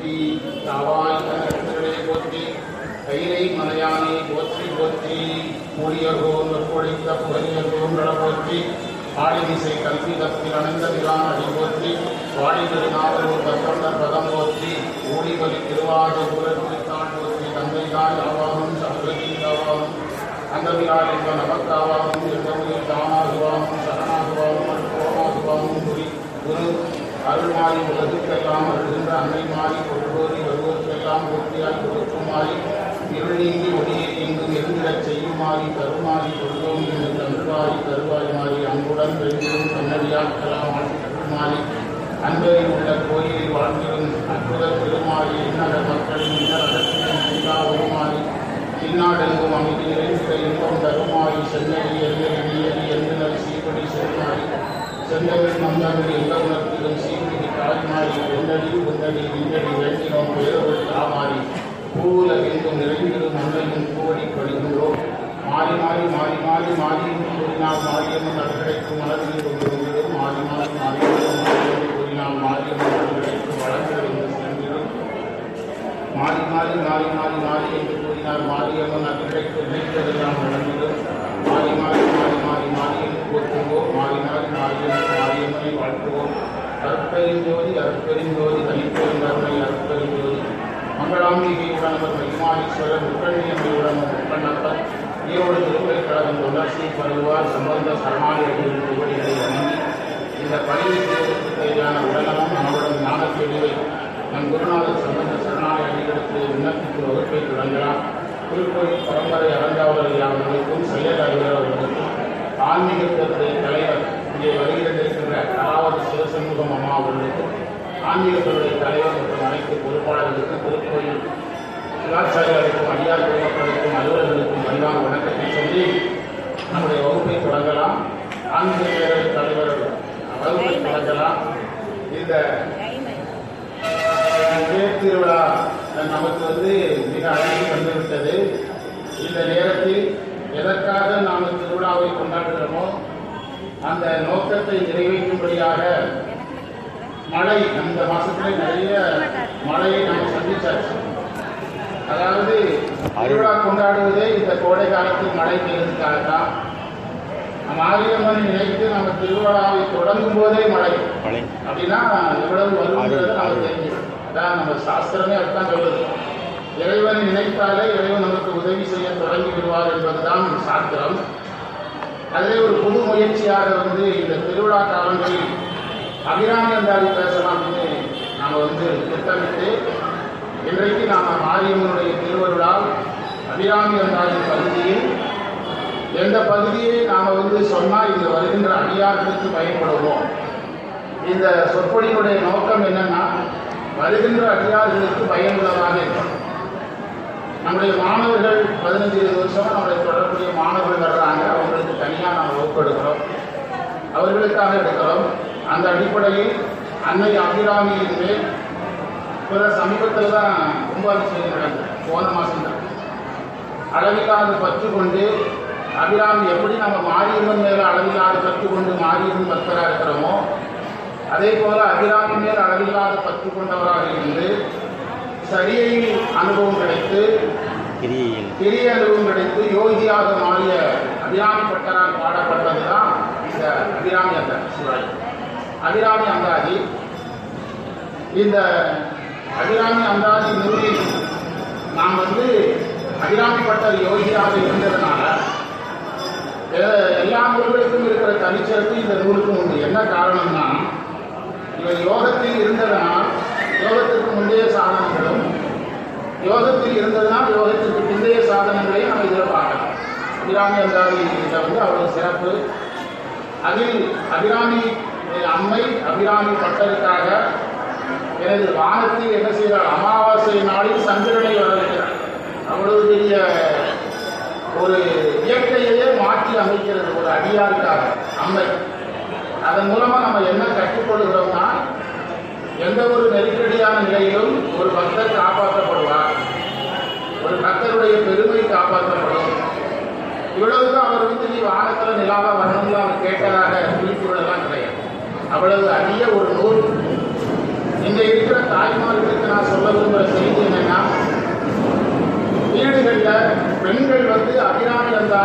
போற்றி தாவாய் கண்ணே போற்றி கைலை மலையானே போற்றி போற்றி மூலியர்கோன் வெப்பொழித்த புகழியர்கோன் நட போற்றி ஆடிமிசை கல்வி தப்பில் அணைந்த விழான் அடி போற்றி வாடி திருநாவலூர் தத்தொண்டர் பதம் போற்றி ஊடிபலி திருவாத ஊரற்பித்தான் போற்றி தந்தை தாய் ஆவாகும் சகலத்தின் ஆவாகும் அந்த விழா என்ப நமக்காவாகும் எந்தமுடில் தானாகுவாகும் சரணாகுவாகும் அனுபவமாகுவாகும் குரு குரு அருள்மாறி உலகுக்கெல்லாம் அருள்கின்ற அன்னை மாறி பொருளோரி வருவோருக்கெல்லாம் பூர்த்தியாய் கொடுக்குமாறி இருள் நீங்கி ஒளியை எங்கும் இருந்திடச் செய்யுமாறி கருமாறி கொள்வோம் என்று தன்றுவாரி கருவாய் மாறி அன்புடன் வெள்ளியும் கண்ணடியாக்கலாம் ஆட்சி அன்பரில் உள்ள கோயிலில் வாழ்ந்திடும் அற்புத பெருமாறி இன்னட மக்களின் இன்னடத்திலும் எல்லா உருமாறி இந்நாடெங்கும் அமைதி நிறைந்த இன்பம் தருமாறி சென்னடி எல்லடி எரி எந்தனர் சீப்படி செல்மாறி செந்தமிழ் மந்தமிழ் எந்த உணர்த்திலும் சீப்படி தாய்மாறி வெண்ணடி உந்தடி விந்தடி வேண்டினோம் வேறொரு தாமாறி பூவுலகெங்கும் நிறைந்திடும் மண்ணையும் பூவடி படுகின்றோம் மாறி மாறி மாறி மாறி மாறியும் கூறினால் மாரியம்மன் நற்கிடைக்கும் மலர்களில் கொண்டிருந்ததும் மாறி மாறி மாறியும் மாரியம்மன் கூறினால் மாரியம்மன் நற்கிடைக்கும் வளர்ந்திருந்து சென்றிடும் மாறி மாறி மாறி மாறி மாறி என்று கூறினால் மாரியம்மன் அக்கிடைக்கு நினைத்ததெல்லாம் நடந்திடும் மாறி மாறி மாறி மாறி மாறி என்று போற்றுவோம் மாறி மாறி மாரியம்மன் மாரியம்மனை வாழ்த்துவோம் அற்பெருஞ்சோதி அற்பெருஞ்சோதி தனிப்பெரும் கருணை அற்பெருஞ்சோதி மங்களாம்பிகையுடன் அவர் மகிமாலீஸ்வரர் முக்கண்ணியம்மையுடன் முக்கண்ணப்பர் ஈரோடு திருப்பதி கழகம் தொடர்ச்சி பருவார் சம்பந்த சரணாலயங்களின் திருவடிகளை வணங்கி இந்த பணியை செய்வதற்கு தேவையான உடல்நலம் நம்முடன் ஞான தெளிவை நம் குருநாதர் சம்பந்த சரணாலய அடிகளுக்கு விண்ணப்பித்து வகுப்பை தொடங்கலாம் திருக்கோயில் பரம்பரை அறங்காவலர் அவர்களுக்கும் சையத் அறிஞர் அவர்களுக்கும் ஆன்மீகத்தினுடைய தலைவர் இங்கே வருகிறந்திருக்கின்ற கலாவதி சிவசண்முகம் அம்மா அவர்களுக்கும் ஆன்மீகத்தினுடைய தலைவர் மற்றும் அனைத்து பொறுப்பாளர்களுக்கும் திருக்கோயில் சிவாச்சாரியாருக்கும் அடியார் பொதுமக்களுக்கும் அலுவலர்களுக்கும் பணிவான வணக்கத்தை சொல்லி நம்முடைய வகுப்பை தொடங்கலாம் ஆன்மீக பேரவை தலைவர் வகுப்பை தொடங்கலாம் இந்த தேர் திருவிழா நமக்கு வந்து மிக அழகி வந்துவிட்டது இந்த நேரத்தில் எதற்காக நாம் திருவிழாவை கொண்டாடுகிறோமோ அந்த நோக்கத்தை நிறைவேற்றும்படியாக மழை அந்த மாசத்துல நிறைய மழையை நாம் சந்திச்சாச்சு அதாவது திருவிழா கொண்டாடுவதே இந்த கோடை காலத்தில் மழை பெய்யறதுக்காகத்தான் மாரியம்மனை நினைத்து நம்ம திருவிழாவை தொடங்கும் போதே மழை மழை அப்படின்னா எவ்வளவு வருங்கிறது நமக்கு தெரியும் அதான் நம்ம சாஸ்திரமே அதுதான் சொல்லுது இறைவனை நினைத்தாலே இறைவன் நமக்கு உதவி செய்ய தொடங்கி விடுவார் என்பதுதான் சாஸ்திரம் அதிலே ஒரு புது முயற்சியாக வந்து இந்த திருவிழா காலங்களில் அபிராமி அந்தாதி பேசலாம் அப்படின்னு நாம் வந்து திட்டமிட்டு இன்றைக்கு நாம் மாரியம்மனுடைய திருவருளால் அபிராமி அந்தாதி பகுதியில் எந்த பகுதியை நாம் வந்து சொன்னால் இங்கு வருகின்ற அடியார்களுக்கு பயன்படுவோம் இந்த சொற்பொழிவுடைய நோக்கம் என்னன்னா வருகின்ற அடியார்களுக்கு பயனுள்ளதாக இருக்கும் நம்முடைய மாணவர்கள் பதினஞ்சு இருபது வருஷமா நம்முடைய தொடர்புடைய மாணவர்கள் வர்றாங்க அவங்களுக்கு தனியாக நம்ம வகுப்பு எடுக்கிறோம் அவர்களுக்காக எடுக்கிறோம் அந்த அடிப்படையில் அன்னை அபிராமியின் மேல் பிற சமீபத்தில் தான் கும்பாபிஷேகம் நடந்தது போன மாதம் தான் அளவில்லாத பற்று கொண்டு அபிராமி எப்படி நம்ம மாரியம்மன் மேல அளவில்லாத பற்று கொண்டு மாரியம்மன் பக்தராக இருக்கிறோமோ அதே போல அபிராமி மேல் அளவில்லாத பற்று கொண்டவராக இருந்து சரியில் அனுபவம் கிடைத்து கிரியையில் பெரிய அனுபவம் கிடைத்து யோகியாக மாறிய அபிராமி பட்டரால் பாடப்பட்டது தான் இந்த அபிராமி அந்த சிவாய் அபிராமி அந்தாதி இந்த அபிராமி அந்தாதி நூலில் நாம் வந்து அபிராமி பட்டர் யோகியாக இருந்ததுனால எ- எல்லா நூல்களுக்கும் இருக்கிற தனிச்சிறப்பு இந்த நூலுக்கும் உண்டு என்ன காரணம்னா இவர் யோகத்தில் இருந்ததனால் யோகத்திற்கு முந்தைய சாதனங்களும் யோகத்தில் இருந்ததனால் யோகத்திற்கு பிந்தைய சாதனங்களையும் நம்ம இதில் பார்க்கலாம் அபிராமி அந்தாதி இதில் வந்து அவ்வளவு சிறப்பு அதில் அபிராமி அஹ், அம்மை அபிராமி பட்டருக்காக எனது வானத்தில் என்ன செய்கிறார் அமாவாசை நாளில் சந்திரனை வரவேற்கிறார் அவ்வளவு பெரிய ஒரு இயற்கையையே மாற்றி அமைக்கிறது ஒரு அடியாருக்காக அம்மை அதன் மூலமா நம்ம என்ன கற்றுக்கொள்கிறோம்னா எந்த ஒரு நெருக்கடியான நிலையிலும் ஒரு பக்தர் காப்பாற்றப்படுவார் ஒரு பக்தருடைய பெருமை காப்பாற்றப்படும் இவ்வளவுக்கு அவர் வந்து நீ வானத்துல நிலாவா வரணும்னு அவர் கேட்டதாக குறிப்புகளெல்லாம் கிடையாது அவ்வளவு அரிய ஒரு நூல் இங்க இருக்கிற தாய்மார்களுக்கு நான் சொல்ல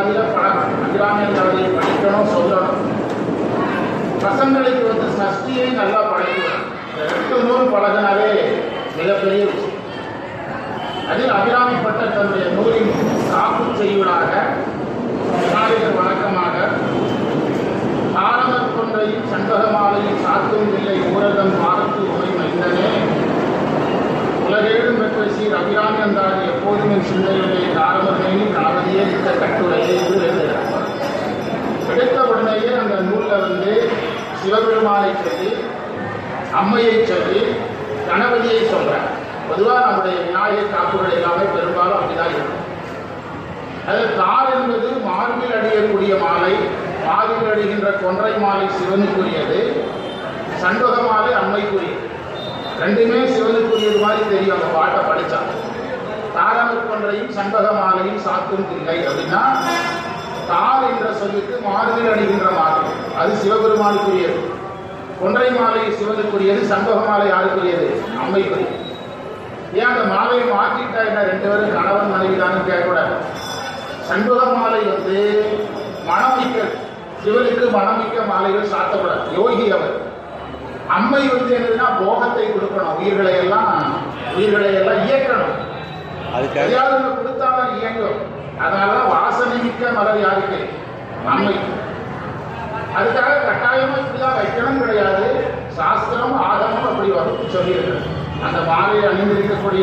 அந்தாதியில பழகணும் அபிராமி அந்தாதியை படிக்கணும் சொல்லணும் பசங்களுக்கு வந்து சஷ்டியை நல்லா பழகிவிடும் இந்த ரெண்டு நூல் பழகினாலே மிகப்பெரிய விஷயம் அதில் அபிராமிப்பட்ட தன்னுடைய நூலின் காப்பு செய்வதாக விநாயகர் வணக்கமாக ஆரம்பக் கொன்றையும் சண்பகமாலையும் சாத்தும் இல்லை ஊரகம் பாரத்து உமை மைந்தனே உலகேழும் பெற்ற சீர் அபிராமி அந்தாதி எப்போதும் என் சிந்தையுடைய காரமர்மேனி காவலியே இந்த கட்டுரையை என்று எழுதுகிறார் எடுத்த உடனேயே அந்த நூலில் வந்து சிவபெருமானை சொல்லி அம்மையை சொல்லி கணபதியை சொல்றார் பொதுவாக நம்முடைய விநாயகர் காப்புகள் எல்லாமே பெரும்பாலும் அப்படிதான் இருக்கும் அதில் தார் என்பது மார்பில் அடியக்கூடிய மாலை மார்பில் அடிகின்ற கொன்றை மாலை சிவனுக்குரியது சண்பக மாலை அம்மைக்குரியது ரெண்டுமே சிவனுக்குரியது மாதிரி தெரியும் அந்த பாட்டை படித்தா தாரமற் கொன்றையும் சண்பக மாலையும் சாத்தும் தில்லை அப்படின்னா தார் என்ற சொல்லுக்கு மார்பில் அடிகின்ற மாலை அது சிவபெருமானுக்குரியது கொன்றை மாலை சிவனுக்குரியது சண்பக மாலை யாருக்குரியது அம்மைக்குரியது ஏன் அந்த மாலையை மாற்றிட்டா என்ன ரெண்டு பேரும் கணவன் மனைவி தானே கேட்கக்கூடாது சண்பக மாலை வந்து மணமிக்க சிவனுக்கு மணமிக்க மாலைகள் சாத்தக்கூடாது யோகி அவர் அம்மை வந்து என்னதுன்னா போகத்தை கொடுக்கணும் உயிர்களை எல்லாம் உயிர்களை எல்லாம் இயக்கணும் அதுக்காக எதையாவது ஒண்ணு கொடுத்தாதான் இயங்கும் அதனாலதான் வாசனை மிக்க மலர் யாருக்கு அம்மைக்கு அதுக்காக கட்டாயமா இப்படிதான் வைக்கணும் கிடையாது சாஸ்திரம் ஆகமம் அப்படி வகுப்பு சொல்லியிருக்கு அந்த மாலையை அணிந்திருக்கக்கூடிய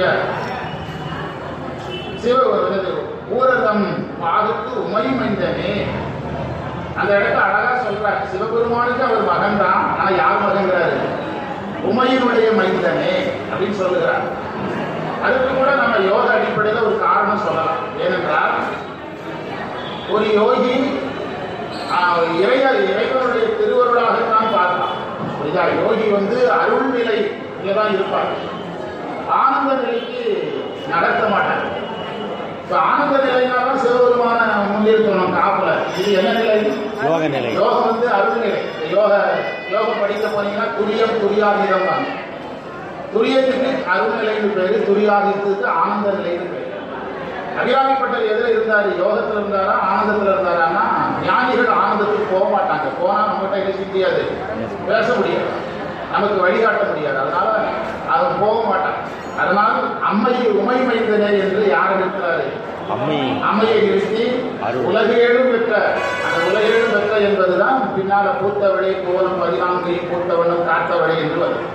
சிவ என்னது, ஊரதம் பாகுத்து உமை மைந்தனே அந்த இடத்த அழகா சொல்றார் சிவபெருமானுக்கு அவர் மகன் தான் ஆனா யார் மகன்கிறாரு உமையினுடைய மைந்தனே அப்படின்னு சொல்லுகிறார் அதுக்கு கூட நம்ம யோக அடிப்படையில் ஒரு காரணம் சொல்லலாம் ஏனென்றால் ஒரு யோகி ஆஹ், இறைய இறைவனுடைய திருவருளாகத்தான் பார்க்கலாம் புரியுதா யோகி வந்து அருள் நிலையில தான் இருப்பார் ஆனந்த நிலைக்கு நடத்த மாட்டார் இப்போ ஆனந்த நிலைனாலும் சிவபெருமான முன்னிறுத்தணும் காப்புல இது என்ன நிலை யோக நிலை யோகம் வந்து அருள் நிலை இந்த யோக யோகம் படிக்க போனீங்கன்னா துரியம் துரியாதீதம் தான் துரியத்துக்கு அருள் நிலைன்னு பேரு துரியாதீதத்துக்கு ஆனந்த நிலைன்னு பேரு அபிராமிப்பட்டர் எதில் இருந்தார் யோகத்தில் இருந்தாரா ஆனந்தத்தில் இருந்தாரான்னா ஞானிகள் ஆனந்தத்துக்கு போக மாட்டாங்க போனால் நம்மகிட்ட என்ன முடியாது பேச முடியாது நமக்கு வழிகாட்ட முடியாது அதனால அவன் போக மாட்டான் அதனால் அம்மை உமை மைந்தனே என்று யார் இருக்கிறாரு அம்மை அம்மையை நிறுத்தி அருள். உலகேழும் பெற்ற அந்த உலகேழும் பெற்ற என்பதுதான் பின்னால பூத்தவளை கோலம் பதினான்கை பூத்தவனும் காத்தவளை என்று வரும்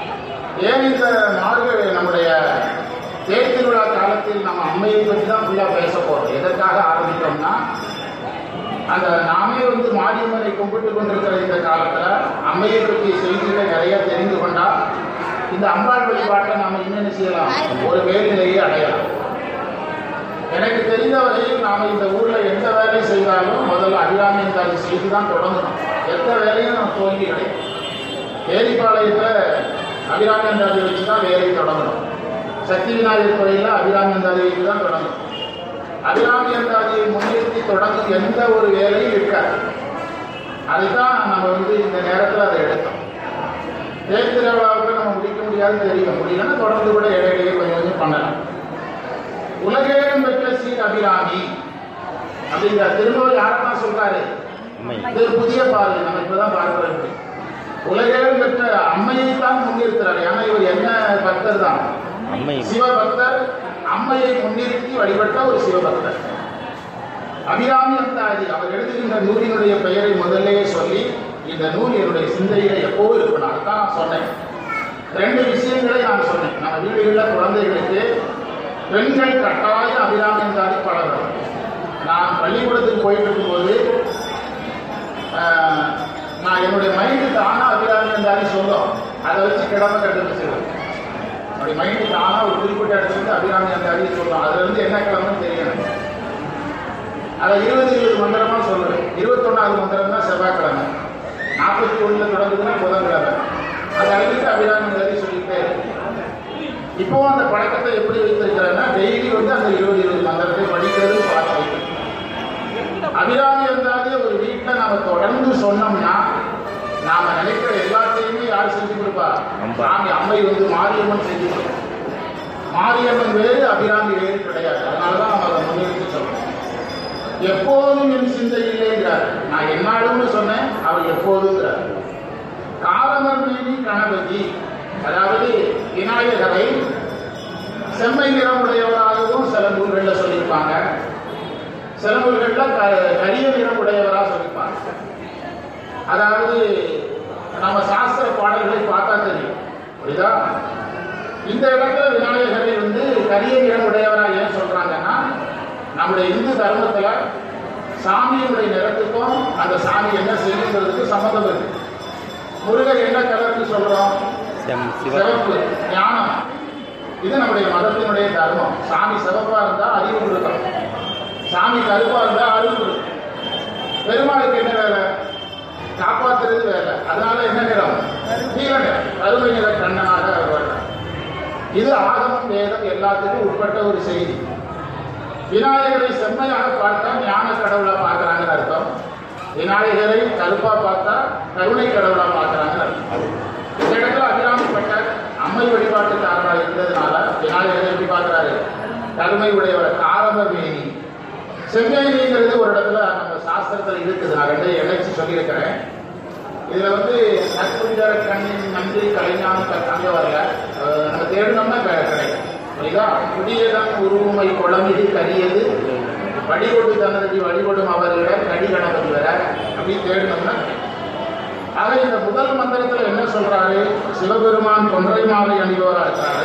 ஏன் இந்த நாடுகள் நம்முடைய தேர் திருவிழா காலத்தில் நம்ம அம்மையை பற்றி தான் ஃபுல்லாக பேச போறோம் எதற்காக ஆரம்பித்தோம்னா அந்த நாமே வந்து மாரியம்மனை கும்பிட்டு கொண்டிருக்கிற இந்த காலத்துல அம்மையை பற்றிய செய்திகளை நிறைய தெரிந்து கொண்டா இந்த அம்பாள் வழிபாட்டை நாம என்னென்ன செய்யலாம் ஒரு மேல்நிலையை அடையலாம் எனக்கு தெரிந்த வரையில் நாம இந்த ஊர்ல எந்த வேலை செய்தாலும் முதல்ல அபிராமி தாரி செய்து தான் தொடங்கணும் எந்த வேலையும் நம்ம தோல்வி கிடையாது ஏரிப்பாளையத்துல அபிராமி தாரி வச்சு தான் வேலையை தொடங்கணும் சக்தி விநாயகர் கோயில்ல அபிராமி தாரி வச்சு தான் தொடங்கணும் அபிராமி தாரியை முன்னிறுத்தி தொடங்கும் எந்த ஒரு வேலையும் இருக்காது அதுதான் நம்ம வந்து இந்த நேரத்தில் அதை எடுத்தோம் தேர் திருவிழாவுக்கு நம்ம முடிக்க முடியாதுன்னு தெரியும் முடியலன்னா தொடர்ந்து கூட இடையிடையே கொஞ்சம் கொஞ்சம் பண்ணலாம் உலகேழும் பெற்ற சீர் அபிராமி அப்படிங்கிற திரும்ப யாரெல்லாம் சொல்றாரு அம்மை இது ஒரு புதிய பார்வை நம்ம இப்பதான் பார்க்கிறோம் இப்படி. உலகேழும் பெற்ற அம்மையை தான் முன்னிறுத்துறாரு ஏன்னா இவர் என்ன பக்தர் தான் அம்மை சிவபக்தர் அம்மையை முன்னிறுத்தி வழிபட்ட ஒரு சிவபக்தர் அபிராமி அந்தாதி அவர் எழுதுகின்ற நூலினுடைய பெயரை முதல்லயே சொல்லி இந்த நூல் என்னுடைய சிந்தையில எப்போவும் இருக்கணும் அதுதான் நான் சொன்னேன் ரெண்டு விஷயங்களை நான் சொன்னேன் நம்ம வீடுகளில் குழந்தைகளுக்கு பெண்கள் கட்டாயம் அபிராமி அந்தாதி பழகணும் நான் பள்ளிக்கூடத்துக்கு போயிட்டு இருக்கும்போது ஆஹ், நான் என்னுடைய மைண்டு தானா அபிராமி அந்தாதி சொல்லும் அதை வச்சு கிடமை கண்டுபிடிச்சிருவேன் அப்படி மைண்டு தானா ஒரு குறிப்பிட்ட இடத்துல இருந்து அபிராமி அந்தாதி சொல்லும் அதுல இருந்து என்ன கிழமைன்னு தெரியணும் அதை இருபது இருபது மந்திரமா சொல்லுவேன் இருபத்தொன்னாவது மந்திரம் தான் செவ்வாய்க்கிழமை நாற்பத்தி ஒண்ணுல தொடங்குதுன்னா புதன்கிழமை அதை அழித்து அபிராமி அந்தாதி சொல்லிக்கிட்டே இருக்கு இப்போவும் அந்த பழக்கத்தை எப்படி வைத்திருக்கிறேன்னா டெய்லி வந்து அந்த இருபது இருபது மந்திரத்தை படிக்கிறது பழக்கம் வைக்கிறேன் அபிராமி இருந்தாலே ஒரு வீட்டில் நாம தொடர்ந்து சொன்னோம்னா நாம நினைக்கிற எல்லாத்தையுமே யார் செஞ்சு கொடுப்பா அம்பா. சாமி அம்மை வந்து மாரியம்மன் செஞ்சு கொடுப்பா மாரியம்மன் வேறு அபிராமி வேறு கிடையாது அதனால தான் நம்ம அதை முன்னிறுத்தி சொல்றோம் எப்போதும் என் சிந்தையில்லைங்கிறார் நான் என்னாலும்னு சொன்னேன் அவர் எப்போதுங்கிறார் காலமர் மேனி கணபதி அதாவது விநாயகரை செம்மை நிறமுடையவராகவும் சில நூல்களில் சொல்லியிருப்பாங்க சில நூல்களில் க- கரிய நிறமுடையவராக சொல்லியிருப்பாங்க அதாவது நம்ம சாஸ்திர பாடல்களை பார்த்தா தெரியும் புரியுதா இந்த இடத்துல விநாயகரை வந்து கரிய நிறமுடையவரா ஏன் சொல்றாங்கன்னா நம்முடைய இந்து தர்மத்துல சாமியினுடைய நிறத்துக்கும் அந்த சாமி என்ன செய்யுங்கிறதுக்கு சம்மந்தம் இருக்கு முருகர் என்ன கலர்னு சொல்றோம் செம் சிவ சிவப்பு ஞானம் இது நம்முடைய மதத்தினுடைய தர்மம் சாமி சிவப்பா இருந்தா அறிவு கொடுக்கும் சாமி கருப்பா இருந்தா அறிவு கொடுக்கும் பெருமாளுக்கு என்ன வேலை காப்பாத்துறது வேலை அதனால என்ன நிறம் நீல நிறம் கருமை நிற கண்ணனாக அவர் வர்றார். இது ஆகமம் வேதம் எல்லாத்துக்கும் உட்பட்ட ஒரு செய்தி விநாயகரை செம்மையாக பார்த்தா ஞான கடவுளா பார்க்கறாங்கன்னு அர்த்தம் விநாயகரை கருப்பா பார்த்தா கருணை கடவுளா பார்க்கறாங்கன்னு அர்த்தம் இந்த இடத்துல அபிராமிப்பட்டர் அம்மை வழிபாட்டுக்காரராக இருந்ததுனால விநாயகரை எப்படி பார்க்கறாரு கருமை உடையவர் காரம மேனி செம்மேனிங்கிறது ஒரு இடத்துல நம்ம சாஸ்திரத்துல இருக்குது நான் ரெண்டையும் இணைச்சு சொல்லியிருக்கிறேன் இதுல வந்து நற்புரிதர கண்ணின் நன்றி கலைஞானம் அங்க வரல அஹ் நம்ம தேடினோம்னா க- கிடைக்கும் புரியுதா புதியதான் உருவமை குழம்பிது கரியது வழிகொடு தனதி வழிபடும் அவர்களிடம் கடி கணபதி வர அப்படி தேடினோம்னா கிடைக்கும். ஆக இந்த முதல் மந்திரத்துல என்ன சொல்றாரு சிவபெருமான் கொன்றை மாலை அணிவோரா இருக்கிறாரு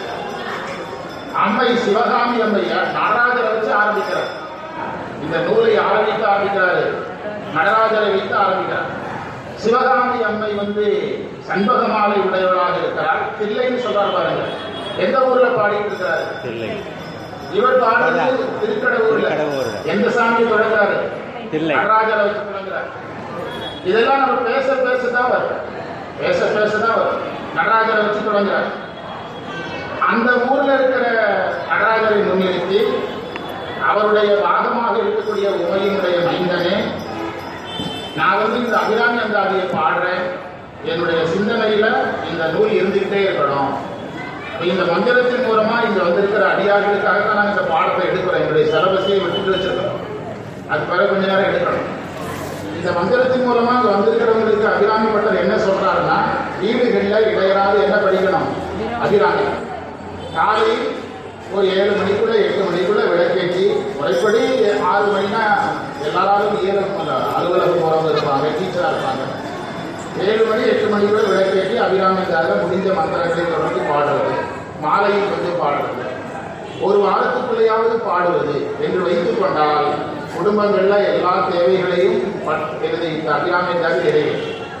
அம்மை சிவகாமி அம்மைய நடராஜரை வச்சு ஆரம்பிக்கிறார் இந்த நூலை யாரை வைத்து ஆரம்பிக்கிறாரு நடராஜரை வைத்து ஆரம்பிக்கிறார் சிவகாமி அம்மை வந்து சண்பக மாலை உடையவராக இருக்கிறார் தில்லைன்னு சொல்றார் பாருங்க எந்த ஊர்ல பாடிட்டு இருக்கிறாரு தில்லை இவர் பாடுறது திருக்கடவுர்ல திருக்கடவூர்ல. எந்த சாமி தொடங்குறாரு தில்லை. நடராஜரை வச்சு தொடங்குறாரு இதெல்லாம் நம்ம பேச பேச தான் வரும் பேச பேச தான் வரும் நடராஜரை வச்சு தொடங்குறாரு அந்த ஊர்ல இருக்கிற நடராஜரை முன்னிறுத்தி அவருடைய பாகமாக இருக்கக்கூடிய உமையினுடைய மைந்தனே நான் வந்து இந்த அபிராமி அந்தாதியை பாடுறேன் என்னுடைய சிந்தனையில இந்த நூல் இருந்துகிட்டே இருக்கணும் இப்ப இந்த மந்திரத்தின் மூலமா இங்க வந்திருக்கிற அடியார்களுக்காக தான் நாங்கள் இந்த பாடத்தை எடுக்கிறோம் எங்களுடைய சிலபஸை விட்டுட்டு வச்சிருக்கிறோம் அது பிறகு கொஞ்ச நேரம் எடுக்கணும் இந்த மந்திரத்தின் மூலமா இங்க வந்திருக்கிறவங்களுக்கு அபிராமி பட்டர் என்ன சொல்றாருன்னா வீடுகள்ல இடையராது என்ன படிக்கணும் அபிராமி காலையில் ஒரு ஏழு மணிக்குள்ள எட்டு மணிக்குள்ள விளக்கேற்றி முறைப்படி ஆறு மணினா எல்லாராலும் ஈரம் அலுவலகம் போறவங்க இருப்பாங்க டீச்சரா இருப்பாங்க ஏழு மணி எட்டு மணிக்குள்ள விளக்கேற்றி அபிராமிக்காக முடிஞ்ச மந்திரங்களை தொடர்ந்து பாடுறது மாலையில் கொஞ்சம் பாடுறது ஒரு வாரத்துக்குள்ளேயாவது பாடுவது என்று வைத்துக் கொண்டால் குடும்பங்கள்ல எல்லா தேவைகளையும் பட்- எனது இந்த அபிராமிக்காக நிறைவேறும்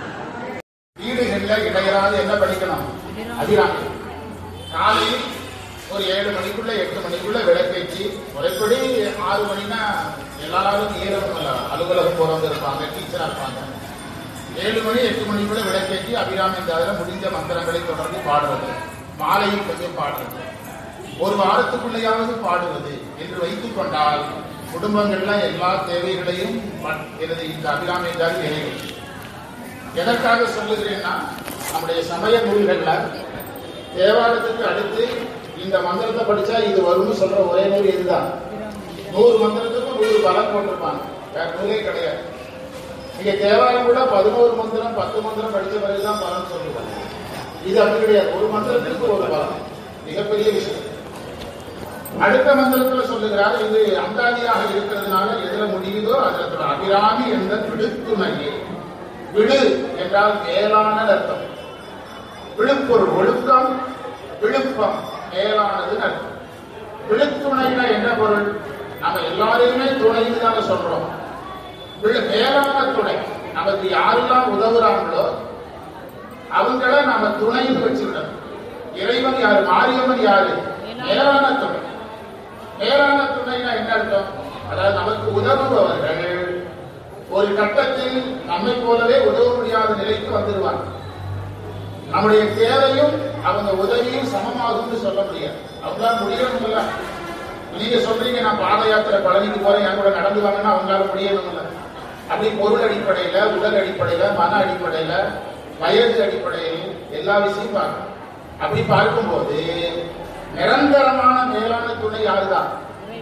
வீடுகள்ல இடையராது என்ன படிக்கணும் அபிராமி காலையில் ஒரு ஏழு மணிக்குள்ள எட்டு மணிக்குள்ள விளக்கேற்றி முறைப்படி ஆறு மணினா எல்லாரும் ஏறும் அலுவலகம் போறவங்க இருப்பாங்க டீச்சரா இருப்பாங்க ஏழு மணி எட்டு மணிக்குள்ள விளக்கேற்றி அபிராமி தவிர முடிஞ்ச மந்திரங்களை தொடர்ந்து பாடுறது மாலையில் கொஞ்சம் பாடுறது ஒரு வாரத்துக்குள்ளேயாவது பாடுவது என்று வைத்துக் கொண்டால் குடும்பங்கள்ல எல்லா தேவைகளையும் பட்- எனது இந்த அபிராமி தான் நிறைவேற்றும் எதற்காக சொல்லுகிறேன்னா நம்முடைய சமய நூல்கள்ல தேவாலயத்துக்கு அடுத்து இந்த மந்திரத்தை படிச்சா இது வரும்னு சொல்ற ஒரே நூல் இதுதான் நூறு மந்திரத்துக்கும் நூறு பலம் போட்டிருப்பாங்க வேற நூலே கிடையாது நீங்க தேவாலயம் கூட பதினோரு மந்திரம் பத்து மந்திரம் படிச்ச பிறகுதான் பலன் சொல்லுவாங்க இது அப்படி கிடையாது ஒரு மந்திரத்துக்கு ஒரு பலம் மிகப்பெரிய விஷயம் அடுத்த மந்திரத்துல சொல்லுகிறார் இது அந்தாதியாக இருக்கிறதுனால எதுல முடியுதோ அதுல அபிராமி என்ற விடுத்துணையே விடு என்றால் மேலான அர்த்தம் விழுப்பொருள் ஒழுக்கம் விழுப்பம் மேலானதுன்னு அர்த்தம் விழுத்துணைனா என்ன பொருள் நம்ம எல்லாரையுமே துணைன்னு தாங்க சொல்றோம் விழு மேலான துணை நமக்கு யாரெல்லாம் உதவுறாங்களோ அவங்கள நாம துணைன்னு வச்சுக்கிட்டோம் இறைவன் யாரு மாரியம்மன் யாரு மேலான துணை மேலான துணைனா என்ன அர்த்தம் அதாவது நமக்கு உதவுபவர்கள் ஒரு கட்டத்தில் நம்மை போலவே உதவ முடியாத நிலைக்கு வந்துருவாங்க நம்முடைய தேவையும் அவங்க உதவியும் சமமாகும்னு சொல்ல முடியாது அவங்களால முடியணும்ல நீங்க சொல்றீங்க நான் பாத யாத்திரை பழனிக்கு போறேன் என் கூட நடந்து வாங்கன்னா அவங்களால முடியணும்ல அப்படி பொருள் அடிப்படையில உடல் அடிப்படையில மன அடிப்படையில வயது அடிப்படையில் எல்லா விஷயம் பார்க்கணும் அப்படி பார்க்கும்போது நிரந்தரமான மேலான துணை யாருதான்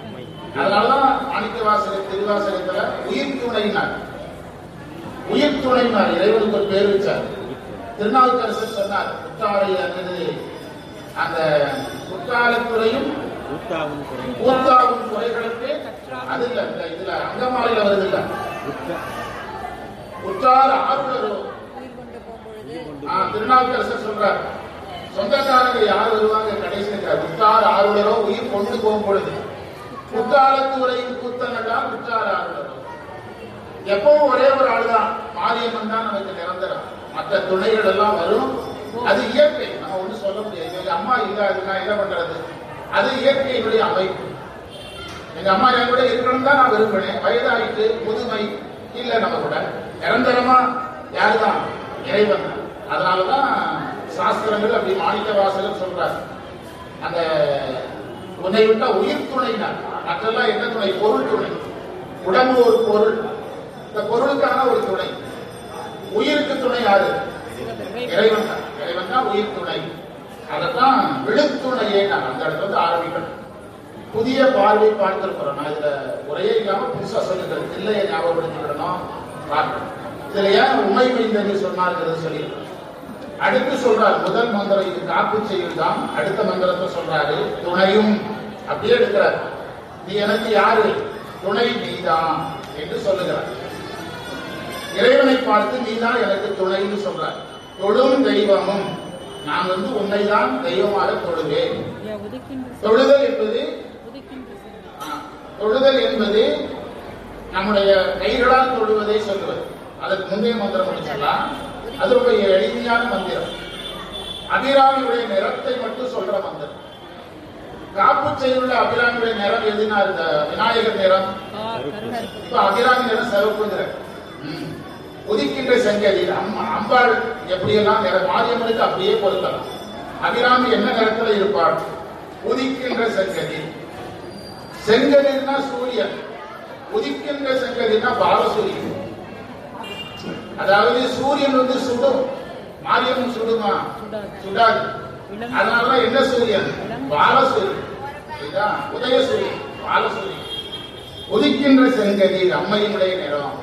அதனாலதான் மாணிக்க வாசக திருவாசகத்துல உயிர் துணைனார் உயிர் துணைனார் இறைவனுக்கு ஒரு பேர் வச்சார் திருநாவுக்கரசர் சொன்னார் குற்றாலை அல்லது அந்த குற்றாலத்துறையும் ஊத்தாவும் குறைந்த கூத்தாவும் குறைகளுக்கு அது இல்ல இந்த இதுல அங்கமாலையில வருது இல்ல குற்றால ஆறுடரோ உயிர் கொண்டு போகும்பொழுது ஆ, திருநாவுக்கரசர் சொல்றார் சொந்தக்காரங்க யார் வருவாங்க கடைசியில் குற்றால ஆறுடரோ உயிர் கொண்டு போகும் பொழுது குற்றாலத்து உரையில் கூத்தனடா குற்றால ஆறுடரோ எப்பவும் ஒரே ஒரு ஆளுதான் மாரியம்மன் தான் நமக்கு நிரந்தரம் மற்ற துணைகள் எல்லாம் வரும் அது இயற்கை நம்ம ஒண்ணும் சொல்ல முடியாது எங்க அம்மா இல்ல அது நான் என்ன பண்றது அது இயற்கையினுடைய அமைப்பு எங்க அம்மா என் கூட இருக்கணும் தான் நான் விரும்பினேன் வயதாயிட்டு முதுமை இல்ல நம்ம கூட நிரந்தரமா யாருதான் இறைவன் தான். அதனாலதான் சாஸ்திரங்கள் அப்படி மாணிக்க வாசகர் சொல்றார் அந்த உன்னை விட்டா உயிர் துணைனார் மற்றெல்லாம் என்ன துணை பொருள் துணை உடம்பு ஒரு பொருள் இந்த பொருளுக்கான ஒரு துணை உயிருக்கு துணை யாரு இறைவன் தான் இறைவன் தான் உயிர் துணை அதைத்தான் விழுத்துணையே நான் அந்த இடத்துல வந்து ஆரம்பிக்கணும் புதிய பார்வை பார்த்திருக்கிறோம் நான் இதுல உரையே இல்லாம புதுசா சொல்லுங்கள் இல்லையை ஞாபகப்படுத்திக்கிடணும் பார்க்கணும் இதுல ஏன் உண்மை மைந்தன்னு சொன்னார்ங்கிறது சொல்லியிருக்கோம் அடுத்து சொல்றார் முதல் மந்திரம் இது காப்பு செய்யுள் தான் அடுத்த மந்திரத்தை சொல்றாரு துணையும் அப்படியே எடுக்கிறார் நீ எனக்கு யாரு துணை நீதான் என்று சொல்லுகிறார் இறைவனை பார்த்து நீதான் எனக்கு துணைன்னு சொல்றார் தொழும் தெய்வமும் நான் வந்து உன்னைதான் தெய்வமாக தொழுவேன் ஐயா, உதிக்கின்ற செ- தொழுதல் என்பது உதிக்கின்ற செ- ஆ, தொழுதல் என்பது நம்முடைய கைகளால் தொழுவதை சொல்லுவது அதற்கு முந்தைய மந்திரம் முடிச்சிடலாம் அது ரொம்ப எளிமையான மந்திரம் அபிராமியுடைய நிறத்தை மட்டும் சொல்ற மந்திரம் காப்பு செய்துள்ள அபிராமியுடைய நிறம் எதுனா இந்த விநாயகர் நிறம் ஆ, கருணை. இப்ப அபிராமி நிறம் சிவப்புங்கிற ம். உதிக்கின்ற செங்கதி அம்மா அம்பாள் எப்படியெல்லாம் நிற மாரியம்மனுக்கு அப்படியே பொருத்தலாம் அபிராமி என்ன நிறத்துல இருப்பாள் உதிக்கின்ற செங்கதி செங்கதிர்னா சூரியன் உதிக்கின்ற செங்கதிர்னா பாலசூரியன் அதாவது சூரியன் வந்து சுடும் மாரியம்மன் சுடுமா சுடாது. சுடாது இளம் அதனாலதான் என்ன சூரியன் பாலசூரியன் இதுதான் உதயசூரியன் பாலசூரியன் உதிக்கின்ற செங்கதி அம்மையினுடைய நிறம்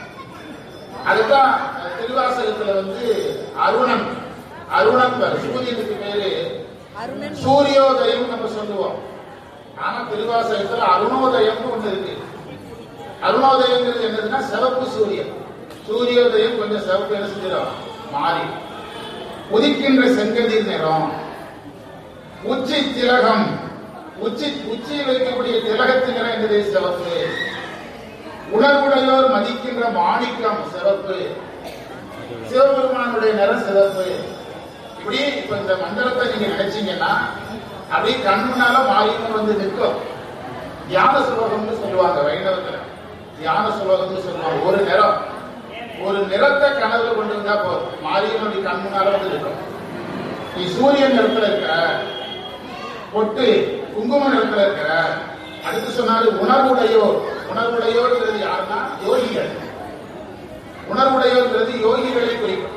அதுதான் அஹ், திருவாசகத்துல வந்து அருணன் அருணன் பாரு, சூரியனுக்கு பேரு அருணன் சூரியோதயம் நம்ம சொல்லுவோம் ஆனா திருவாசகத்துல அருணோதயம்னு ஒண்ணு இருக்கு அருணோதயங்கிறது என்னதுன்னா சிவப்பு சூரியன் சூரியோதயம் கொஞ்சம் சிவப்பு என்ன செஞ்சிடும் மாறி உதிக்கின்ற செங்கதிர் நிறம் உச்சி திலகம் உச்சி உச்சியில் இருக்கக்கூடிய திலகத்தின் நிறம் என்னது சிவப்பு உணர்வுடையோர் மதிக்கின்ற மாணிக்கம் சிவப்பு சிவபெருமானுடைய நிறம் சிவப்பு இப்படி இப்ப இந்த மந்திரத்தை நீங்க நினைச்சீங்கன்னா அப்படியே கண் முன்னால மாரியம்மன் வந்து நிற்கும் தியான சுலோகம்னு சொல்லுவாங்க வைணவத்துல தியான சுலோகம்னு சொல்லுவாங்க ஒரு நிறம் ஒரு நிறத்தை கனவுல கொண்டு வந்தா போதும் மாரியம்மனுடைய கண் முன்னால வந்து நிற்கும் நீ சூரியன் நிறத்துல இருக்க பொட்டு குங்கும நிறத்துல இருக்க அடுத்து சொன்னாரு உணர்வுடையோர் உணர்வுடையோர்ங்கிறது யாருன்னா யோகிகள் உணர்வுடையோர்ங்கிறது யோகிகளை குறிக்கும்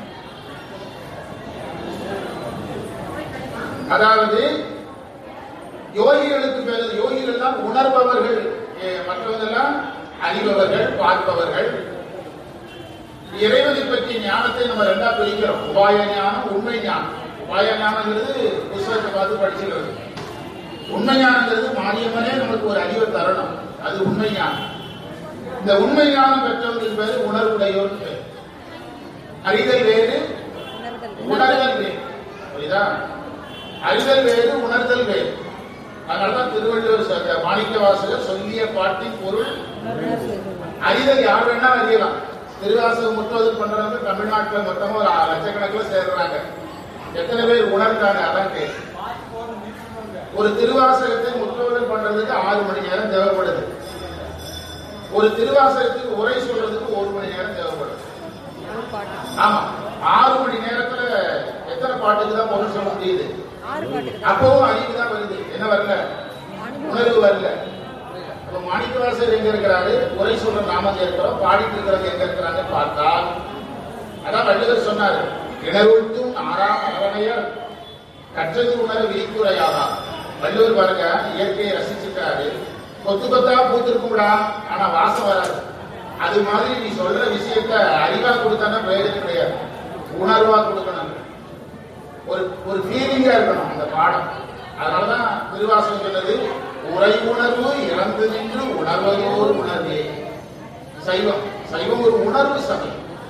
அதாவது யோகிகளுக்கு பேரு யோகிகள் தான் உணர்பவர்கள் ஏ, மற்றவங்கெல்லாம் அறிபவர்கள் பார்ப்பவர்கள் இறைவனை பற்றிய ஞானத்தை நம்ம ரெண்டா பிரிக்கிறோம் உபாய ஞானம் உண்மை ஞானம் உபாய ஞானங்கிறது புஸ்தகத்தை பார்த்து படிச்சுக்கிறது உண்மை ஞானங்கிறது மாரியம்மனே நமக்கு ஒரு அறிவை தரணும் அது உண்மை ஞானம் இந்த உண்மை ஞானம் பெற்றவங்களுக்கு பேரு உணர்வுடையோர் பேர் அறிதல் வேறு உணர்தல் உணர்தல் வேறு புரியுதா அறிதல் வேறு உணர்தல் வேறு அதனாலதான் திருவள்ளுவர் சொன்ன மாணிக்க வாசகர் சொல்லிய பாட்டின் பொருள் உணர்தல் அறிதல் யார் வேணா அறியலாம் திருவாசகம் முற்றுவதல் பண்றவங்க தமிழ்நாட்டுல மொத்தமா ஒரு லட்சக்கணக்கில் சேர்றாங்க எத்தனை பேர் உணர்ந்தாங்க அதான் கேள்வி ஒரு திருவாசகத்தை முற்றுவதல் பண்றதுக்கு ஆறு மணி நேரம் தேவைப்படுது ஒரு திருவாசகத்துக்கு உரை சொல்றதுக்கு ஒரு மணி நேரம் தேவைப்படுது ஒரு பாட்டு ஆமா ஆறு மணி நேரத்துல எத்தனை பாட்டுக்கு தான் பொருள் சொல்ல முடியுது ஆறு பாட்டுக்கு தான் அப்பவும் அறிவு தான் வருது என்ன வரல உணர்வு வரல அப்ப மாணிக்கவாசர் எங்க இருக்கிறாரு உரை சொல்ற நாம இருக்கிறோம் பாடிட்டு இருக்கிறவங்க எங்க இருக்கிறாங்க பார்த்தா அதான் வள்ளுவர் சொன்னாரு இணருள்த்தும் ஆறாம் அரவணையர் கற்றது உணர விரித்துரையாதான் வள்ளுவர் பாருங்க இயற்கையை ரசிச்சுட்டாரு கொத்து கொத்தா பூத்திருக்கும்டா ஆனா வாசம் வராது அது மாதிரி நீ சொல்ற விஷயத்த அறிவா கொடுத்தானா பிரயோஜனம் கிடையாது உணர்வா கொடுக்கணும் ஒரு ஒரு ஃபீலிங்கா இருக்கணும் அந்த பாடம் அதனாலதான் திருவாசகம் சொன்னது உரை உணர்வு இறந்து நின்று உணர்வதோர் உணர்வே சைவம் சைவம் ஒரு உணர்வு சபை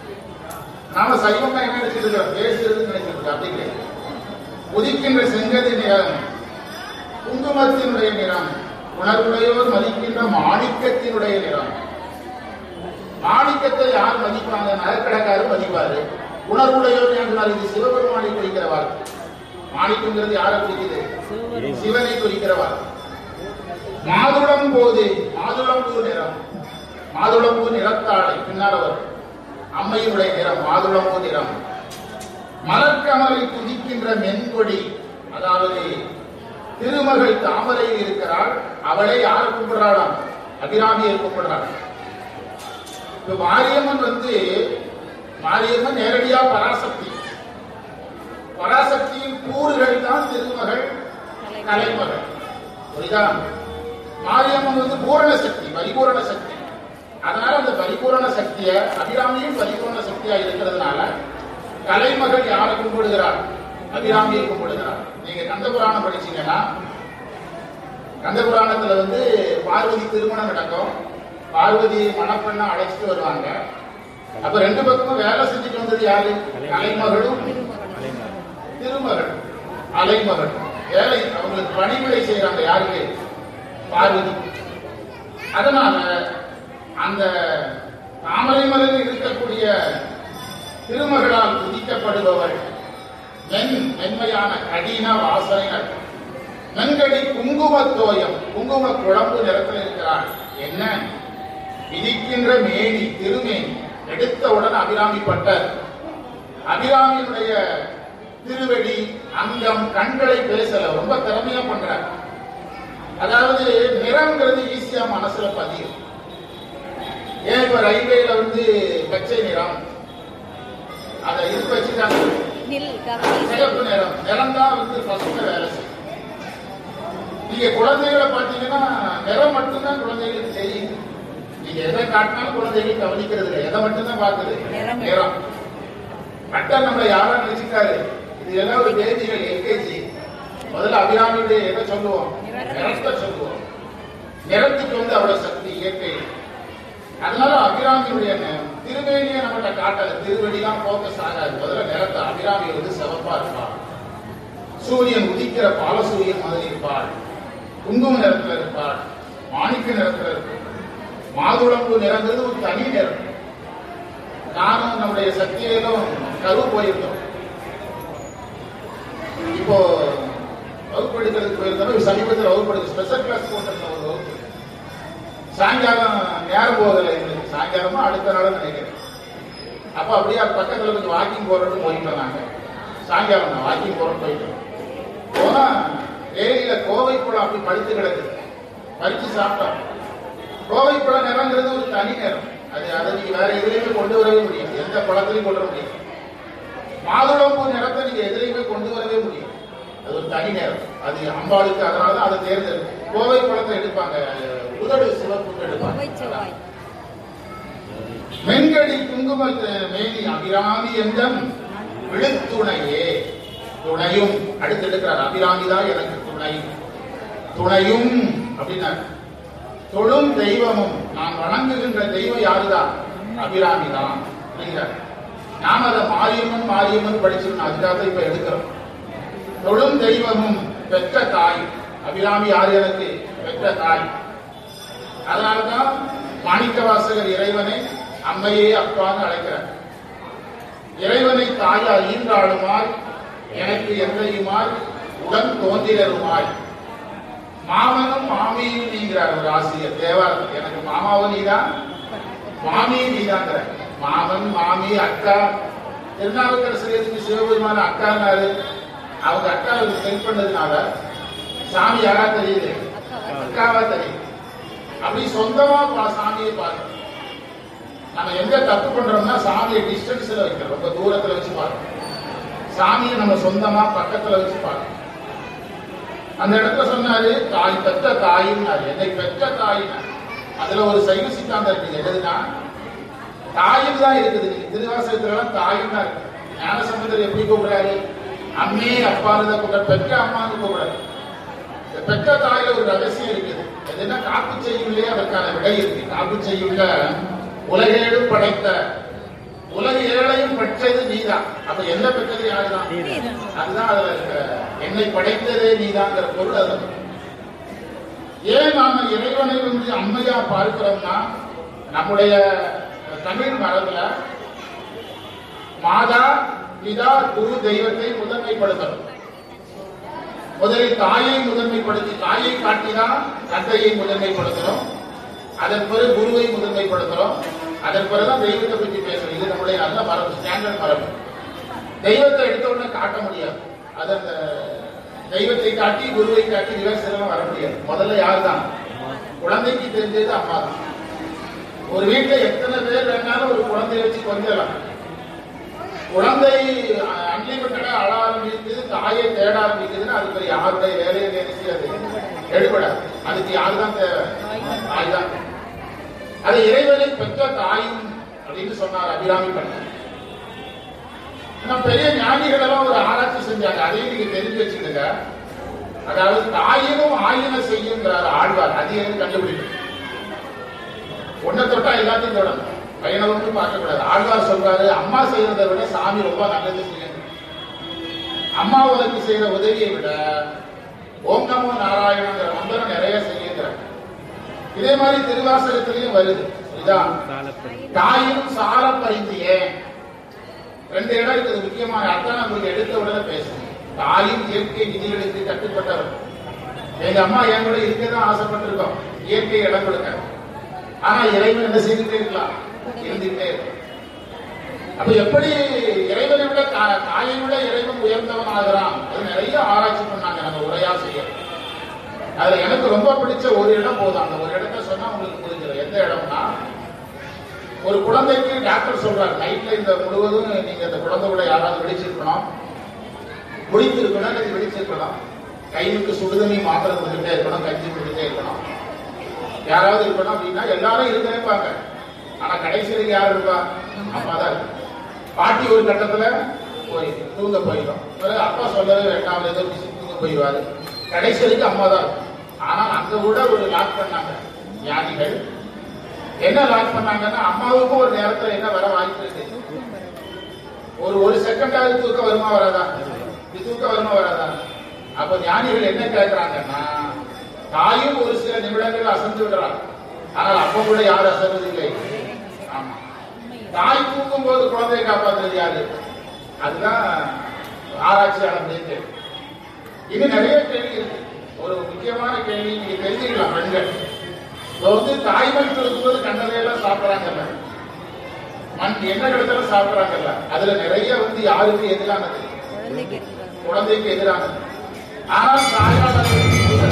நாம சைவம்னா என்ன நினைச்சிட்டு இருக்கிறோம் பேசுறது நினைச்சிட்டு இருக்கோம் அப்படி கிடையாது உதிக்கின்ற செங்கதி நிறம் குங்குமத்தினுடைய நிறம் உணர்வுடையோர் மதிக்கின்ற மாணிக்கத்தினுடைய நிறம் மாணிக்கத்தை யார் மதிப்பாங்க நகைக்கடைக்காரர் மதிப்பாரு உணர்வுடையோர் என்று சொன்னார் இது சிவபெருமானை குறிக்கிற வார்த்தை மாணிக்கங்கிறது யாரை குறிக்குது சிவனை குறிக்கிற வார்த்தை மாதுளம் போது மாதுளம்பூ நிறம் மாதுளம்பூ நிறத்தாடை பின்னால் வரும் அம்மையினுடைய நிறம் மாதுளம்பூ நிறம் மலர்கமலை துதிக்கின்ற மென்கொடி அதாவது திருமகள் தாமரையில் இருக்கிறாள் அவளை யார் கும்பிடுறாளாம் அபிராமியை கும்பிடுறாள் இப்ப மாரியம்மன் வந்து மாரியம்மன் நேரடியா பராசக்தி பராசக்தியின் கூறுகள் தான் திருமகள் கலைமகள் புரியுதா மாரியம்மன் வந்து பூரண சக்தி பரிபூரண சக்தி அதனால அந்த பரிபூரண சக்திய அபிராமியும் பரிபூரண சக்தியா இருக்கிறதுனால கலைமகள் யாரை கும்பிடுகிறார் அபிராமியை கும்பிடுகிறார் நீங்க கந்தபுராணம் படிச்சீங்கன்னா கந்தபுராணத்துல வந்து பார்வதி திருமணம் நடக்கும் பார்வதி மணப்பெண்ணை அழைச்சிட்டு வருவாங்க அப்ப ரெண்டு பக்கமும் வேலை செஞ்சுட்டு வந்தது யாரு கலைமகளும் திருமகள் அலைமகள் வேலை அவங்களுக்கு பணிவிடை செய்யறாங்க யாருக்கு பார்வதி அதனால அந்த தாமரை மலையில் இருக்கக்கூடிய திருமகளால் துதிக்கப்படுபவள் மென் மென்மையான கடின வாசனை அர்த்தம். மென்கடி குங்கும தோயம் குங்கும குழம்பு நிறத்தில் இருக்கிறாள் என்ன விதிக்கின்ற மேனி திருமேனி எடுத்தவுடன் அபிராமி பட்டர் அபிராமியினுடைய திருவடி அங்கம் கண்களை பேசல ரொம்ப திறமையா பண்றார் அதாவது நிறம்ங்கிறது ஈஸியா மனசுல பதியும் ஏன் இப்ப ரயில்வேல வந்து பச்சை நிறம் அதை இது வச்சுட்டாங்க நில் கவனி சிகப்பு நிறம் நிறம் தான் வந்து ஃபர்ஸ்ட் வேலை செய்யும் நீங்க குழந்தைகளை பார்த்தீங்கன்னா நிறம் மட்டும்தான் குழந்தைகளுக்கு தெரியும் நீங்க எதை காட்டினாலும் குழந்தைகள் கவனிக்கிறது இல்லை எதை மட்டும்தான் பார்க்குது நிறம். நிறம் கட்டர் நம்மளை யாரா நினைச்சுக்காரு இது எல்லாம் ஒரு பேபிகள் எல்கேஜி முதல்ல அபிராமியுடைய எதை சொல்லுவோம் நிறத்தை. நிறத்தை சொல்லுவோம் நிறத்துக்கு வந்து அவ்வளவு சக்தி இயற்கை அதனால அபிராமியுடைய ந- திருவேணியை நம்மகிட்ட காட்டாது திருவடிலாம் போக்கஸ் ஆகாது முதல்ல நிறத்தை அபிராமி வந்து சிவப்பா இருப்பாள் சூரியன் உதிக்கிற பாலசூரியன் மாதிரி இருப்பாள் குங்கும நிறத்துல இருப்பாள் மாணிக்க நிறத்துல இருப்பாள் மாதுளம்பு நிறங்கிறது ஒரு தனி நிறம் நானும் நம்முடைய சக்தியிலும் கரு போயிருந்தோம் இப்போ வகுப்பு எடுக்கிறதுக்கு போயிருந்தோம் சமீபத்தில் வகுப்பு எடுக்க ஸ்பெஷல் கிளாஸ் போட்டிருந்தோம் ஒரு வகுப்பு சாயங்காலம் நேரம் போகலை எங்களுக்கு சாயங்காலமா அடுத்த நாள் நினைக்கிறேன் அப்ப அப்படியே அது பக்கத்துல கொஞ்சம் வாக்கிங் போறோம்னு போயிட்டோம் நாங்க சாயங்காலம் நான் வாக்கிங் போறோம் போயிட்டோம் போனா ஏரியில கோவை பழம் அப்படி பழுத்து கிடக்குது பறிச்சு சாப்பிட்டோம் கோவை பழம் நிறங்கிறது ஒரு தனி நிறம் அது அதை நீங்க வேற எதுலையுமே கொண்டு வரவே முடியாது எந்த பழத்திலையும் கொண்டு வர முடியாது மாதுளம்பூ நிறத்தை நீங்க எதுலையுமே கொண்டு வரவே முடியும் அது ஒரு தனி நேரம் அது அம்பாளுக்கு அதனால தான் அதை தேர்ந்தெடுக்கும் கோவை பழத்தை எடுப்பாங்க உதடு சிவப்பு எடுப்பாங்க கோவை செவ்வாய் மென்கடி குங்கும மேனி அபிராமி எந்தம் விழுத்துணையே துணையும் அடுத்து எடுக்கிறார் அபிராமி தான் எனக்கு துணை துணையும் அப்படின்னா தொழும் தெய்வமும் நான் வணங்குகின்ற தெய்வம் யாருதான் அபிராமி தான் அப்படிங்கிறார் நாம அதை மாரியம்மன் மாரியம்மன் படிச்சிருக்கோம் அதுக்காக தான் இப்ப எடுக்கிறோம் தொழும் தெய்வமும் பெற்ற தாய் அபிராமி யாரு எனக்கு பெற்ற தாய் அதனால்தான் மாணிக்கவாசகர் இறைவனை அம்மையே அப்பான்னு அழைக்கிறார் இறைவனை தாயார் ஈன்றாளுமாய் எனக்கு எந்தையுமாய் உடன் தோன்றினருமாய் மாமனும் மாமியும் நீங்கிறார் ஒரு ஆசிரியர் தேவாரத்தில் எனக்கு மாமாவும் நீதான் மாமியும் நீதாங்கிற மாமன் மாமி அக்கா திருநாவுக்கரசர் எதுக்கு சிவபெருமான அக்கான்னாரு அவங்க அக்காவுக்கு ஹெல்ப் பண்ணதுனால சாமி யாரா தெரியுது அக்காவா தெரியுது அப்படி சொந்தமா பா- சாமியை பார்க்கணும் நம்ம எங்க தப்பு பண்றோம்னா சாமியை டிஸ்டன்ஸ்ல வைக்கிறோம் ரொம்ப தூரத்துல வச்சு பார்க்கணும் சாமியை நம்ம சொந்தமா பக்கத்துல வச்சு பார்க்கணும் அந்த இடத்துல சொன்னாரு தாய் பெற்ற தாயின்னாரு என்னை பெற்ற தாயினார் அதுல ஒரு சைவ சித்தாந்தம் இருக்குது எதுனா தாயின் தான் இருக்குது நீங்க திருவாசகத்துல எல்லாம் தாயின் தான் இருக்கு ஞானசம்பந்தர் எப்படி கூப்பிடுறாரு அம்மே அப்பான்னு தான் கூப்பிடுறாரு பெற்ற அம்மான்னு கூப்பிடுறாரு இந்த பெற்ற தாயில ஒரு ரகசியம் இருக்குது எதுனா காப்பு செய்யுள்ளே அதற்கான விடை இருக்கு காப்பு செய்யுள்ள உலகேடும் படைத்த உலக ஏழையும் பெற்றது நீதான் அப்ப என்ன பெற்றது யாருதான் அதுதான் அதுல இருக்க என்னை படைத்ததே நீதாங்கிற பொருள் அது ஏன் நாம இறைவனை வந்து அம்மையா பார்க்கிறோம்னா நம்முடைய தமிழ் மரபுல மாதா பிதா குரு தெய்வத்தை முதன்மைப்படுத்தணும் முதலில் தாயை முதன்மைப்படுத்தி தாயை காட்டிதான் தந்தையை முதன்மைப்படுத்தணும் அதன் பிறகு குருவை முதன்மைப்படுத்துறோம் அதன் பிறகுதான் தெய்வத்தை பற்றி பேசணும் இது நம்முடைய நல்ல மரபு ஸ்டாண்டர்ட் மரபு தெய்வத்தை எடுத்த உடனே காட்ட முடியாது அது அந்த தெய்வத்தை காட்டி குருவை காட்டி விவசாயம் வர முடியாது முதல்ல யார் தான் குழந்தைக்கு தெரிஞ்சது அம்மா தான் ஒரு வீட்டுல எத்தனை பேர் வேணாலும் ஒரு குழந்தைய வச்சு கொஞ்சலாம் குழந்தை அன்லிமிட்டடா அழ ஆரம்பிக்குது தாயை தேட ஆரம்பிக்குதுன்னா அதுக்கு ஒரு யாருடைய வேலையை நினைச்சு அது எடுபடாது அதுக்கு யார் தான் தேவை தாய் தான் அது இறைவனை பெற்ற தாயும் அப்படின்னு சொன்னார் அபிராமி பண்ண பெரிய ஞானிகள் எல்லாம் ஒரு ஆராய்ச்சி செஞ்சாங்க அதையும் நீங்க தெரிஞ்சு வச்சுக்கோங்க அதாவது தாயினும் ஆயின செய்யுங்கிறார் ஆழ்வார் அது எனக்கு கண்டுபிடிக்கும் ஒன்ன தொட்டா எல்லாத்தையும் தொடரும் பையனை வந்து பார்க்க கூடாது ஆழ்வார் சொல்றாரு அம்மா செய்யறதை விட சாமி ரொம்ப நல்லது செய்யணும் அம்மா உனக்கு செய்யற உதவியை விட ஓம் நமோ நாராயணங்கிற மந்திரம் நிறைய செய்யுங்கிறார் இதே மாதிரி திருவாசகத்திலையும் வருது இதான் தாயும் சார பரிந்தியே ரெண்டு இடம் இருக்குது முக்கியமான அதான் நம்மளுக்கு எடுத்த உடனே பேசும் தாயும் இயற்கை விதிகளுக்கு கட்டுப்பட்டவர் எங்க அம்மா என் கூட இருக்கதான் ஆசைப்பட்டிருக்கோம் இயற்கை இடம் கொடுக்க ஆனா இறைவன் என்ன செய்துட்டே இருக்கலாம் இருந்துகிட்டே இருக்கும் அப்ப எப்படி இறைவனை விட தா- தாயை விட இறைவன் உயர்ந்தவன் ஆகிறான் அது நிறைய ஆராய்ச்சி பண்ணாங்க நம்ம உரையா செய்ய அதுல எனக்கு ரொம்ப பிடிச்ச ஒரு இடம் போதும் அந்த ஒரு இடத்த சொன்னா உங்களுக்கு புரிஞ்சிடும் எந்த இடம்னா ஒரு குழந்தைக்கு டாக்டர் சொல்றாரு நைட்ல இந்த முழுவதும் நீங்க இந்த குழந்தை கூட யாராவது விழிச்சிருக்கணும் குடித்திருக்கணும் அல்லது விழிச்சிருக்கணும் கைவுக்கு சுடுதண்ணி மாத்திரை கொடுத்துட்டே இருக்கணும் கஞ்சி கொடுத்துட்டே இருக்கணும் யாராவது இருக்கணும் அப்படின்னா எல்லாரும் இருக்க நினைப்பாங்க ஆனா கடைசியில் யார் இருப்பா அப்பா தான் இருக்கு. பாட்டி ஒரு கட்டத்துல போய் தூங்க போயிடும் பிறகு அப்பா சொல்லவே வேண்டாம் ஏதோ பிசி தூங்க போயிடுவாரு கடைசி வரைக்கும் அம்மா தான் இருக்கும். ஆனால் அங்க கூட ஒரு லாக் பண்ணாங்க ஞானிகள் என்ன லாக் பண்ணாங்கன்னா அம்மாவுக்கும் ஒரு நேரத்துல என்ன வர வாய்ப்பு இருக்கு ஒரு ஒரு செகண்டாவது தூக்கம் வருமா வராதா இது தூக்கம் வருமா வராதா அப்ப ஞானிகள் என்ன கேட்கிறாங்கன்னா தாயும் ஒரு சில நிமிடங்கள் அசந்து விடுறாங்க ஆனால் அப்ப கூட யாரும் அசர்வதில்லை ஆமா தாய் தூங்கும் போது குழந்தையை காப்பாற்றுறது யாரு அதுதான் ஆராய்ச்சியாளர்களுடைய கேள்வி இன்னும் நிறைய கேள்வி இருக்கு ஒரு முக்கியமான கேள்வி நீங்க தெரிஞ்சுக்கலாம் பெண்கள் இப்போ வந்து தாய்மண் இருக்கும்போது கண்டதையெல்லாம் சாப்பிடறாங்கல்ல மண் என்ன கிடத்தாலும் சாப்பிடறாங்கல்ல அதுல நிறைய வந்து யாருக்கு எதிரானது குழந்தைக்கு இருக்கிறாங்க குழந்தைக்கு எதிரானது ஆனால் தாயால் அது இல்லை.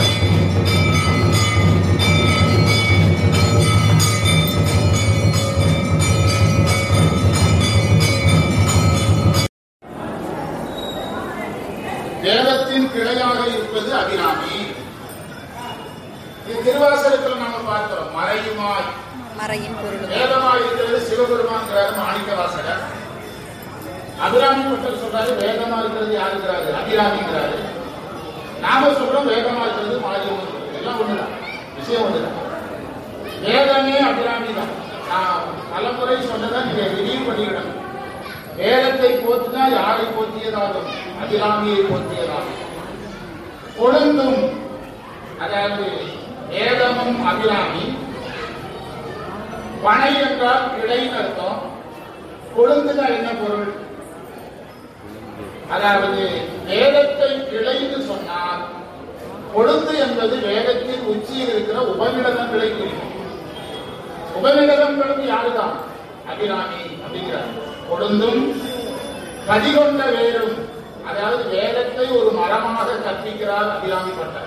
வேதத்தின் கிளையாக இருப்பது அபிராமி இது திருவாசகத்தில் நாம பார்க்கிறோம் மறையுமாய் மறையின் பொருள் வேதமா இருக்கிறது சிவபெருமான்கிறாரு மாணிக்க வாசகர் அபிராமி பட்டர் சொல்றாரு வேதமா இருக்கிறது யாருங்கிறாரு அபிராமிங்கிறாரு நாம சொல்றோம் வேதமா இருக்கிறது மாரியம்மன் எல்லாம் ஒண்ணுதான் விஷயம் ஒண்ணுதான் வேதமே அபிராமி தான் நான் பலமுறை சொன்னதை நீங்க ரிவியூ பண்ணிக்கிடணும் வேதத்தை போற்றினா யாரை போற்றியதாகும் அபிராமியை போற்றியதாகும் கொழுந்தும் அதாவது வேதமும் அபிராமி பனை என்றால் கிளைன்னு அர்த்தம் கொழுந்துனா என்ன பொருள் அதாவது வேதத்தை கிளைன்னு சொன்னால் கொழுந்து என்பது வேதத்தின் உச்சியில் இருக்கிற உபநிடதங்களை குறிக்கும் உபநிடதங்களும் யாருதான் அபிராமி அப்படிங்கிறார் கொழுந்தும் கதிகொண்ட வேரும் அதாவது வேதத்தை ஒரு மரமாக கற்பிக்கிறார் அபிராமி பட்டர்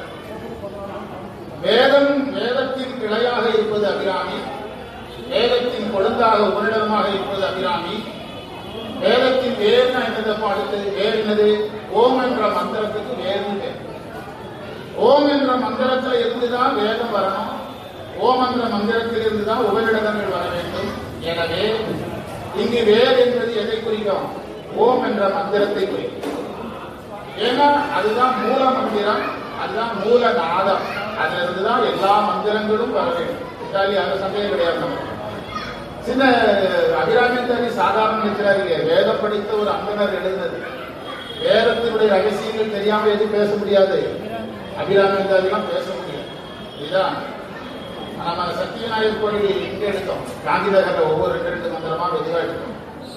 வேதம் வேதத்தின் கிளையாக இருப்பது அபிராமி வேதத்தின் கொழுந்தாக உபநிடதமாக இருப்பது அபிராமி வேதத்தின் வேர்னா என்னது அடுத்தது வேர் என்னது ஓம் என்ற மந்திரத்துக்கு வேர்னு பேர் ஓம் என்ற மந்திரத்துல இருந்துதான் வேதம் வரணும் ஓம் என்ற மந்திரத்தில் இருந்துதான் உபநிடதங்கள் வர வேண்டும் எனவே இங்கு வேர் என்பது எதை குறிக்கும் ஓம் என்ற மந்திரத்தை குறிக்கும் ஏன்னா அதுதான் மூல மந்திரம் அதுதான் மூல நாதம் அதுல இருந்துதான் எல்லா மந்திரங்களும் வர வேண்டும் இத்தாலி அந்த சந்தேகம் கிடையாது நமக்கு. சின்ன அபிராமித்தாரி சாதாரண நினைக்கிறாரு வேத படித்த ஒரு அந்தனர் எழுதுனது வேதத்தினுடைய ரகசியங்கள் தெரியாம எதுவும் பேச முடியாது அபிராமித்தாரிலாம் பேச முடியும் இதுதான் நம்ம சத்தியநாயகர் கோயில் இங்க எடுத்தோம் காந்திநகர்ல ஒவ்வொரு ரெண்டு ரெண்டு மந்திரமா மெதுவா எடுத்தோம்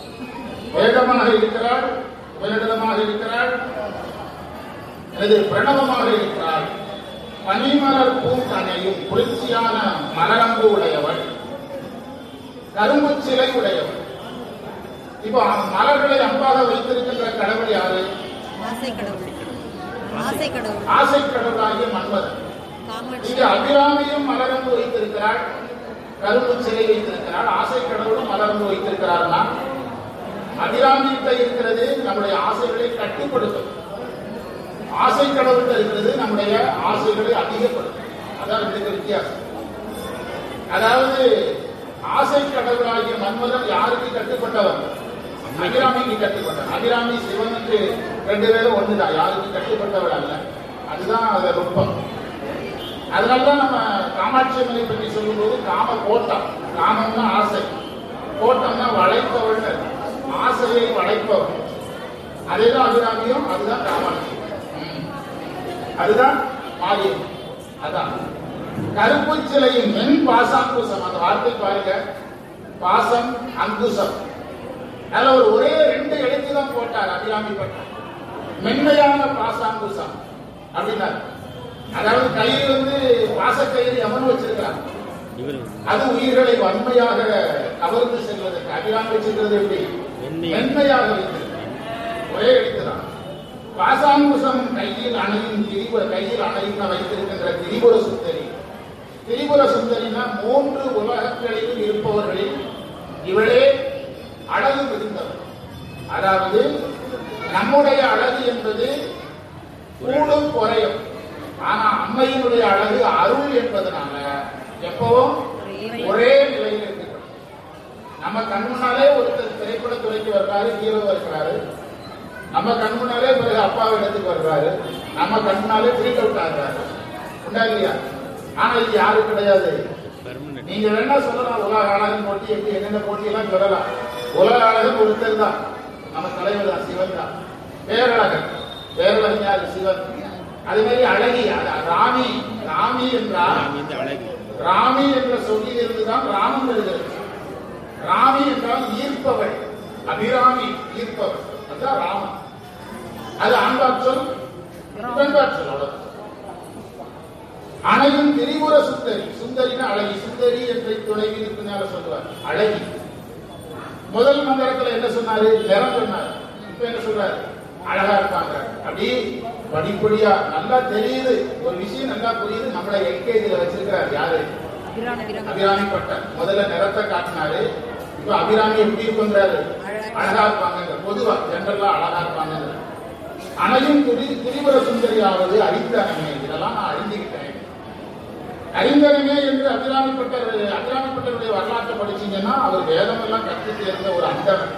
வேகமாக இருக்கிறாள் உபரிடமாக இருக்கிறாள் எனது பிரணவமாக இருக்கிறாள் பனிமலர் பூங்கனையும் குளிர்ச்சியான மலரம்பு உடையவள் கரும்பு சிலை உடையவள் இப்போ மலர்களை அம்பாக வைத்திருக்கின்ற கடவுள் யாரு ஆசை கடவுள் ஆசை கடவுள் ஆசை கடவுளாகிய மன்மதன் காமாட்சி இங்கு அபிராமியும் மலரம்பு வைத்திருக்கிறாள் கரும்பு சிலை வைத்திருக்கிறாள் ஆசை கடவுளும் மலரம்பு வைத்திருக்கிறார்னா அபிராமியிட்ட இருக்கிறது நம்முடைய ஆசைகளை கட்டுப்படுத்தும் ஆசை கடவுள்கிட்ட இருக்கிறது நம்முடைய ஆசைகளை அதிகப்படுத்தும் அதான் ரெண்டுக்கு வித்தியாசம் அதாவது ஆசை கடவுளாகிய மன்மதன் யாருக்கு கட்டுப்பட்டவர் அபிராமிக்கு கட்டுப்பட்டவர் அபிராமி சிவனுக்கு ரெண்டு பேரும் ஒண்ணுதான் யாருக்கு கட்டுப்பட்டவர் அல்ல அதுதான் அது நுட்பம் அதனாலதான் நம்ம காமாட்சி அம்மனை பற்றி சொல்லும்போது காம கோட்டம் காமம்னா ஆசை கோட்டம்னா வளைப்பவள் ஆசையை வளைப்பவள் அதேதான் அபிராமியும் அதுதான் காமாட்சி ம். அதுதான் மாரியம் அதான் கருப்பு சிலையின் மென் பாசாங்குசம் அந்த வார்த்தை பாருங்க பாசம் அங்குசம் அதுல ஒரு ஒரே ரெண்டு எழுத்து தான் போட்டார் அபிராமி பட்டம் மென்மையான பாசாங்குசம் அப்படின்னாரு அதாவது கயிறு வந்து பாசக்கயிறு எவன் வச்சிருக்கிறான் இவர் அது உயிர்களை வன்மையாக கவர்ந்து செல்வதற்கு அபிராமி வச்சிருக்கிறது எப்படி மென்மையாக. மென்மையாக வைத்திருக்கிறார் ஒரே எழுத்துதான் பாசாங்குசம் கையில் அணையும் திரிபுர கையில் அணையும் வைத்திருக்கின்ற திரிபுர சுந்தரி திரிபுர சுந்தரினா மூன்று உலகங்களிலும் இருப்பவர்களில் இவளே அழகு மிகுந்தவர் அதாவது நம்முடைய அழகு என்பது கூடும் குறையும் ஆனா அம்மையினுடைய அழகு அருள் என்பதனால எப்பவும் ஒரே நிலையில் இருக்கிறோம் நம்ம கண் முன்னாலே ஒருத்தர் திரைப்பட துறைக்கு வர்றாரு ஹீரோவா இருக்கிறாரு நம்ம கண் முன்னாலே பிறகு அப்பா இடத்துக்கு வர்றாரு நம்ம கண் முன்னாலே பிரிண்ட் அவுட் ஆகுறாரு உண்டா இல்லையா ஆனா இது யாரும் கிடையாது பெர்மனன்ட் நீங்க வேணா சொல்லலாம் உலக அழகன் போட்டி எப்படி என்னென்ன போட்டி எல்லாம் சொல்லலாம் உலக அழகன் ஒருத்தர் தான் நம்ம தலைவர் தான் சிவன் தான் பேரழகன் பேரழகன் யாரு சிவன் அதே மாதிரி அழகி அ- ராமி ராமி என்றால் இந்த அழகு ராமி என்ற சொல்லில் இருந்துதான் ராமம் வருகிறது ராமி என்றால் ஈர்ப்பவள் அபிராமி ஈர்ப்பவள் அதுதான் ராமன் அது ஆண்பாற் சொல் பெண்பாற் சொல் அவ்வளவுதான் அணையும் திரிபுர சுந்தரி சுந்தரினா அழகி சுந்தரி என்ற துணைவின் பின்னால சொல்லுவார் அழகி முதல் மந்திரத்துல என்ன சொன்னாரு நிறம் சொன்னாரு இப்ப என்ன சொல்றாரு அழகா இருப்பாங்க அப்படி படிப்படியா நல்லா தெரியுது ஒரு விஷயம் நல்லா புரியுது நம்மளை எல்கேஜில வச்சிருக்கிறார் யாரு அபிராமி அபிராமி அபிராமி பட்டன் முதல்ல நிறத்தை காட்டினாரு இப்ப அபிராமி எப்படி இருக்குன்றாரு அழகா இருப்பாங்க பொதுவா ஜென்ரலா அழகா இருப்பாங்க அணையும் துரி திரிபுர சுந்தரியாவது அறிந்தனமே இதெல்லாம் நான் அறிந்துகிட்டேன் அறிந்தனமே என்று அபிராமிப்பட்டர் அபிராமிப்பட்டருடைய வரலாற்றை படிச்சீங்கன்னா அவர் வேதம் எல்லாம் கற்று தேர்ந்த ஒரு அந்தவன்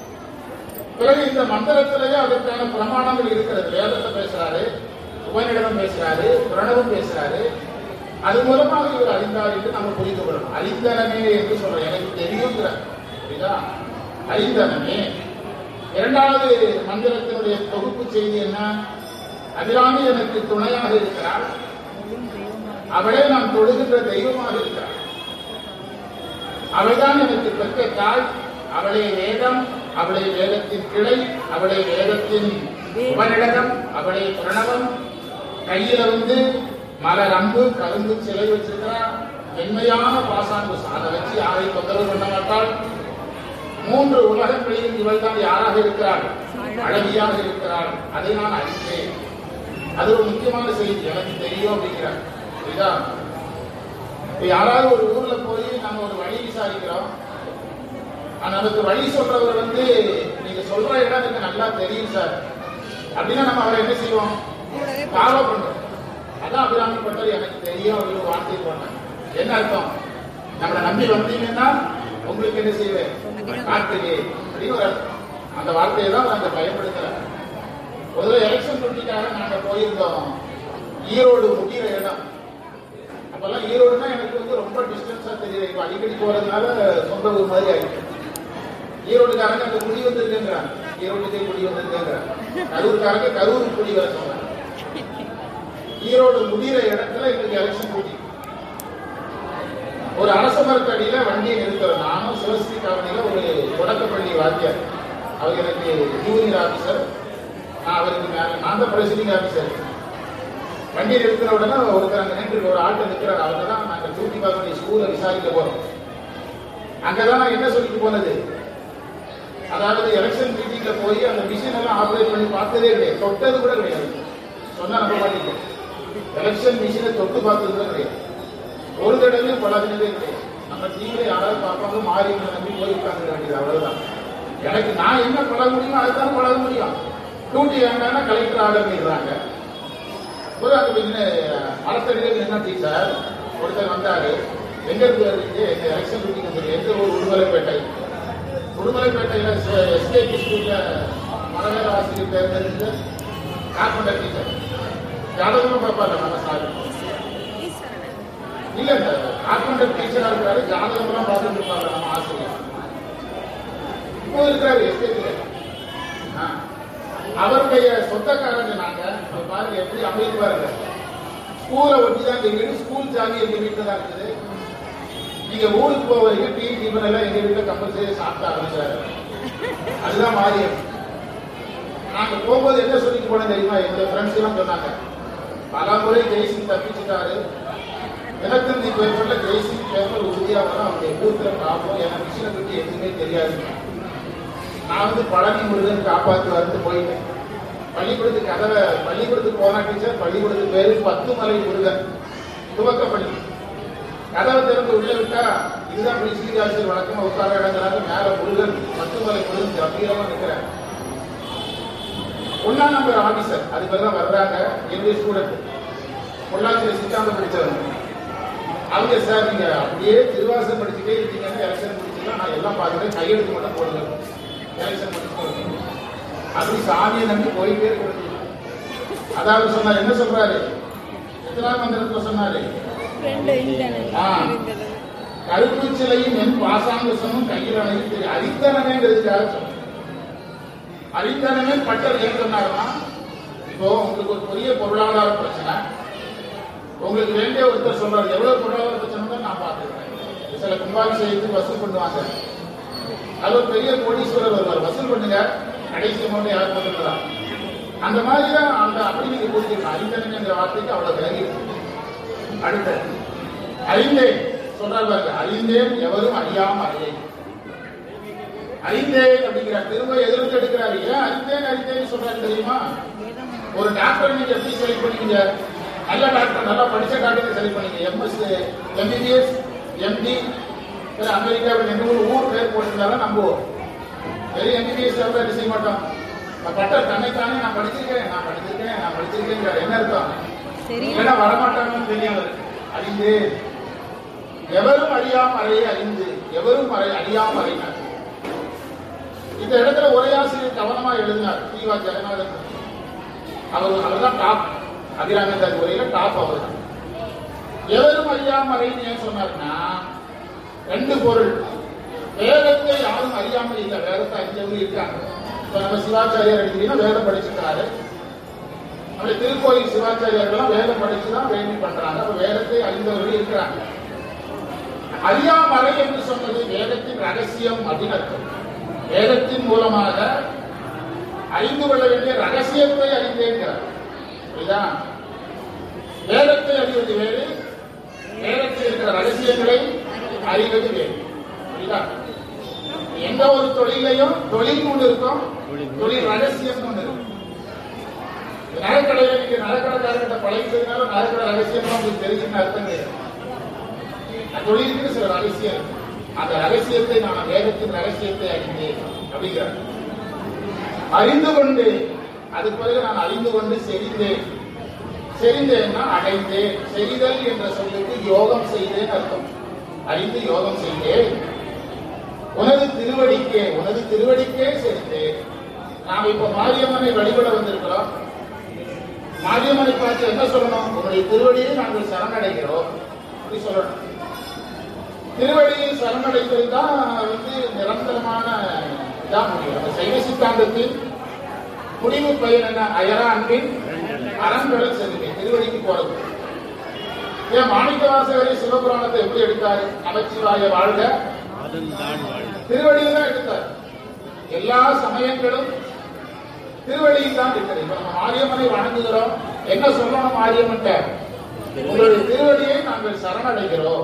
பிறகு இந்த மந்திரத்திலேயே அதற்கான பிரமாணங்கள் இருக்கிறது வேதத்தை பேசுறாரு உபநிடதம் பேசுறாரு பிரணவம் பேசுறாரு அது மூலமாக இவர் அறிந்தார் என்று நம்ம புரிந்து கொள்ளணும் அறிந்தனமே என்று சொல்றோம் எனக்கு தெரியுங்கிற புரியுதா அறிந்தனமே இரண்டாவது மந்திரத்தினுடைய தொகுப்பு செய்தி என்ன அபிராமி எனக்கு துணையாக இருக்கிறார் அவளே நான் தொழுகின்ற தெய்வமாக இருக்கிறார் அவள்தான் எனக்கு பெற்ற தாய் அவளே வேதம் அவளே வேதத்தின் கிளை அவளே வேதத்தின் உபநிடதம் அவளே பிரணவம் கையில வந்து மலர் அம்பு கரும்பு சிலை வச்சிருக்கிறா மென்மையான பாசாங்கு அதை வச்சு யாரையும் தொந்தரவு பண்ண மாட்டாள் மூன்று உலகங்களிலும் இவள் தான் யாராக இருக்கிறாள் அழகியாக இருக்கிறாள் அதை நான் அறிந்தேன் அது ஒரு முக்கியமான செய்தி எனக்கு தெரியும் அப்படிங்கிறார் புரியுதா இப்ப யாராவது ஒரு ஊர்ல போய் நம்ம ஒரு வழி விசாரிக்கிறோம் ஆனா, நமக்கு வழி சொல்றவர் வந்து நீங்க சொல்ற இடம் எனக்கு நல்லா தெரியும் சார் அப்படின்னா நம்ம அவரை என்ன செய்வோம் கூடவே ஃபாலோ பண்றோம் அதான் அபிராமி பட்டர் எனக்கு தெரியும் ஒரு வார்த்தை போட்டேன் என்ன அர்த்தம் நம்மளை நம்பி வந்தீங்கன்னா உங்களுக்கு என்ன செய்வேன் காட்டுவே அப்படின்னு ஒரு அர்த்தம். அந்த வார்த்தையை தான் நாங்க பயன்படுத்துறேன் முதல்ல எலெக்ஷன் டியூட்டிக்காக நாங்க போயிருந்தோம் ஈரோடு முடிகிற இடம் அப்பெல்லாம் ஈரோடுனா எனக்கு வந்து ரொம்ப டிஸ்டன்ஸா தெரியல இப்ப அடிக்கடி போறதுனால சொந்த ஊர் மாதிரி ஆயிடுச்சு ஈரோடுக்காரங்க அங்க குடி வந்திருக்கேங்கிறாங்க ஈரோட்டுக்கே குடி வந்திருக்கேங்கிறாங்க கரூருக்காரங்க கரூர் குடி வர சொன்னாங்க ஈரோடு முடிகிற இடத்துல எங்களுக்கு எலெக்ஷன் டியூட்டி ஒரு அரச மரத்தடியில வண்டியை நிறுத்துறோம் நானும் சிவஸ்ரீ காலனியில ஒரு தொடக்கப்பள்ளி வாத்தியார் அவர் எனக்கு ஜூனியர் ஆபீசர் நான் அவருக்கு மேல நான் தான் பிரசிடிங் ஆபீசர் வண்டியை நிறுத்தின உடனே ஒருத்தர் அங்க நின்று ஒரு ஆட்டை நிற்கிறார் அவங்க தான் நாங்கள் டியூட்டி பார்க்க வேண்டிய ஸ்கூலை விசாரிக்க போறோம் அங்கதான் நான் என்ன சொல்லிட்டு போனது அதாவது எலெக்ஷன் மீட்டிங்ல போய் அந்த மிஷின் எல்லாம் ஆப்ரேட் பண்ணி பார்த்ததே கிடையாது தொட்டது கூட கிடையாது சொன்னா நம்ப மாட்டீங்க எலெக்ஷன் மிஷினை தொட்டு பார்த்தது கூட கிடையாது ஒரு தடவையும் பழகினதே கிடையாது நம்ம டிவியில யாராவது பார்ப்பாங்க மாறி நம்பி போய் உட்கார்ந்து வேண்டியது அவ்வளவுதான் எனக்கு நான் என்ன பழக முடியுமோ அதுதான் பழக முடியும் டியூட்டி வேண்டாம்னா கலெக்டர் ஆர்டர் பண்ணிடுறாங்க ஒரு அங்க பின்ன மரத்தடியில் நின்ன டீச்சர் ஒருத்தர் வந்தாரு எங்க இருந்து வருவீங்க எங்க எலெக்ஷன் டியூட்டிக்கு வந்து எந்த ஊர் உடுமலைப்பேட்டை உடுமலைப்பேட்டையில எஸ்கேபி ஸ்கூல்ல மரவேல ஆசிரியர் தேர்ந்தெடுத்து கார்பெண்டர் டீச்சர் ஜாதகமும் பார்ப்பாங்க நம்ம சார் இல்ல இந்த கார்பெண்டர் டீச்சரா இருக்காரு ஜாதகம்லாம் பார்த்துட்டு இருப்பாங்க நம்ம ஆசிரியர் இப்போ இருக்கிறாரு எஸ்கேபில அவருடைய சொந்தக்காரங்க நாங்க இப்ப பாருங்க எப்படி அமைதி பாருங்க ஸ்கூலை ஒட்டி தான் எங்க வீடு ஸ்கூல் சாவி எங்க வீட்டுல தான் இருக்குது நீங்க ஊருக்கு போவீங்க டீ டிஃபன் எல்லாம் எங்க வீட்டுல கம்பல்சரி சாப்பிட்டு ஆரம்பிச்சாரு அதுதான் மாறியம் நாங்க போகும்போது என்ன சொல்லிட்டு போனோம் தெரியுமா எங்க ஃப்ரெண்ட்ஸ் எல்லாம் சொன்னாங்க பல முறை ஜெய்சிங் தப்பிச்சுட்டாரு தினத்தந்தி பேப்பர்ல ஜெய்சிங் பேப்பர் உறுதியா வரும் அவருடைய பூத்துல ப்ராப்ளம் எனக்கு மிஷினை பத்தி எதுவுமே தெரியாது நான் வந்து பழனி முருகன் காப்பாத்து வந்து போயிட்டேன் பள்ளிக்கூடத்துக்கு கதவை பள்ளிக்கூடத்துக்கு போனா டீச்சர் பள்ளிக்கூடத்துக்கு பேரு பத்து மலை முருகன் துவக்க பள்ளி கதவை திறந்து உள்ள விட்டா இதுதான் பிரிசிகாசர் வழக்கமா உட்கார இடங்கிறாங்க மேல முருகன் பத்து மலை முருகன் கம்பீரமா நிற்கிறார் ஒன்னா நம்பர் ஆபீசர் அது பேர் தான் வர்றாங்க என்னுடைய ஸ்டூடெண்ட் பொள்ளாச்சியில் சித்தாந்த படிச்சவங்க அவங்க சார் நீங்க அப்படியே திருவாசம் படிச்சுட்டே இருக்கீங்கன்னா எலெக்ஷன் முடிச்சுக்கலாம் நான் எல்லாம் பார்த்துட்டு கையெழுத்து மட்டும் போடுங்க எலெக்ஷன் முடிச்சு அப்படி சாமியை நம்பி போயிட்டே இருக்கிறது அதாவது சொன்னார் என்ன சொல்றாரு எத்தனாம் மந்திரத்துல சொன்னாரு ஆ. கருப்பு சிலையும் என் பாசாங்கசமும் கையில் அணைத்து அரித்தனமேங்கிறதுக்காக சொன்னார் அரித்தனமே பட்டர் ஏன் சொன்னாருன்னா இப்போ உங்களுக்கு ஒரு பெரிய பொருளாதார பிரச்சனை உங்களுக்கு வேண்டிய ஒருத்தர் சொல்றாரு எவ்வளவு பொருளாதார பிரச்சனை தான் நான் பார்த்துக்கிறேன் சில கும்பாபிஷேகத்துக்கு வசூல் பண்ணுவாங்க அது ஒரு பெரிய கோடீஸ்வரர் வருவார் வசூல் பண்ணுங்க கடைசி அமௌண்ட் யார் போட்டுக்கலாம் அந்த மாதிரி தான் அந்த அப்படி நீங்க புரிஞ்சுக்கணும் அறிந்தனங்கிற வார்த்தைக்கு அவ்வளவு விலகி இருக்கு அடுத்த அறிந்தேன் சொல்றாரு பாருங்க அறிந்தேன் எவரும் அறியாம அறியேன் அறிந்தேன் அப்படிங்கிற திரும்ப எதிர்த்து எடுக்கிறாரு ஏன் அறிந்தேன் அறிந்தேன் சொல்றாரு தெரியுமா ஒரு டாக்டர் நீங்க எப்படி செலக்ட் பண்ணுவீங்க நல்ல டாக்டர் நல்லா படிச்ச டாக்டர் செலக்ட் பண்ணீங்க எம்எஸ் எம்பிபிஎஸ் எம்டி அமெரிக்காவில் எந்த ஒரு ஊர் பேர் போட்டிருந்தாலும் நம்புவோம் வெறும் எம்பிபிஎஸ் எவ்வளோ செய்ய மாட்டோம் நான் பட்டர் தன்னைத்தானே நான் படிச்சிருக்கேன் நான் படிச்சிருக்கேன் நான் படிச்சிருக்கேன் என்ன அர்த்தம் தெரியல இல்லைன்னா வரமாட்டாங்கன்னு தெரியும் அவருக்கு அறிந்து எவரும் அறியாம அறையை அறிந்து எவரும் அறை அறியாம அறினார் இந்த இடத்துல உரையாசிரியர் கவனமா எழுதினார் தீவா ஜெகநாதன் அவர் அவர்தான் டாப் அபிராமந்தார் உரையில டாப் அவர் தான் எவரும் அறியாம அறைன்னு ஏன் சொன்னார்னா ரெண்டு பொருள் வேதத்தை யாரும் அறியாமல் இல்லை வேதத்தை அறிஞ்சவங்க இருக்காங்க இப்ப நம்ம சிவாச்சாரியார் எடுத்தீங்கன்னா வேதம் படிச்சிருக்காரு அப்படி திருக்கோயில் சிவாச்சாரியர்கள்லாம் வேதம் படிச்சு தான் வேண்டி பண்றாங்க அப்ப வேதத்தை அறிந்தவர்கள் இருக்கிறாங்க அறியாமறை என்று சொன்னது வேதத்தின் ரகசியம் அப்படின்னு அர்த்தம் வேதத்தின் மூலமாக அறிந்து கொள்ள வேண்டிய ரகசியத்தை அறிந்தேங்கிறார் புரியுதா வேதத்தை அறிவது வேறு வேதத்தில் இருக்கிற ரகசியங்களை அறிவது வேறு புரியுதா எந்த ஒரு தொழிலையும் தொழில் ஒன்று இருக்கும் தொழில் ரகசியம் ஒன்று இருக்கும் நகைக்கடையில நீங்க நகைக்கடைக்காரர்கிட்ட பழகிட்டதுனால நகைக்கடை ரகசியமா உங்களுக்கு தெரிஞ்சுன்னு அர்த்தம் கிடையாது அந்த தொழிலுக்கு சில ரகசியம் இருக்கு. அந்த ரகசியத்தை நான் வேதத்தின் ரகசியத்தை அறிந்தேன் அப்படிங்கிறார் அறிந்து கொண்டு அதுக்கு பிறகு நான் அறிந்து கொண்டு செறிந்தேன் செறிந்தேன்னா அடைந்தேன் செய்தல் என்ற சொல்லுக்கு யோகம் செய்தேன் அர்த்தம் அறிந்து யோகம் செய்தேன் உனது திருவடிக்கே உனது திருவடிக்கே செறிந்தேன் நாம் இப்ப மாரியம்மனை வழிபட வந்திருக்கிறோம் மாரியம்மனை பார்த்து என்ன சொல்லணும் உங்களுடைய திருவடியை நாங்கள் சரணடைகிறோம் அப்படி சொல்லணும் திருவடியில் சரணடைந்தது தான் வந்து நிரந்தரமான இதா முடியும் அந்த சைவ சித்தாந்தத்தில் முடிவு பயன் என்ன அயரா அன்பின் அரண்களில் செல்லுங்க திருவடிக்கு போறது ஏன் மாணிக்க வாசகரை சிவபுராணத்தை எப்படி எடுத்தாரு நமச்சிவாய வாழ்க திருவடியில் தான் எடுத்தார் எல்லா சமயங்களும் திருவடியில் தான் இருக்கிறது இப்ப நம்ம மாரியம்மனை வணங்குகிறோம் என்ன சொல்லணும் மாரியம்மன்ட்ட உங்களுடைய திருவடியை நாங்கள் சரணடைகிறோம்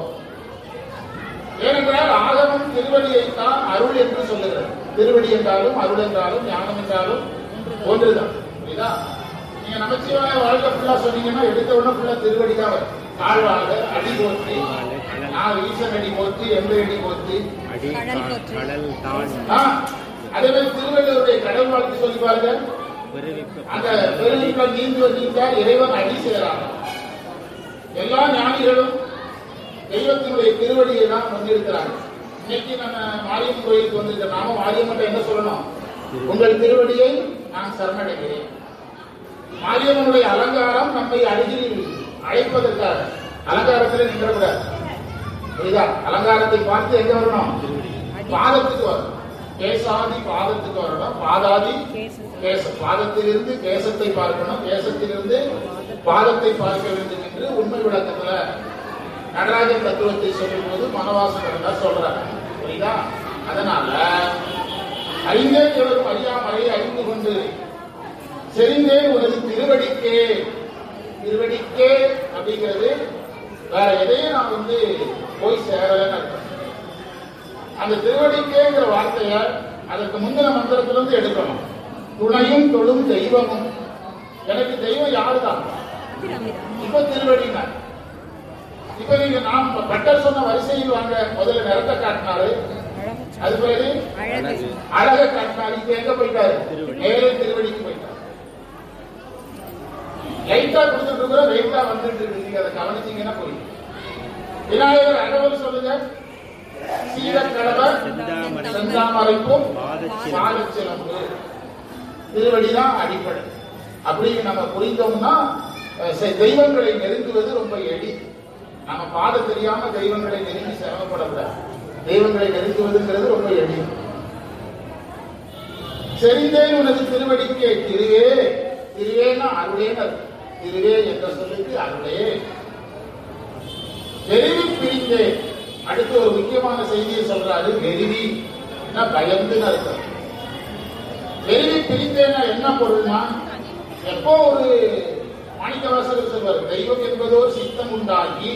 ஏனென்றால் ஆகமம் திருவடியைத்தான் அருள் என்று சொல்லுகிறது திருவடி என்றாலும் அருள் என்றாலும் ஞானம் என்றாலும் ஒன்றுதான் புரியுதா நீங்க நமச்சிவாய வாழ்க்கை ஃபுல்லா சொன்னீங்கன்னா எடுத்த உடனே ஃபுல்லா திருவடி தான் வரும் தாழ்வாக அடி போற்றி நான் ஈசன் அடி போற்றி எந்த அடி போற்றி கடல் போற்று. கடல் தான் ஆ, அதே மாதிரி திருவள்ளுவருடைய கடல் வாழ்த்து சொல்லி பாருங்க அந்த பெருவிக்குள்ள நீந்து வந்திருந்தால் இறைவன் அடி சேரான் எல்லா ஞானிகளும் தெய்வத்தினுடைய திருவடியை தான் வந்திருக்கிறாங்க இன்னைக்கு நம்ம மாரியம்மன் கோயிலுக்கு வந்திருக்க நாம மாரியம்மன் என்ன சொல்லணும் உங்கள் திருவடியை நான் சரணடைகிறேன் மாரியம்மனுடைய அலங்காரம் நம்மை அருகில் அழைப்பதற்காக அலங்காரத்தில் நின்றக்கூடாது புரியுதா அலங்காரத்தை பார்த்து எங்க வரணும் பாதத்துக்கு வரணும் கேசாதி பாதத்துக்கு வரணும் பாதாதி கேச பாதத்திலிருந்து கேசத்தை பார்க்கணும் கேசத்திலிருந்து பாதத்தை பார்க்க வேண்டும் என்று உண்மை விளக்கத்துல நடராஜன் தத்துவத்தை சொல்லும் போது மனவாசம் தான் சொல்றாங்க புரியுதா அதனால அறிந்தே எவரும் அறியாமலே அறிந்து கொண்டு செறிந்தே உனது திருவடிக்கே திருவடிக்கே அப்படிங்கிறது வேற எதையும் நான் வந்து போய் சேரலன்னு அர்த்தம் அந்த திருவடிக்கேங்கிற வார்த்தைய அதற்கு முந்தின மந்திரத்திலிருந்து எடுக்கணும் துணையும் தொழும் தெய்வமும் எனக்கு தெய்வம் யாருதான் இப்ப திருவடினா இப்ப நீங்க நாம் பட்டர் சொன்ன வரிசையில் வாங்க முதல்ல நிறத்தை காட்டினாரு அது பிறகு அழகு அழக காட்டினாரு இப்ப எங்க போயிட்டாரு நேரே திருவடிக்கு போயிட்டாரு லைட்டா கொடுத்துட்டு இருக்கிறோம் லைட்டா வந்துட்டு இருக்கு நீங்க அதை கவனிச்சீங்கன்னா புரியும் விநாயகர் அகவல் சொல்லுங்க சீரக்கடவர் செந்தாமரைக்கும் பாதச்சிலம்பு திருவடிதான் அடிப்படை அப்படி நம்ம புரிந்தோம்னா அஹ், செ- தெய்வங்களை நெருங்குவது ரொம்ப எளி நம்ம பாத தெரியாம தெய்வங்களை நெருங்கி சிரமப்படக்கூடாது தெய்வங்களை நெருங்குவதுங்கிறது ரொம்ப எளி செறிந்தேன் உனது திருவடிக்கே திருவே திருவேனா அருளேன்னு அர்த்தம். திருவே என்ற சொல்லுக்கு அருளே வெறிவி பிரிந்தேன் அடுத்து ஒரு முக்கியமான செய்தியை சொல்றாரு வெறிவி பயந்துன்னு அர்த்தம் வெறிவி பிரிந்தேன்னா என்ன பொருள்னா எப்போ ஒரு மாணிக்கவாசகர் சொல்வார் தெய்வம் என்பதோர் சித்தம் உண்டாகி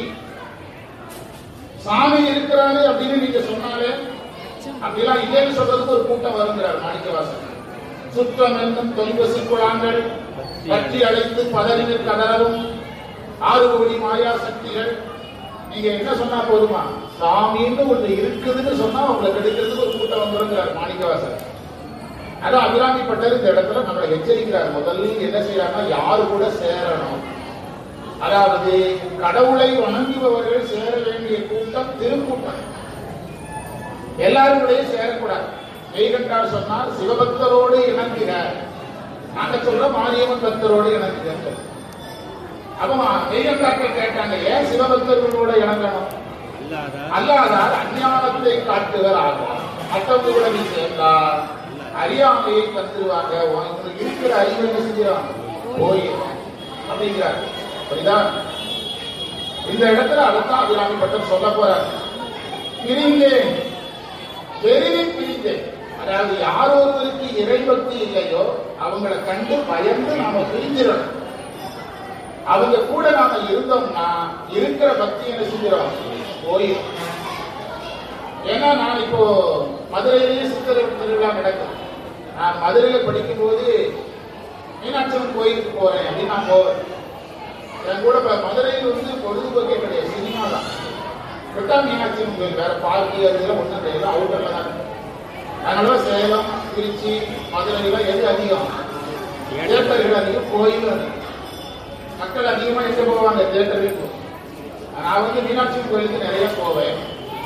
சாமி இருக்கிறாரு அப்படின்னு நீங்க சொன்னாலே அப்படிலாம் இல்லைன்னு சொல்றதுக்கு ஒரு கூட்டம் வருங்கிறார் மாணிக்கவாசகர் சுற்றம் என்னும் தொல்வசி குழாங்கள் பற்றி அழைத்து பதறினர் கதறவும் ஆறு கோடி மாயா சக்திகள் நீங்க என்ன சொன்னா போதுமா சாமின்னு ஒண்ணு இருக்குதுன்னு சொன்னா உங்களை கெடுக்கிறதுக்கு ஒரு கூட்டம் வந்துருங்கிறார் மாணிக்கவாசகர் அதான் அபிராமி பட்டர் இந்த இடத்துல நம்மளை எச்சரிக்கிறார் முதல்ல என்ன செய்யறாங்கன்னா யாரு கூட சேரணும் அதாவது கடவுளை வணங்குபவர்கள் சேர வேண்டிய கூட்டம் திருக்கூட்டம் எல்லாரும் கூடயே சேரக்கூடாது மெய்கண்டார் சொன்னார் சிவபக்தரோடு இணங்குக நாங்க சொல்ற மாரியம்மன் பக்தரோடு இணங்குக அப்ப மெய்கண்டார்கள் கேட்டாங்க ஏன் சிவபக்தர்களோட இணங்கணும் அல்லாதால் அஞ்ஞானத்தை காட்டுவர் ஆகும் மற்றவங்க கூட நீ சேர்ந்தா அறியாமையை தந்துருவாங்க உனக்கு இருக்கிற அறிவை என்ன செஞ்சிடும் போயிடும் அப்படிங்கிறார் புரியுதா இந்த இடத்துல அதைத்தான் அபிராமி பட்டம் சொல்ல போறார் பிரிந்தேன் பெருவி பிரிந்தேன் அதாவது யார் ஒருவருக்கு இறைபக்தி இல்லையோ அவங்கள கண்டு பயந்து நாம பிரிஞ்சிடணும் அவங்க கூட நாம இருந்தோம்னா இருக்கிற பக்தி என்ன செஞ்சிடும் போயிடும் ஏன்னா நான் இப்போ மதுரையிலேயே சித்தர் திருவிழா நடக்கும் நான் மதுரையில படிக்கும் போது மீனாட்சியம்மன் கோயிலுக்கு போறேன் அப்படின்னு நான் போவேன் என் கூட இப்ப மதுரையில் வந்து பொழுதுபோக்கே கிடையாது சினிமா தான் விட்டா மீனாட்சியம்மன் கோயில் வேற பார்க்கு அது இதெல்லாம் ஒன்றும் கிடையாது அவுட்டர்ல தான் இருக்கும். அதனால சேலம் திருச்சி மதுரையில எது அதிகம் தேட்டர்கள் அதிகம் கோயில் அதிகம் மக்கள் மக்கள் அதிகமா எங்க போவாங்க தேட்டருக்கு நான் வந்து மீனாட்சி கோயிலுக்கு நிறைய போவேன்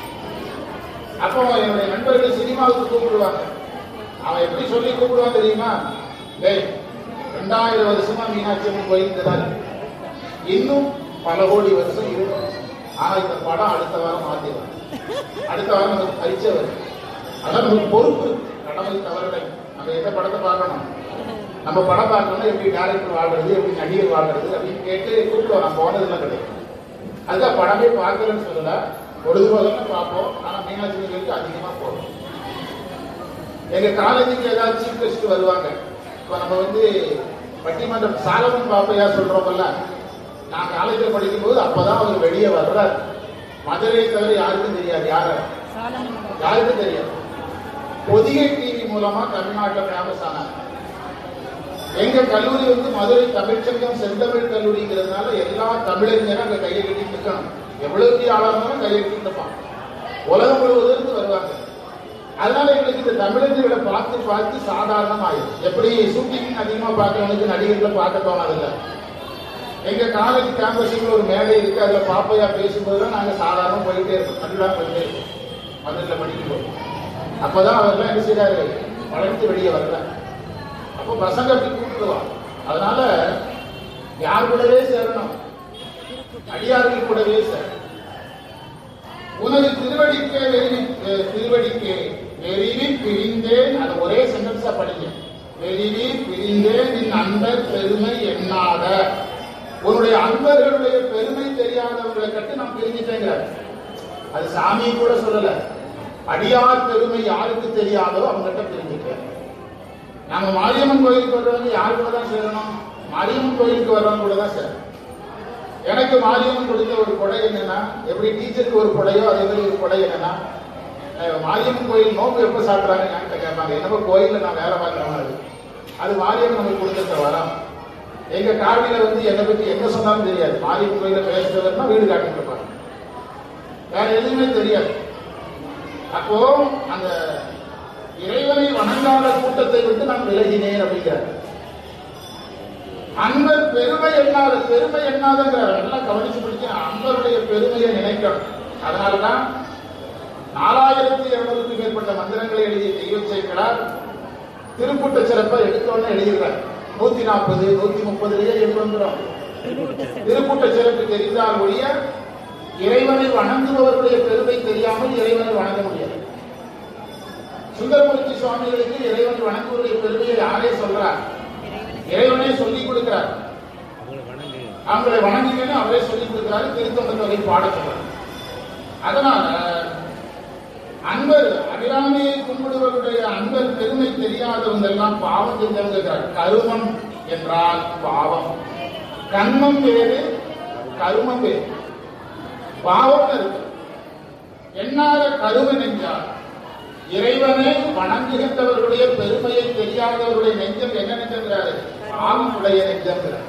அப்போ என்னுடைய நண்பர்கள் சினிமாவுக்கு கூப்பிடுவாங்க அவன் எப்படி சொல்லி கூப்பிடுவான் தெரியுமா டேய் ரெண்டாயிரம் வருஷமா மீனாட்சி அம்மன் கோயிலுக்கு தான் இருக்கு. இன்னும் பல கோடி வருஷம் இருக்கும் ஆனா இந்த படம் அடுத்த வாரம் மாத்திடுவாங்க அடுத்த வாரம் நமக்கு பரிச்சை வரும் அதான் நமக்கு பொறுப்பு கடமை தவறுகள் நம்ம எந்த படத்தை பார்க்கணும் நம்ம படம் பார்க்கணும்னா எப்படி டேரக்டர் வாழ்றது எப்படி நடிகர் வாழ்றது அப்படின்னு கேட்டு கூப்பிடுவோம் நான் போனதெல்லாம் கிடையாது அதுதான் படமே பார்க்கலன்னு சொல்லல பொழுதுபோதுன்னு பார்ப்போம் ஆனா மீனாட்சி கோயிலுக்கு அதிகமா போறோம் எங்க காலேஜுக்கு ஏதாவது சீஃப் கெஸ்ட் வருவாங்க இப்ப நம்ம வந்து பட்டிமன்றம் சாலமன் பாப்பையா சொல்றோம்ல நான் காலேஜில் படிக்கும் போது அப்பதான் அவர் வெளியே வர்றார் மதுரை தவிர யாருக்கும் தெரியாது யார யாருக்கும் தெரியாது பொதிகை டிவி மூலமா தமிழ்நாட்டில் ஃபேமஸ் ஆனாங்க எங்க கல்லூரி வந்து மதுரை தமிழ்ச்சங்கம் செந்தமிழ் கல்லூரிங்கிறதுனால எல்லா தமிழறிஞரும் அங்க கையை கட்டி நிற்கணும் எவ்வளவு பெரிய ஆளா இருந்தாலும் கையை கட்டி நிற்பான் உலகம் முழுவதும் இருந்து வருவாங்க அதனால எங்களுக்கு இந்த தமிழர்களை பார்த்து பார்த்து சாதாரணம் ஆயிடும் எப்படி ஷூட்டிங் அதிகமா பார்க்கறவனுக்கு நடிகர்களை பார்க்க தோணாதில்ல எங்க காலேஜ் கேம்பஸ்ல ஒரு மேடை இருக்கு அதுல பாப்பையா பேசும்போது நாங்க சாதாரண போயிட்டே இருக்கோம் அதுதான் போயிட்டே இருக்கோம் மதுரையில படிக்கும் போது அப்பதான் அவர்லாம் என்ன செய்யறாரு வளர்த்து வெளியே வரல அப்போ பசங்க அப்படி கூப்பிடுவான் அதனால யார் கூடவே சேரணும் அடியார்கள் கூடவே சேரணும் உனது திருவடிக்கே வெறி அஹ், திருவடிக்கே வெறிவி பிரிந்தேன் அது ஒரே சென்டென்ஸா படிங்க வெறிவி பிரிந்தேன் நின் அன்பர் பெருமை எண்ணாத உன்னுடைய அன்பர்களுடைய பெருமை தெரியாதவர்களை கட்டு நான் பிரிஞ்சுட்டேங்கிறார் அது சாமி கூட சொல்லல அடியார் பெருமை யாருக்கு தெரியாதோ அவங்ககிட்ட பிரிஞ்சுட்டேன் நாம மாரியம்மன் கோயிலுக்கு வர்றவங்க யார் கூட தான் சேரணும் மாரியம்மன் கோயிலுக்கு வர்றவங்க கூட தான் சேரணும் எனக்கு மாரியம்மன் கொடுத்த ஒரு கொடை என்னன்னா எப்படி டீச்சருக்கு ஒரு கொடையோ அதே மாதிரி ஒரு கொடை என்னன்னா அஹ், மாரியம்மன் கோயில் நோம்பு எப்ப சாப்பிட்றாங்க என்கிட்ட கேட்பாங்க என்னப்போ கோயில்ல நான் வேலை பார்க்குற மாதிரி அது மாரியம்மன் நமக்கு கொடுத்த வரம் எங்க காவியில வந்து என்னை பத்தி என்ன சொன்னாலும் தெரியாது மாரியம்மன் கோயில பேசுறதுன்னா வீடு காட்டிட்டு இருப்பாங்க வேற எதுவுமே தெரியாது அப்போ அந்த இறைவனை வணங்காத கூட்டத்தை விட்டு நான் விலகினேன் அப்படிங்கிறார் அன்பர் பெருமை எண்ணாத பெருமை எண்ணாதங்கிறார் எல்லாம் கவனிச்சு பிடிக்க அன்பருடைய பெருமையை நினைக்கணும் அதனாலதான் நாலாயிரத்தி இருநூறுக்கும் மேற்பட்ட மந்திரங்களை எழுதிய தெய்வ சேர்க்கிறார் திருக்கூட்ட சிறப்பை எடுத்தோன்னு எழுதிடுறார் நூத்தி நாற்பது நூத்தி முப்பதுலயே எடுத்து வந்துடும் திருக்கூட்ட சிறப்பு தெரிந்தால் ஒழிய இறைவனை வணங்குபவர்களுடைய பெருமை தெரியாமல் இறைவனை வணங்க முடியாது சுந்தரமூர்த்தி சுவாமிகளுக்கு இறைவனை வணங்குவதுடைய பெருமையை யாரே சொல்றார் இறைவனே சொல்லிக் கொடுக்கிறார் அவங்களை வணங்குங்கன்னு அவரே சொல்லிக் கொடுக்கிறாரு திருத்தொண்ட தொகை பாட சொல்றார் அதனால அன்பர் அபிராமியை கும்பிடுவருடைய அன்பர் பெருமை தெரியாதவங்க எல்லாம் பாவம் செஞ்சவங்க இருக்கிறார். கருமம் என்றால் பாவம் கண்மம் வேறு கருமம் வேறு பாவம் இருக்கு எண்ணாத கரும நெஞ்சால் இறைவனை வணங்குகின்றவர்களுடைய பெருமையை தெரியாதவர்களுடைய நெஞ்சம் என்ன நெஞ்சங்கிறாரு பாவம் உடைய நெஞ்சங்கிறார்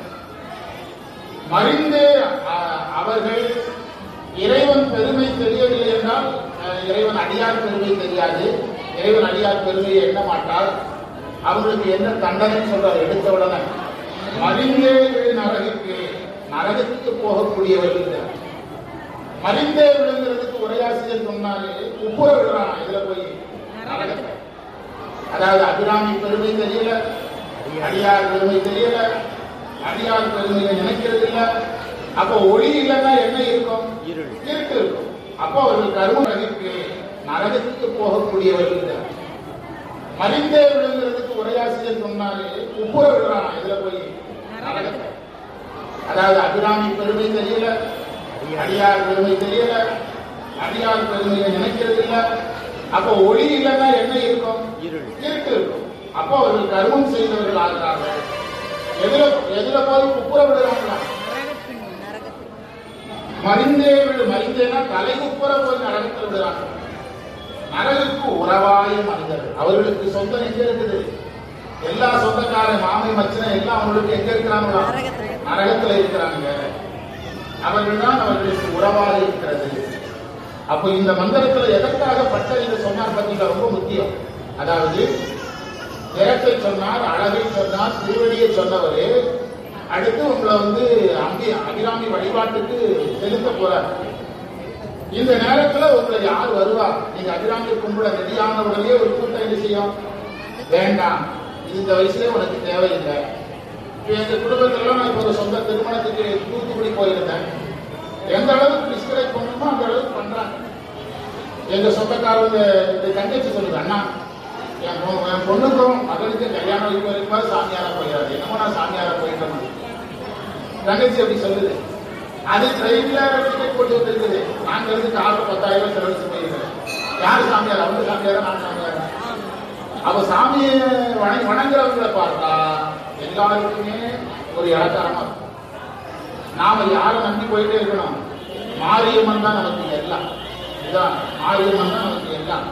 மறிந்தே அ- அவர்கள் இறைவன் பெருமை தெரியவில்லை என்றால் அஹ், இறைவன் அடியார் பெருமை தெரியாது இறைவன் அடியார் பெருமையை எண்ண மாட்டார் அவங்களுக்கு என்ன தண்டனை சொல்றார் எடுத்த உடனே மறிந்தே விழு நரகுக்கு நரகத்துக்கு போகக்கூடியவர்கள் மறிந்தே விழுங்கிறதுக்கு உரையாசிரியர் சொன்னாரு உப்புற விடுறான் இதுல போய் நரகத்தை அதாவது அபிராமி பெருமை தெரியல அடியார் பெருமை தெரியல அடியார் பெருமையை நினைக்கிறது இல்ல அப்ப ஒளி இல்லைன்னா என்ன இருக்கும் இருட்டு இருக்கும் அப்போ அவர்கள் கரும நதிக்கு நரகத்துக்கு போகக்கூடியவர்கள் மறிந்தே விழுங்கிறதுக்கு உரையாசிரியர் சொன்னாரு உப்புற விடுறான் இதுல போய் நரகத்தை அதாவது அபிராமி பெருமை தெரியல அடியார் பெருமை தெரியல அடியார் பெருமையை நினைக்கிறது இல்ல அப்ப ஒளி இல்லைன்னா என்ன இருக்கும் இருட்டு இருக்கும் அப்போ அவர்கள் கருமம் செய்தவர்கள் ஆகிறார்கள் எதுல எதுல போய் குப்புற விடுறாங்களா மறிந்தே விடு மறிந்தேனா தலை குப்புற போய் நரகத்தில் விடுறாங்க நரகுக்கு உறவாய மனிதர்கள் அவர்களுக்கு சொந்தம் எங்க இருக்குது எல்லா சொந்தக்காரன் மாமை மச்சனை எல்லாம் அவங்களுக்கு எங்க இருக்கிறாங்களா நரகத்துல. நரகத்துல இருக்கிறாங்க அவர்கள் தான் அவர்களுக்கு உறவாக இருக்கிறது அப்போ இந்த மந்திரத்துல எதற்காக பட்ட இதை சொன்னார் பத்தில ரொம்ப முக்கியம் அதாவது நிறத்தை சொன்னார் அழகை சொன்னார் திருவடியை சொன்னவர் அடுத்து உங்களை வந்து அம்பி அபிராமி வழிபாட்டுக்கு செலுத்த போறார் இந்த நேரத்துல உங்களை யார் வருவா நீங்க அபிராமி கும்பிட ரெடியான உடனே ஒரு கூட்டம் என்ன செய்யும் வேண்டாம் இது இந்த வயசுல உனக்கு தேவையில்லை இப்ப எங்க குடும்பத்துல நான் இப்ப ஒரு சொந்த திருமணத்துக்கு தூத்துக்குடி போயிருந்தேன் எந்த அளவுக்கு டிஸ்கரேஜ் பண்ணணுமோ அந்த அளவுக்கு பண்றாங்க எங்க சொந்தக்காரங்க இந்த தங்கச்சி சொல்லுது அண்ணா என் பொ- என் பொண்ணுக்கும் மகனுக்கு கல்யாணம் வைக்க வரைக்கும் சாமியாரா போயிடாது என்னமோ நான் சாமியாரா போயிட்டேன் தங்கச்சி அப்படி சொல்லுது அது ட்ரெயின்ல டிக்கெட் போட்டு வந்திருக்குது நாங்க இருந்து கார்ல பத்தாயிரம் ரூபாய் செலவழிச்சு போயிருக்கேன் யார் சாமியார் அவங்க சாமியாரா நான் சாமியாரா அவ சாமியை வணங்கி வணங்குறவங்களை பார்த்தா எல்லாருக்குமே ஒரு இலக்காரமா இருக்கும் நாம யாரை நம்பி போயிட்டே இருக்கணும் மாரியம்மன் தான் நமக்கு எல்லாம் இதுதான் மாரியம்மன் தான் நமக்கு எல்லாம்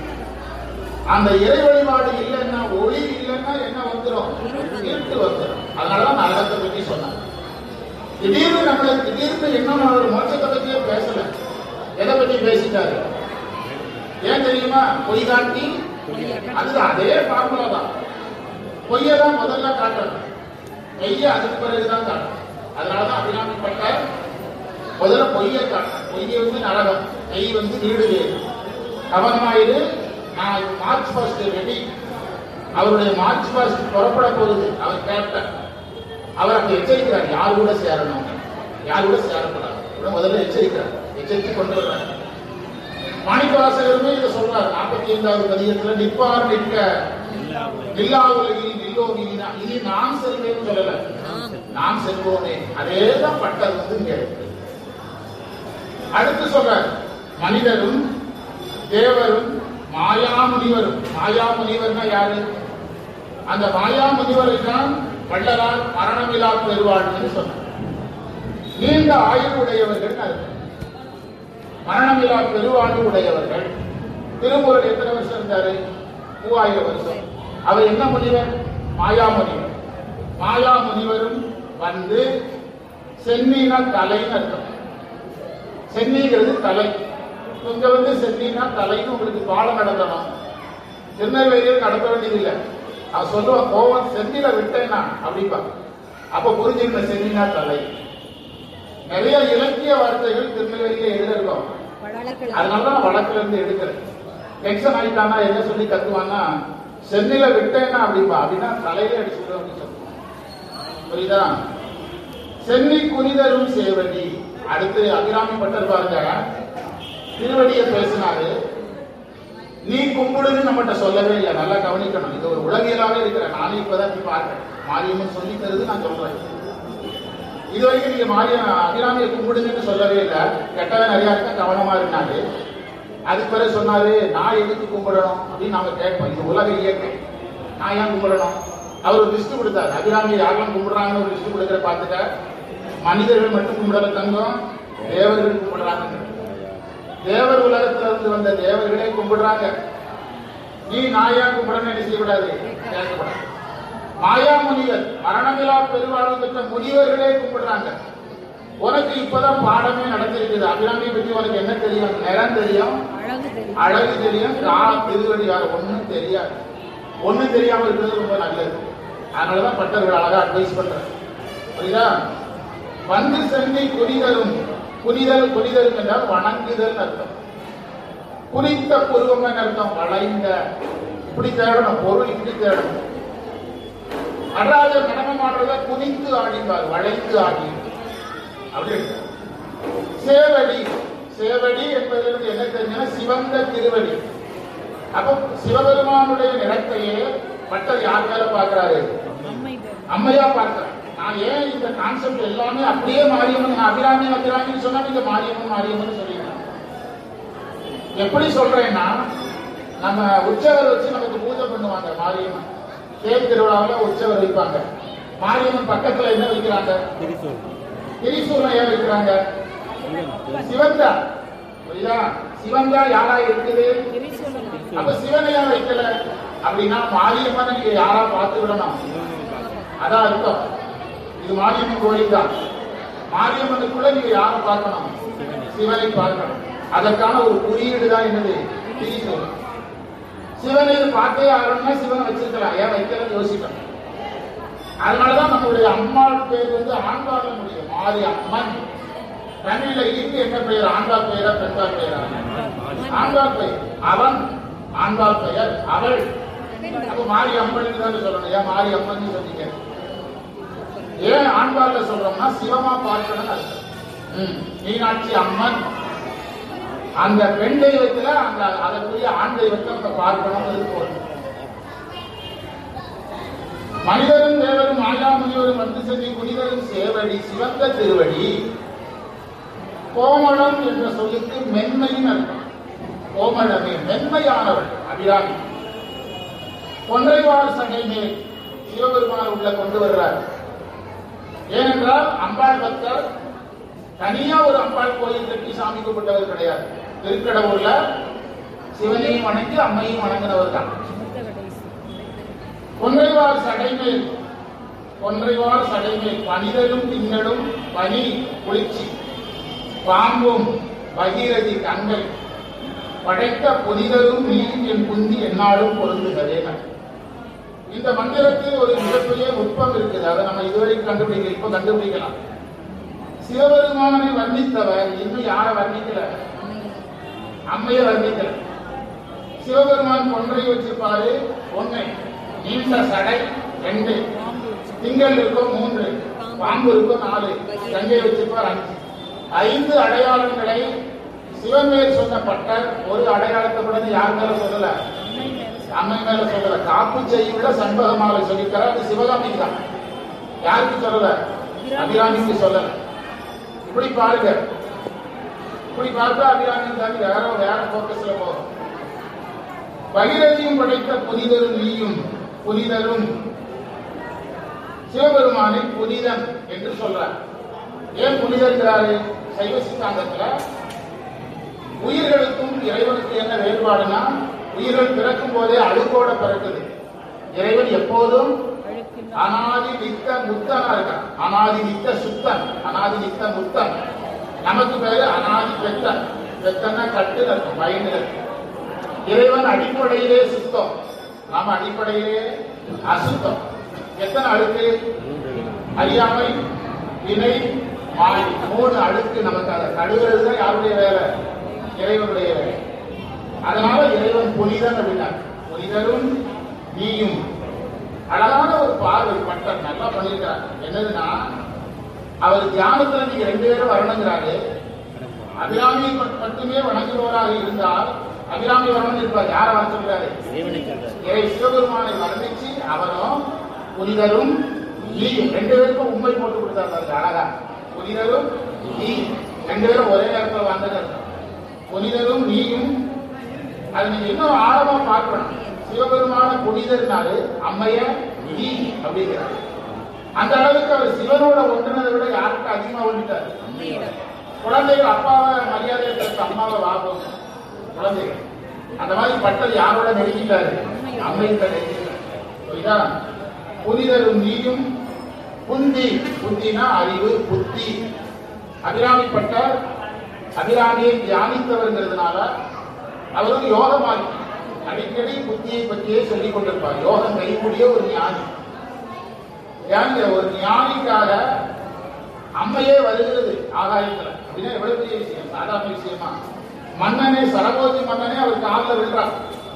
அந்த இறை வழிபாடு இல்லைன்னா ஒளி இல்லைன்னா என்ன வந்துடும் இருட்டு வந்துடும் அதனாலதான் நரகத்தை பத்தி சொன்னாங்க திடீர்னு நம்மளை திடீர்னு இன்னும் அவர் மோட்சத்தை பத்தியே பேசல எதை பத்தி பேசிட்டாரு ஏன் தெரியுமா பொய் காட்டி அது அதே ஃபார்முலா தான் பொய்யை தான் முதல்ல காட்டணும் மெய்ய அதுக்கு பிறகுதான் காட்டணும் அதனாலதான் அபிராமி பட்டார் முதல்ல பொய்யை காட்டணும் பொய்யை வந்து நரகம் மெய் வந்து வீடு வேறு கவனமாயிரு நான் இப்ப மார்ச் ஃபர்ஸ்ட் ரெடி அவருடைய மார்ச் ஃபர்ஸ்ட் புறப்பட போகுது அவர் கேப்டன் அவர் அப்ப எச்சரிக்கிறார் யார் கூட சேரணும் யார் கூட சேரக்கூடாது இவ்வளவு முதல்ல எச்சரிக்கிறார் எச்சரித்து கொண்டு வர்றார் மாணிக்கவாசகருமே இதை சொல்றார் நாற்பத்தி ஐந்தாவது பதிகத்துல நிற்பார் நிற்க நில்லா உலகில் நில்லோம் இனி நான் இனி நான் செல்வேன்னு சொல்லல நாம் செல்வோமே அதேதான் பட்டது வந்து இங்க இருக்கு அடுத்து சொல்ற மனிதரும் தேவரும் மாயா முனிவரும் மாயா முனிவர்னா யாரு அந்த மாயா முனிவரை தான் வள்ளலார் மரணமிலா பெறுவாள்னு சொன்னார் நீண்ட ஆயுள் உடையவர்கள் அர்த்தம் மரணமிலா பெருவாழ்வு உடையவர்கள் திருமுருகன் எத்தனை வருஷம் இருந்தாரு மூவாயிரம் வருஷம் அவர் என்ன முனிவர் மாயா முனிவர் மாயா முனிவரும் வந்து சென்னினா தலைன்னு அர்த்தம் சென்னிங்கிறது தலை இங்க வந்து சென்னினா தலைன்னு உங்களுக்கு பாடம் நடத்தணும் திருநெல்வேலியில் நடத்த வேண்டியதில்லை அவன் சொல்லுவான் கோவம் சென்னில விட்டேனா அப்படிப்பா அப்ப புரிஞ்சுக்கணும் சென்னினா தலை நிறைய இலக்கிய வார்த்தைகள் திருநெல்வேலியில எழுதிருக்கோம் வழக்கில் அதனாலதான் நான் வழக்குல இருந்து எடுக்கிறேன் டென்ஷன் ஆயிட்டானா என்ன சொல்லி கத்துவான்னா சென்னில விட்டேன்னா அப்படிப்பா அப்படின்னா தலையில அடிச்சுடுவேன் அப்படின்னு சொல்லுவான் புரியுதா சென்னி குறிதரும் சேவடி அடுத்து அபிராமி பட்டர் பாருங்க திருவடியை பேசினாரு நீ கும்பிடுன்னு நம்மகிட்ட சொல்லவே இல்லை நல்லா கவனிக்கணும் இது ஒரு உலகியலாவே இருக்கிற நானே இப்பதான் போய் பார்க்கிறேன் மாரியம்மன் சொல்லி தருது நான் சொல்றேன் இது வரைக்கும் நீங்க மாரிய அபிராமியை கும்பிடுங்கன்னு சொல்லவே இல்லை கெட்டவன் நிறைய இருக்கா கவனமா இருந்தாரு அதுக்கு பிறகு சொன்னாரு நான் எதுக்கு கும்பிடணும் அப்படின்னு நாம கேட்போம் இது உலக இயற்கை நான் ஏன் கும்பிடணும் அவர் ஒரு லிஸ்ட் கொடுத்தாரு அபிராமி யாரெல்லாம் கும்பிடுறாங்கன்னு ஒரு லிஸ்ட் கொடுக்குற பார்த்துக்க மனிதர்கள் மட்டும் கும்பிடல தங்கம் தேவர்கள் கும்பிடுறாங்க தேவர் உலகத்துல இருந்து வந்த தேவர்களே கும்பிடுறாங்க நீ நாயா கும்பிடணும் என்ன செய்யக்கூடாது கேட்கக்கூடாது மாயா முனிவர் மரணமிலா பெருவாழ்வு பெற்ற முனிவர்களே கும்பிடுறாங்க உனக்கு இப்பதான் பாடமே நடந்திருக்குது அபிராமியை பத்தி உனக்கு என்ன தெரியும் நிறம் தெரியும் அழகு தெரியும் அழகு தெரியும் காலம் திருவடி வேற ஒண்ணும் தெரியாது ஒண்ணும் தெரியாம இருக்கிறது ரொம்ப நல்லது அதனாலதான் பட்டர்கள் அழகா அட்வைஸ் பண்றேன் புரியுதா வந்து சென்னை புரிதலும் புரிதல் புரிதல் என்றால் வணங்குதல் அர்த்தம் குறித்த புருவம் அர்த்தம் வளைந்த இப்படி தேடணும் பொருள் இப்படி தேடணும் நடராஜர் நடனம் ஆடுறத குனிந்து ஆடிப்பார் வளைந்து ஆடி அப்படி இருக்கு. சேவடி சேவடி என்பதிலிருந்து என்ன தெரிஞ்சுன்னா சிவந்த திருவடி அப்போ சிவபெருமானுடைய நிறத்தையே பட்டர் யார் மேல பார்க்கிறாரு அம்மை பேர் அம்மையா பார்க்கிறேன் நான் ஏன் இந்த கான்செப்ட் எல்லாமே அப்படியே மாரியம்மன் நான் அபிராமி அபிராமின்னு சொன்னா நீங்க மாரியம்மன் மாரியம்மன் சொல்லிடுறேன் எப்படி சொல்றேன்னா நம்ம உற்சவர் வச்சு நமக்கு பூஜை பண்ணுவாங்க மாரியம்மன் தேர் திருவிழாவில் உற்சவர் வைப்பாங்க மாரியம்மன் பக்கத்துல என்ன வைக்கிறாங்க திரிசூலம் ஏன் வைக்கிறாங்க சிவந்தா புரியுதா சிவந்தா யாரா இருக்குது திரிசூலம் அப்ப சிவனை ஏன் வைக்கல அப்படின்னா மாரியம்மன் நீங்க யாரா பார்த்து விடணும் அதான் அர்த்தம் இது மாரியம்மன் கோயில் தான் மாரியம்மனுக்குள்ள நீங்க யாரை பார்க்கணும் சிவனை பார்க்கணும் அதற்கான ஒரு குறியீடு தான் என்னது திரிசூலம் சிவனை இது பார்த்தே ஆகணும்னா சிவனை வச்சிருக்கலாம் ஏன் வைக்கலன்னு யோசிக்கணும் அதனாலதான் நம்மளுடைய அம்மாள் பேர் வந்து ஆண்டாள முடியும் மாரி அம்மன் தமிழ்ல இங்கு என்ன பெயர் ஆண்டாள் பெயரா பெண்பாள் பெயரா ஆண்டாள் பெயர் அவன் ஆண்டாள் பெயர் அவள் அப்ப மாரி அம்மன் தான் சொல்லணும் ஏன் மாரி அம்மன் சொன்னீங்க ஏன் ஆண்டாள்ல சொல்றோம்னா சிவமா பார்க்கணும் அர்த்தம் ம், மீனாட்சி அம்மன் அந்த பெண் தெய்வத்துல அந்த அதற்குரிய ஆண் தெய்வத்தை நம்ம பார்க்கணும் இருக்கும் மனிதரும் தேவரும் மாயாமுனிவரும் வந்து சென்று புனிதரும் சேவடி சிவந்த திருவடி கோமளம் என்ற சொல்லுக்கு மென்மையின் அர்த்தம் கோமளமே மென்மையானவள் அபிராமி கொன்றைவார் சகை மேல் சிவபெருமான் உள்ள கொண்டு வருகிறார் ஏனென்றால் அம்பாள் பக்தர் தனியா ஒரு அம்பாள் கோயில் கட்டி சாமி கும்பிட்டவர் கிடையாது திருக்கடவுர்ல சிவனையும் வணங்கி அம்மையும் வணங்கினவர் தான் கொன்றைவார் சடைமேல் கொன்றைவார் சடைமேல் பனிதலும் திங்களும் பனி குளிர்ச்சி பாம்பும் பகீரதி கண்கள் படைத்த புனிதரும் நீயும் என் குந்தி என்னாலும் பொருந்துகிறேன் இந்த மந்திரத்தில் ஒரு மிகப்பெரிய நுட்பம் இருக்குது அதை நம்ம இதுவரைக்கும் கண்டுபிடிக்கல இப்ப கண்டுபிடிக்கலாம் சிவபெருமானை வர்ணித்தவர் இன்னும் யாரை வர்ணிக்கல அம்மையை வர்ணிக்கல சிவபெருமான் ஒன்றை வச்சிருப்பாரு ஒன்றை நீண்ட சடை ரெண்டு திங்கள் இருக்கும் மூன்று பாம்பு இருக்கும் நாலு கங்கை வச்சிருப்பார் அஞ்சு ஐந்து அடையாளங்களை சிவன் மேல் சொன்ன பட்டர் ஒரு அடையாளத்தை கூட யார் மேல சொல்லல அம்மை மேல சொல்லல காப்பு செய்யுள்ள சண்பகமாவை சொல்லிக்கிறார் அது சிவகாமிக்கு தான் யாருக்கு சொல்லல அபிராமிக்கு சொல்லல இப்படி பாருங்க இப்படி பார்த்தா அபிராமி தாண்டி வேற வேற போக்கஸ்ல போகும் பகிரதியும் படைத்த புனிதரும் நீயும் புனிதரும் சிவபெருமானை புனிதன் என்று சொல்றார் ஏன் புனிதர்கிறாரு சைவ சித்தாந்தத்துல உயிர்களுக்கும் இறைவனுக்கு என்ன வேறுபாடுனா உயிர்கள் பிறக்கும் போதே அழுக்கோட பிறக்குது இறைவன் எப்போதும் அனாதி நித்த முத்தனா இருக்கான் அனாதி நித்த சுத்தன் அனாதி நித்த முத்தன் நமக்கு பேரு அனாதி பெத்தன் பெத்தன்னா கட்டு இருக்கும் பயன் இருக்கும் இறைவன் அடிப்படையிலே சுத்தம் நாம அடிப்படையிலே அசுத்தம் எத்தனை அழுக்கு அறியாமை வினை மாய் மூணு அழுக்கு நமக்கு அதை கழுவுறது தான் யாருடைய வேலை இறைவனுடைய வேலை அதனால இறைவன் புனிதன் அப்படின்னார் புனிதரும் நீயும் அழகான ஒரு பார்வை பட்டர் நல்லா பண்ணியிருக்கிறார் என்னதுன்னா அவர் தியானத்துல நீங்க ரெண்டு பேரும் வரணுங்கிறாரு அபிராமி மட்டுமே வணங்குபவராக இருந்தால் அபிராமி வரணும் இருப்பார் யாரை வர சொல்றாரு இறை சிவபெருமானை வர்ணிச்சு அவரும் புனிதரும் நீயும் ரெண்டு பேருக்கும் உண்மை போட்டு கொடுத்தாரு பாருங்க அழகா புனிதரும் நீயும் ரெண்டு பேரும் ஒரே நேரத்தில் வந்தது புனிதரும் நீயும் அது நீங்க இன்னும் ஆழமா பார்க்கணும் சிவபெருமான புனிதர்னாரு அம்மைய நீ அப்படிங்கிறார் அந்த அளவுக்கு அவர் சிவனோட ஒன்றினதை விட யாருக்கு அதிகமா ஒன்றிட்டார் குழந்தைகள் அப்பாவை மரியாதை கொடுத்து அம்மாவை வாங்கும் குழந்தைகள் அந்த மாதிரி பட்டது யாரோட நெருங்கிட்டாரு அம்மையிட்ட நெருங்கிட்டார் புரியுதா புனிதரும் நீயும் புந்தி புத்தினா அறிவு புத்தி அபிராமி பட்டர் அபிராமியை தியானித்தவர்ங்கிறதுனால அவருக்கு யோகமாகி அடிக்கடி புத்தியை பற்றியே சொல்லிக் கொண்டிருப்பார் யோகம் கைகூடிய ஒரு ஞானி ஏங்க ஒரு ஞானிக்காக அம்மையே வருகிறது ஆகாயத்துல அப்படின்னா எவ்வளவு பெரிய விஷயம் சாதாரண விஷயமா மன்னனே சரபோஜி மன்னனே அவர் காலில் விழுறார்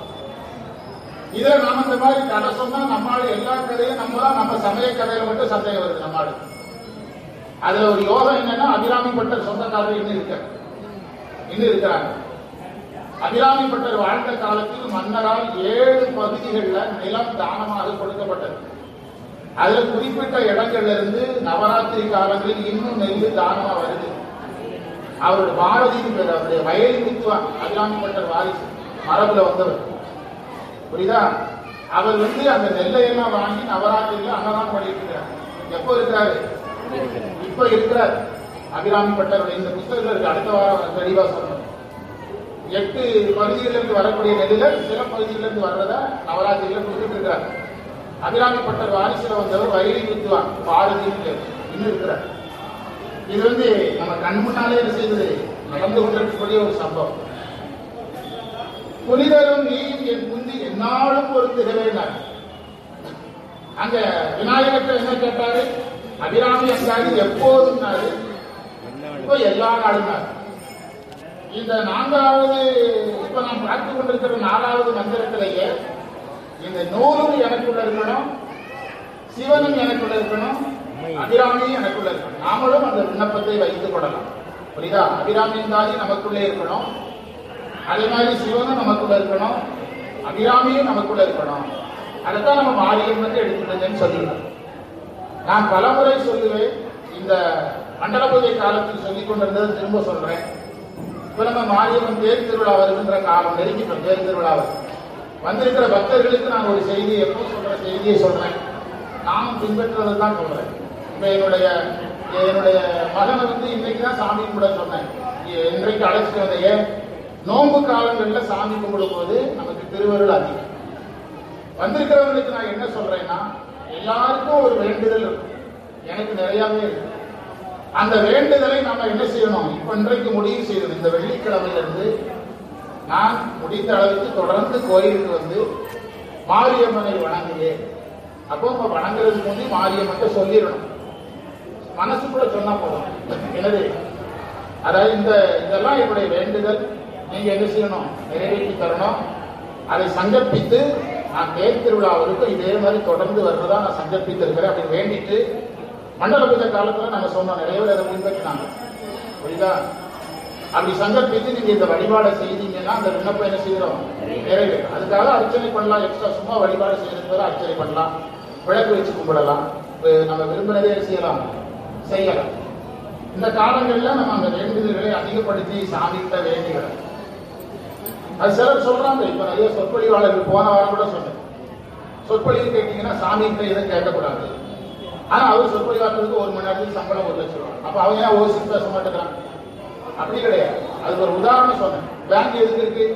இதை நாம இந்த மாதிரி கதை சொன்னா நம்மால எல்லா கதையும் நம்பலாம் நம்ம சமய கதையில மட்டும் சந்தேகம் வருது நம்மாடு அதுல ஒரு யோகம் என்னன்னா அபிராமி பட்டர் சொந்தக்காரர் இன்னும் இருக்க இன்னும் இருக்கிறாங்க அபிராமி பட்டர் வாழ்ந்த காலத்தில் மன்னரால் ஏழு பகுதிகளில் நிலம் தானமாக கொடுக்கப்பட்டது அதுல குறிப்பிட்ட இடங்கள்ல இருந்து நவராத்திரி காலங்களில் இன்னும் நெல் தானமா வருது அவருடைய பாரதியின் பேர் அவருடைய வயல் வித்துவான் அபிராமி பட்டர் வாரிசு மரபுல வந்தவர் புரியுதா அவர் வந்து அந்த நெல்லை எல்லாம் வாங்கி நவராத்திரியில அன்னதானம் பண்ணிட்டு இருக்கிறார் எப்போ இருக்கிறாரு இப்ப இருக்கிறார் அபிராமி பட்டருடைய இந்த புத்தகத்துல இருக்கு அடுத்த வாரம் தெளிவா சொல்லணும் எட்டு பகுதிகளிலிருந்து வரக்கூடிய நெல்லுல சில பகுதிகளிலிருந்து வர்றத நவராத்திரியில கொடுத்துட்டு இருக்கிறார் அபிராமி பட்டர் வாரிசுல வந்தவர் வயலி வித்துவான் பாரதின்னு பேர். இன்னும் இருக்கிறார் இது வந்து நம்ம கண் முன்னாலே என்ன செய்தது நடந்து கொண்டிருக்கக்கூடிய ஒரு சம்பவம் புனிதரும் நீயும் என் முந்தி என்னாலும் பொருத்துகிறேன் அங்க விநாயகர்கிட்ட என்ன கேட்டாரு அபிராமி அங்காடி எப்போதும்னாரு இப்போ எல்லா நாளும் இந்த நான்காவது இப்ப நாம் பார்த்து கொண்டிருக்கிற நாலாவது மந்திரத்திலேயே இந்த நூலும் எனக்குள்ள இருக்கணும் சிவனும் எனக்குள்ள இருக்கணும் அபிராமியும் எனக்குள்ள இருக்கணும் நாமளும் அந்த விண்ணப்பத்தை வைத்துக் கொள்ளலாம் புரியுதா அபிராமியின் தாதி நமக்குள்ளே இருக்கணும் அதே மாதிரி சிவனும் நமக்குள்ள இருக்கணும் அபிராமியும் நமக்குள்ள இருக்கணும் அதைத்தான் நம்ம மாரியம்மன் எடுத்துடுங்கன்னு சொல்லிடுறோம் நான் பலமுறை சொல்லுவேன் இந்த மண்டல பூஜை காலத்தில் சொல்லிக் கொண்டிருந்ததை திரும்ப சொல்றேன் இப்ப நம்ம மாரியம்மன் தேர் திருவிழா வருகின்ற காலம் நெருங்கிட்டோம் தேர் திருவிழா வருது. வந்திருக்கிற பக்தர்களுக்கு நான் ஒரு செய்தி எப்போ சொல்ற செய்தியை சொல்றேன் நானும் பின்பற்றுறது தான் சொல்றேன் இப்ப என்னுடைய என்னுடைய மகனை வந்து இன்னைக்கு தான் சாமி கும்பிட சொன்னேன் இ- இன்றைக்கு அழைச்சிட்டு வந்த ஏன் நோன்பு காலங்கள்ல சாமி கும்பிடும் போது நமக்கு திருவருள் அதிகம் வந்திருக்கிறவங்களுக்கு நான் என்ன சொல்றேன்னா எல்லாருக்கும் ஒரு வேண்டுதல் இருக்கும் எனக்கு நிறையவே இருக்கு அந்த வேண்டுதலை நம்ம என்ன செய்யணும் இப்ப இன்றைக்கு முடிவு செய்யணும் இந்த வெள்ளிக்கிழமையிலிருந்து நான் முடிந்த அளவுக்கு தொடர்ந்து கோயிலுக்கு வந்து மாரியம்மனை வணங்குவேன் அப்போ நம்ம வணங்குறதுக்கு முந்தி மாரியம்மன்ட்ட சொல்லிடணும் மனசுக்குள்ள சொன்னா போதும் என்னது அதாவது இந்த இதெல்லாம் என்னுடைய வேண்டுதல் நீங்க என்ன செய்யணும் நிறைவேற்றி தரணும் அதை சங்கப்பித்து நான் தேர் திருவிழா வரைக்கும் இதே மாதிரி தொடர்ந்து வர்றதா நான் சங்கப்பித்திருக்கிறேன் அப்படி வேண்டிட்டு மண்டல பூஜை காலத்துல நம்ம சொன்னோம் நிறைய பேர் அதை பின்பற்றினாங்க புரியுதா அப்படி சங்கல்பித்து நீங்க இந்த வழிபாடை செய்தீங்கன்னா அந்த விண்ணப்பம் என்ன செய்யறோம் நிறைவேறும் அதுக்காக அர்ச்சனை பண்ணலாம் எக்ஸ்ட்ரா சும்மா வழிபாடு செய்யறதுக்கு பதிலா அர்ச்சனை பண்ணலாம் விளக்கு வச்சு கும்பிடலாம் இப்ப நம்ம விரும்பினதே செய்யலாம் செய்யலாம் இந்த காலங்கள்ல நம்ம அந்த வேண்டுதல்களை அதிகப்படுத்தி சாமிகிட்ட வேண்டிக்கிறோம் அது சிலர் சொல்றாங்க இப்ப நிறைய சொற்பொழிவாளர்கள் போன வாரம் கூட சொன்னேன் சொற்பொழிவு கேட்டீங்கன்னா சாமி கிட்ட எதுவும் கேட்கக்கூடாது ஆனா அவர் சொற்பொழிவாளர்களுக்கு ஒரு மணி நேரத்துக்கு சம்பளம் ஒரு லட்சம் ரூபாய் அப்ப அவங்க ஏன் ஓசி பேச மாட்டேங்கிறாங்க அப்படி கிடையாது அதுக்கு ஒரு உதாரணம் சொன்னேன் பேங்க் எதுக்கு இருக்கு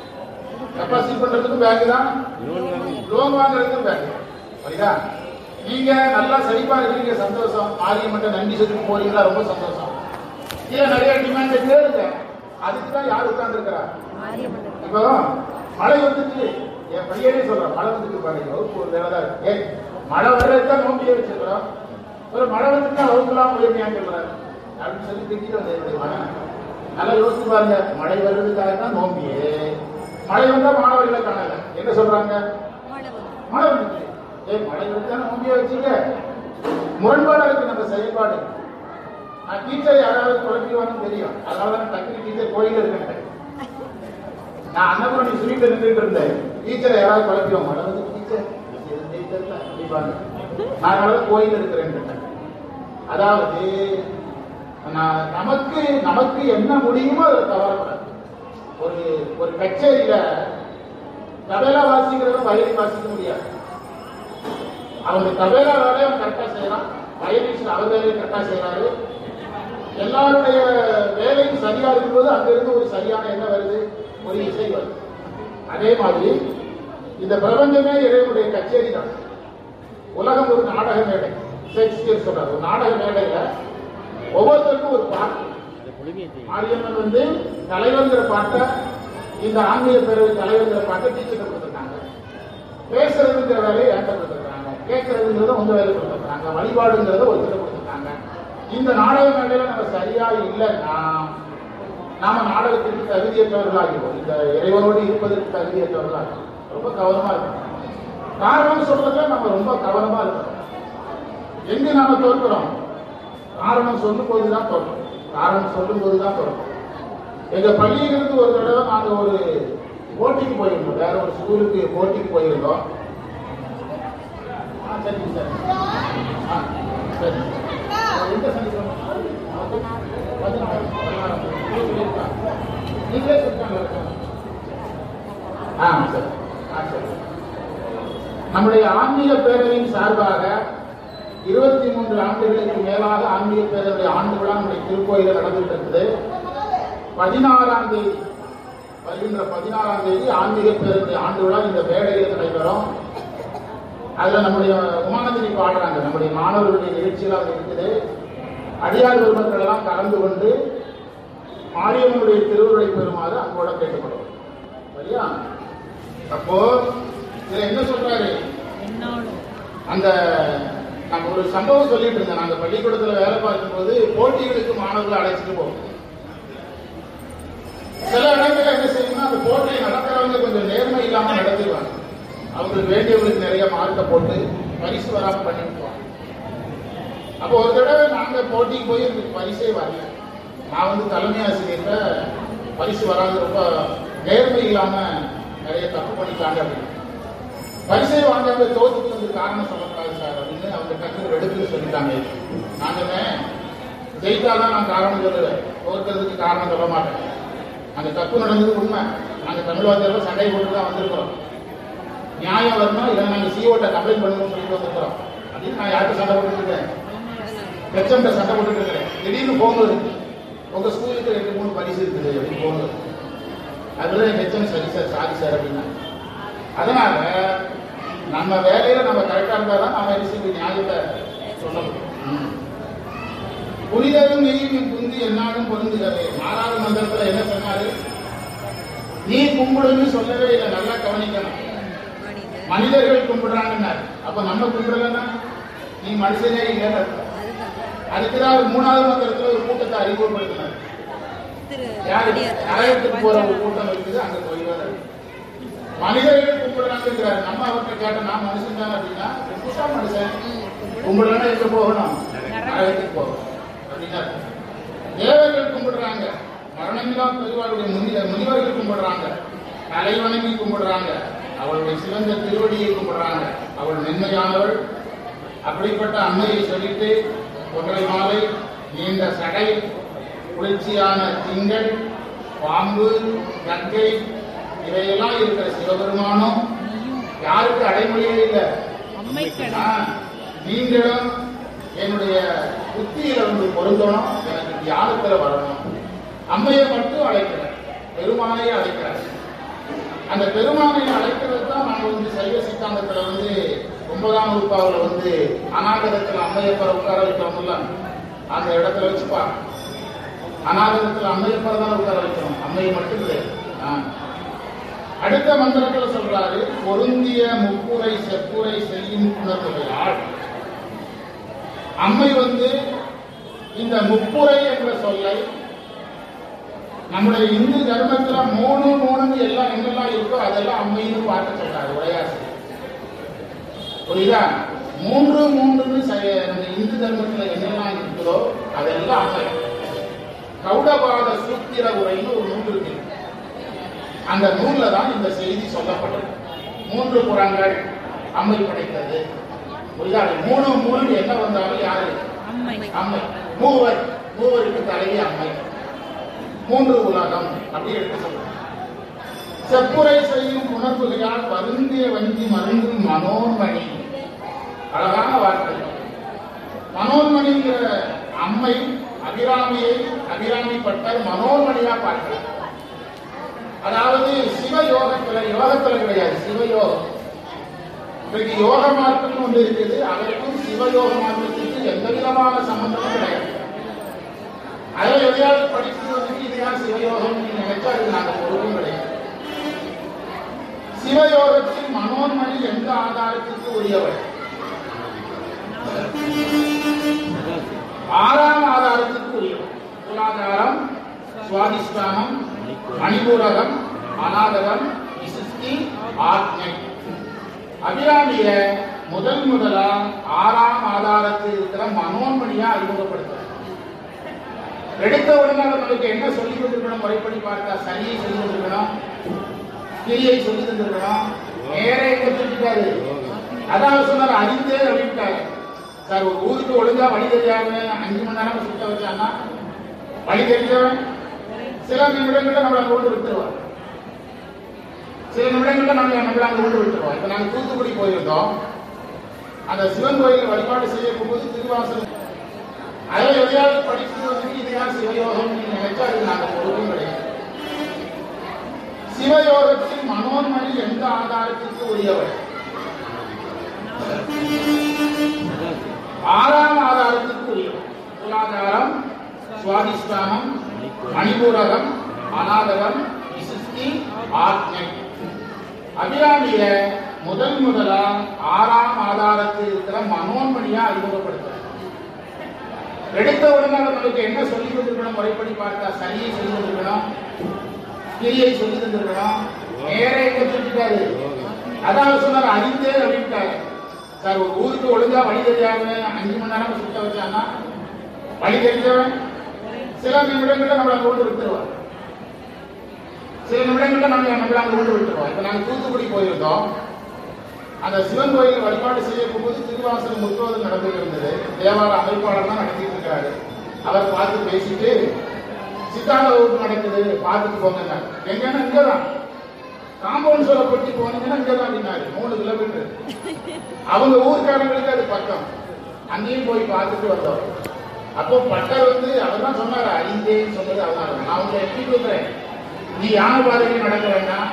டெபாசிட் பண்றதுக்கும் பேங்க் தான் லோன் வாங்குறதுக்கும் பேங்க் சரிதா நீங்க நல்லா செழிப்பா இருக்கீங்க சந்தோஷம் மாரியம்மன் நன்றி சொல்லிட்டு போறீங்களா ரொம்ப சந்தோஷம் இல்ல நிறைய டிமாண்ட் கேளுங்க அதுக்கு தான் யார் உட்கார்ந்து இருக்கிறா மாரியம்மன் இப்போ மழை வந்துச்சு என் பையனே சொல்றான் மழை வந்துட்டு பாருங்க வகுப்பு ஒரு வேலை தான் இருக்கு ஏய், மழை வர்றது தான் நோம்பியே வச்சிருக்கிறோம் ஒரு மழை வந்துட்டு வகுப்புலாம் போயிருமையான்னு சொல்றாரு அப்படின்னு சொல்லி திட்டிட்டு வந்தேன் என்னுடைய மகன் நல்லா யோசிச்சு பாருங்க மழை வர்றதுக்காக தான் நோம்பியே மழை வந்தா மாணவர்களை காணல என்ன சொல்றாங்க மழை வந்துச்சு ஏய் மழை வந்து தான் நோம்பியே வச்சுங்க முரண்பாடா இருக்கு நம்ம செயல்பாடு நான் டீச்சர் யாராவது குழப்பிடுவான்னு தெரியும் அதனால தான் டக்குனு டீச்சர் கோயில இருக்கேன் நான் அன்னபுரணி சொல்லிட்டு நின்றுட்டு இருந்தேன் டீச்சரை யாராவது குழப்பிடுவோம் மழை வந்து டீச்சர் டீச்சர்ல அப்படிப்பாங்க நான் அதனால கோயில் இருக்கிறேன் அதாவது நான் நமக்கு நமக்கு என்ன முடியுமோ அதை தவறக்கூடாது ஒரு ஒரு கச்சேரியில தபேலா வாசிக்கிறவன் வயலின் வாசிக்க முடியாது அவங்க தபேலா வேலையை அவன் கரெக்டா செய்யறான் வயலின் அவர் வேலையை கரெக்டா செய்யறாரு எல்லாருடைய வேலையும் சரியா இருக்கும்போது அங்கிருந்து ஒரு சரியான என்ன வருது ஒரு இசை வருது அதே மாதிரி இந்த பிரபஞ்சமே இறைவனுடைய கச்சேரி தான் உலகம் ஒரு நாடக மேடை ஷேக்ஸ்பியர் சொல்றாரு ஒரு நாடக மேடையில ஒவ்வொருத்தருக்கும் ஒரு பாட்டு மாரியம்மன் வந்து தலைவர்ங்கிற பாட்டை இந்த ஆன்மீக பேரவை தலைவர்ங்கிற பாட்டை டீச்சர் கொடுத்துருக்காங்க பேசுறதுங்கிற வேலையை ஏற்ற கொடுத்துருக்காங்க கேட்கறதுங்கிறத உங்க வேலை கொடுத்துருக்காங்க வழிபாடுங்கிறத ஒருத்தர் கொடுத்துருக்காங்க இந்த நாடக மேடையில நம்ம சரியா இல்லைன்னா நாம நாடகத்திற்கு தகுதியற்றவர்களாகிறோம் இந்த இறைவனோடு இருப்பதற்கு தகுதியற்றவர்களாகிறோம் ரொம்ப கவனமா இருக்கணும் காரணம் சொல்றதுல நம்ம ரொம்ப கவனமா இருக்கணும் எங்க நாம தோற்கிறோம் காரணம் சொல்லும் போதுதான் தோற்கும் காரணம் சொல்லும் போதுதான் தோற்கும் எங்க பள்ளியிலிருந்து ஒரு தடவை நாங்க ஒரு போட்டிக்கு போயிருந்தோம் வேற ஒரு ஸ்கூலுக்கு போட்டிக்கு போயிருந்தோம் ஆ, சரிங்க சார் ஆ, சரி எந்த சனிக்கிழமை பதினாறு பதினாறாம் தேதி. சொல்லியிருக்காங்க. நீங்களே சொல்லிட்டாங்க ஆ சரி ஆ சரி நம்முடைய ஆன்மீக பேரவையின் சார்பாக இருபத்தி மூன்று ஆண்டுகளுக்கு மேலாக ஆன்மீக பேரவை ஆண்டு விழா நம்முடைய திருக்கோயிலில் நடந்துட்டு இருக்குது பதினாறாம் தேதி வருகின்ற பதினாறாம் தேதி ஆன்மீக பேரவை ஆண்டு விழா இந்த மேடையில் நடைபெறும் அதுல நம்முடைய உமானந்தினி பாடுறாங்க நம்முடைய மாணவர்களுடைய நிகழ்ச்சியில் அது இருக்குது அடியார் பெருமக்கள் எல்லாம் கலந்து கொண்டு மாரியம்மனுடைய திருவுருளை பெறுமாறு அங்கோட கேட்டுக்கொள்ளும் சரியா அப்போ இதுல என்ன சொல்றாரு என்னோடு அந்த நம்ம ஒரு சம்பவம் சொல்லிட்டு இருந்தேன் நாங்க பள்ளிக்கூடத்துல வேலை பார்க்கும்போது போட்டிகளுக்கு மாணவர்களை அழைச்சிட்டு போவோம் சில இடங்கள்ல என்ன செய்யணும்னா அந்த போட்டியை நடத்துறவங்க கொஞ்சம் நேர்மை இல்லாம நடத்திடுவாங்க அவங்களுக்கு வேண்டியவங்களுக்கு நிறைய மார்க்கை போட்டு பரிசு வராம பண்ணி விட்டுருவாங்க அப்போ ஒரு தடவை நாங்க போட்டிக்கு போய் எனக்கு பரிசே வரல நான் வந்து தலைமை ஆசிரியர்கிட்ட பரிசு வராது ரொம்ப நேர்மை இல்லாம நிறைய தப்பு பண்ணிட்டாங்க அப்படின்னு பரிசை வாங்காம தோத்துக்கு வந்து காரணம் சொல்லக்கூடாது சார் அப்படின்னு அவங்க டக்குனு எடுத்து சொல்லிட்டாங்க நான் சொன்னேன் ஜெயித்தாதான் நான் காரணம் சொல்லுவேன் தோற்கிறதுக்கு காரணம் சொல்ல மாட்டேன் அந்த தப்பு நடந்தது உண்மை நாங்க தமிழ் வாத்தியாரில் சண்டை போட்டு தான் வந்திருக்கிறோம் நியாயம் வரணும் இதை நாங்க சிஓட்ட கம்ப்ளைண்ட் பண்ணணும்னு சொல்லிட்டு வந்திருக்கிறோம் அப்படின்னு நான் யார்கிட்ட சண்டை போட்டுட்டு இருக்கேன் ஹெச்எம்ட சண்டை போட்டுட்டு இருக்கிறேன் திடீர்னு போன் வருது உங்க ஸ்கூலுக்கு ரெண்டு மூணு பரிசு இருக்குது அப்படின்னு போன் வருது அதுல ஹெச்எம் சரி சார் சாரி சார் அப்படின்னா அதனால நம்ம வேலையில நம்ம கரெக்டா இருந்தா தான் நம்ம ரிசீவ் நியாயத்தை சொல்ல முடியும் ம். புனிதரும் நெய்யும் குந்தி என்னாலும் பொருந்துகிறது ஆறாவது மந்திரத்துல என்ன சொன்னாரு நீ கும்பிடுன்னு சொல்லவே இல்லை நல்லா கவனிக்கணும் மனிதர்கள் கும்பிடுறாங்கன்னாரு அப்ப நம்ம கும்பிடலன்னா நீ மனுஷனே இல்லைன்னு அர்த்தம். அதுக்குதான் அவர் மூணாவது மந்திரத்துல ஒரு கூட்டத்தை அறிமுகப்படுத்தினார் யாரு நரகத்துக்கு போற ஒரு கூட்டம் இருக்குது அங்க போயிடுவார் மனிதர்கள் கும்பிடுறாங்கிறார் நம்ம அவர்கிட்ட கேட்ட நான் மனுஷன் தான் அப்படின்னா புதுசா மனுஷன் கும்பிடலன்னா எங்க போகணும் நரகத்துக்கு போகணும் அப்படின்னா தேவர்கள் கும்பிடுறாங்க மரணமில்லா பெருவாளுடைய முனி முனிவர்கள் கும்பிடுறாங்க தலை வணங்கி கும்பிடுறாங்க அவளுடைய சிறந்த திருவடியை கும்பிடுறாங்க அவள் மென்மையானவள் அப்படிப்பட்ட அம்மையை சொல்லிட்டு ஒன்றை மாலை நீண்ட சடை குளிர்ச்சியான திங்கள் பாம்பு கங்கை இவையெல்லாம் இருக்கிற சிவபெருமானும் யாருக்கு அடைமொழியே இல்லை அம்மைக்கடை ஆ, நீங்களும் என்னுடைய புத்தியில வந்து பொருந்தணும் எனக்கு தியானத்துல வரணும் அம்மையை மட்டும் அழைக்கிறார் பெருமானையே அழைக்கிறார் அந்த பெருமானை அழைக்கிறது தான் நாங்க வந்து சைவ சித்தாந்தத்துல வந்து ஒன்பதாம் வகுப்பாவில் வந்து அநாகரத்துல அம்மையப்பரை உட்கார வைக்கிறோம்ல அந்த இடத்துல வச்சுப்பா அநாகரத்துல அம்மையப்பரை தான் உட்கார வைக்கிறோம் அம்மையை மட்டும் கிடையாது ஆ. அடுத்த மந்திரத்துல சொல்றாரு பொருந்திய முப்புரை செப்புரை செய்யும் புணர்வுகளால் அம்மை வந்து இந்த முப்புரை என்ற சொல்லை நம்முடைய இந்து தர்மத்துல மூணு மூணுன்னு எல்லாம் என்னெல்லாம் இருக்கோ அதெல்லாம் அம்மைன்னு பார்க்க சொல்றாரு உரையாசி புரியுதா மூன்று மூன்றுன்னு ச- நம்ம இந்து தர்மத்துல என்னெல்லாம் இருக்குதோ அதெல்லாம் அம்மை கௌடபாத சூத்திர உரைன்னு ஒரு நூல் இருக்கு அந்த நூல்ல தான் இந்த செய்தி சொல்லப்பட்டது மூன்று புறங்கள் அம்மை படைத்தது புரியுதா அது மூணு மூணு என்ன வந்தாலும் யாரு அம்மை அம்மை மூவர் மூவருக்கு தலைவி அம்மை மூன்று உலகம் அப்படி எடுத்து சொல்றோம் செப்புரை செய்யும் உணர்வுகளால் வருந்திய வஞ்சி மருந்தும் மனோன்மணி அழகான வார்த்தை மனோன்மணிங்கிற அம்மை அபிராமியை அபிராமி பட்டர் மனோன்மணியா பார்க்கிறார் அதாவது சிவ யோகத்துல யோகத்துல கிடையாது சிவயோகம் இன்றைக்கு யோக மார்க்கம் ஒன்று இருக்குது அதற்கும் சிவயோக மார்க்கத்திற்கு எந்த விதமான சம்பந்தமும் கிடையாது அதை எதையாவது படித்து வந்து இதுதான் சிவயோகம் நீங்க நினைச்சா அது நாங்க பொறுப்பும் கிடையாது சிவயோகத்தில் மனோன்மணி எந்த ஆதாரத்திற்கு உரியவர் ஆறாம் ஆதாரத்திற்கு உரியவர் மூலாதாரம் சுவாதிஷ்டானம் மணிபூரகம் அநாதகம் விசிஷ்டி ஆத்மை அபிராமிய முதல் முதலா ஆறாம் ஆதாரத்தில் இருக்கிற மனோன்மணியா அறிமுகப்படுத்துறார் எடுத்த உடனே நம்மளுக்கு என்ன சொல்லி கொடுத்துருக்கணும் முறைப்படி பார்த்தா சரியை சொல்லி கொடுத்துருக்கணும் கிரியை சொல்லி தந்திருக்கணும் நேரே கொடுத்துருக்காரு அதான் அவர் சொன்னார் அறிந்தே அப்படின்ட்டாரு சார் ஒரு ஊருக்கு ஒழுங்கா வழி தெரியாம அஞ்சு மணி நேரம் சுத்த வச்சான்னா வழி தெரிஞ்சவன் சில நிமிடங்கள்ல நம்மளை அங்க கொண்டு விட்டுருவார் சில நிமிடங்கள்ல நம்ம நம்மள அங்க கொண்டு விட்டுருவோம் இப்ப நாங்க தூத்துக்குடி போயிருந்தோம் அந்த சிவன் கோயிலில் வழிபாடு செய்ய போகும்போது திருவாசல் அதில் எதையாவது படிச்சு வந்து இதுதான் சிவயோகம் நினைச்சா அது நாங்க பொறுப்பும் கிடையாது சிவயோகத்தில் மனோன்மணி எந்த ஆதாரத்திற்கு உரியவர் ஆறாம் ஆதாரத்திற்கு உரியவர் மூலாதாரம் சுவாதிஷ்டானம் மணிபூரகம் அநாதகம் விசிஷ்டி ஆத்மை அபிராமிய முதல் முதலா ஆறாம் ஆதாரத்தில் இருக்கிற மனோன்மணியா அறிமுகப்படுத்துறார் எடுத்த உடனே அவர் நமக்கு என்ன சொல்லி தந்திருக்கணும் முறைப்படி பார்த்தா சரியை சொல்லி தந்திருக்கணும் கிரியை சொல்லி தந்திருக்கணும் நேர எங்க சொல்லிட்டாரு அதான் அவர் சொன்னார் அறிந்தே அப்படின்ட்டாரு சார் ஒரு ஊருக்கு ஒழுங்கா வழி தெரியாம அஞ்சு மணி நேரம் சுத்த வச்சான்னா வழி தெரிஞ்சவன் சில நிமிடங்கள்ல நம்மளை அங்க கொண்டு விட்டுருவான் சில நிமிடங்கள்ல நம்ம நம்மள அங்க கொண்டு விட்டுருவோம் இப்ப நாங்க தூத்துக்குடி போயிருந்தோம் அந்த சிவன் கோயில் வழிபாடு செய்ய போகும்போது திருவாசல் முற்றுவதல் நடந்துட்டு இருந்தது தேவார அமைப்பாளர் தான் நடத்திட்டு இருக்காரு அவர் பார்த்து பேசிட்டு சித்தாந்த வகுப்பு நடக்குது பார்த்துட்டு போங்க எங்கன்னா இங்கதான் காம்பவுண்ட் சோலை பொட்டி போனீங்கன்னா இங்கதான் அப்படின்னாரு மூணு கிலோமீட்டர் அவங்க ஊர்க்காரங்களுக்கு அது பக்கம் அங்கேயும் போய் பார்த்துட்டு வந்தோம் அப்போ பட்டர் வந்து அவர் தான் சொன்னாரு அறிந்தேன்னு சொன்னது அதனால நான் உங்களை எப்படி கொடுக்குறேன் நீ யானை பாதைக்கு நடக்க வேண்டாம்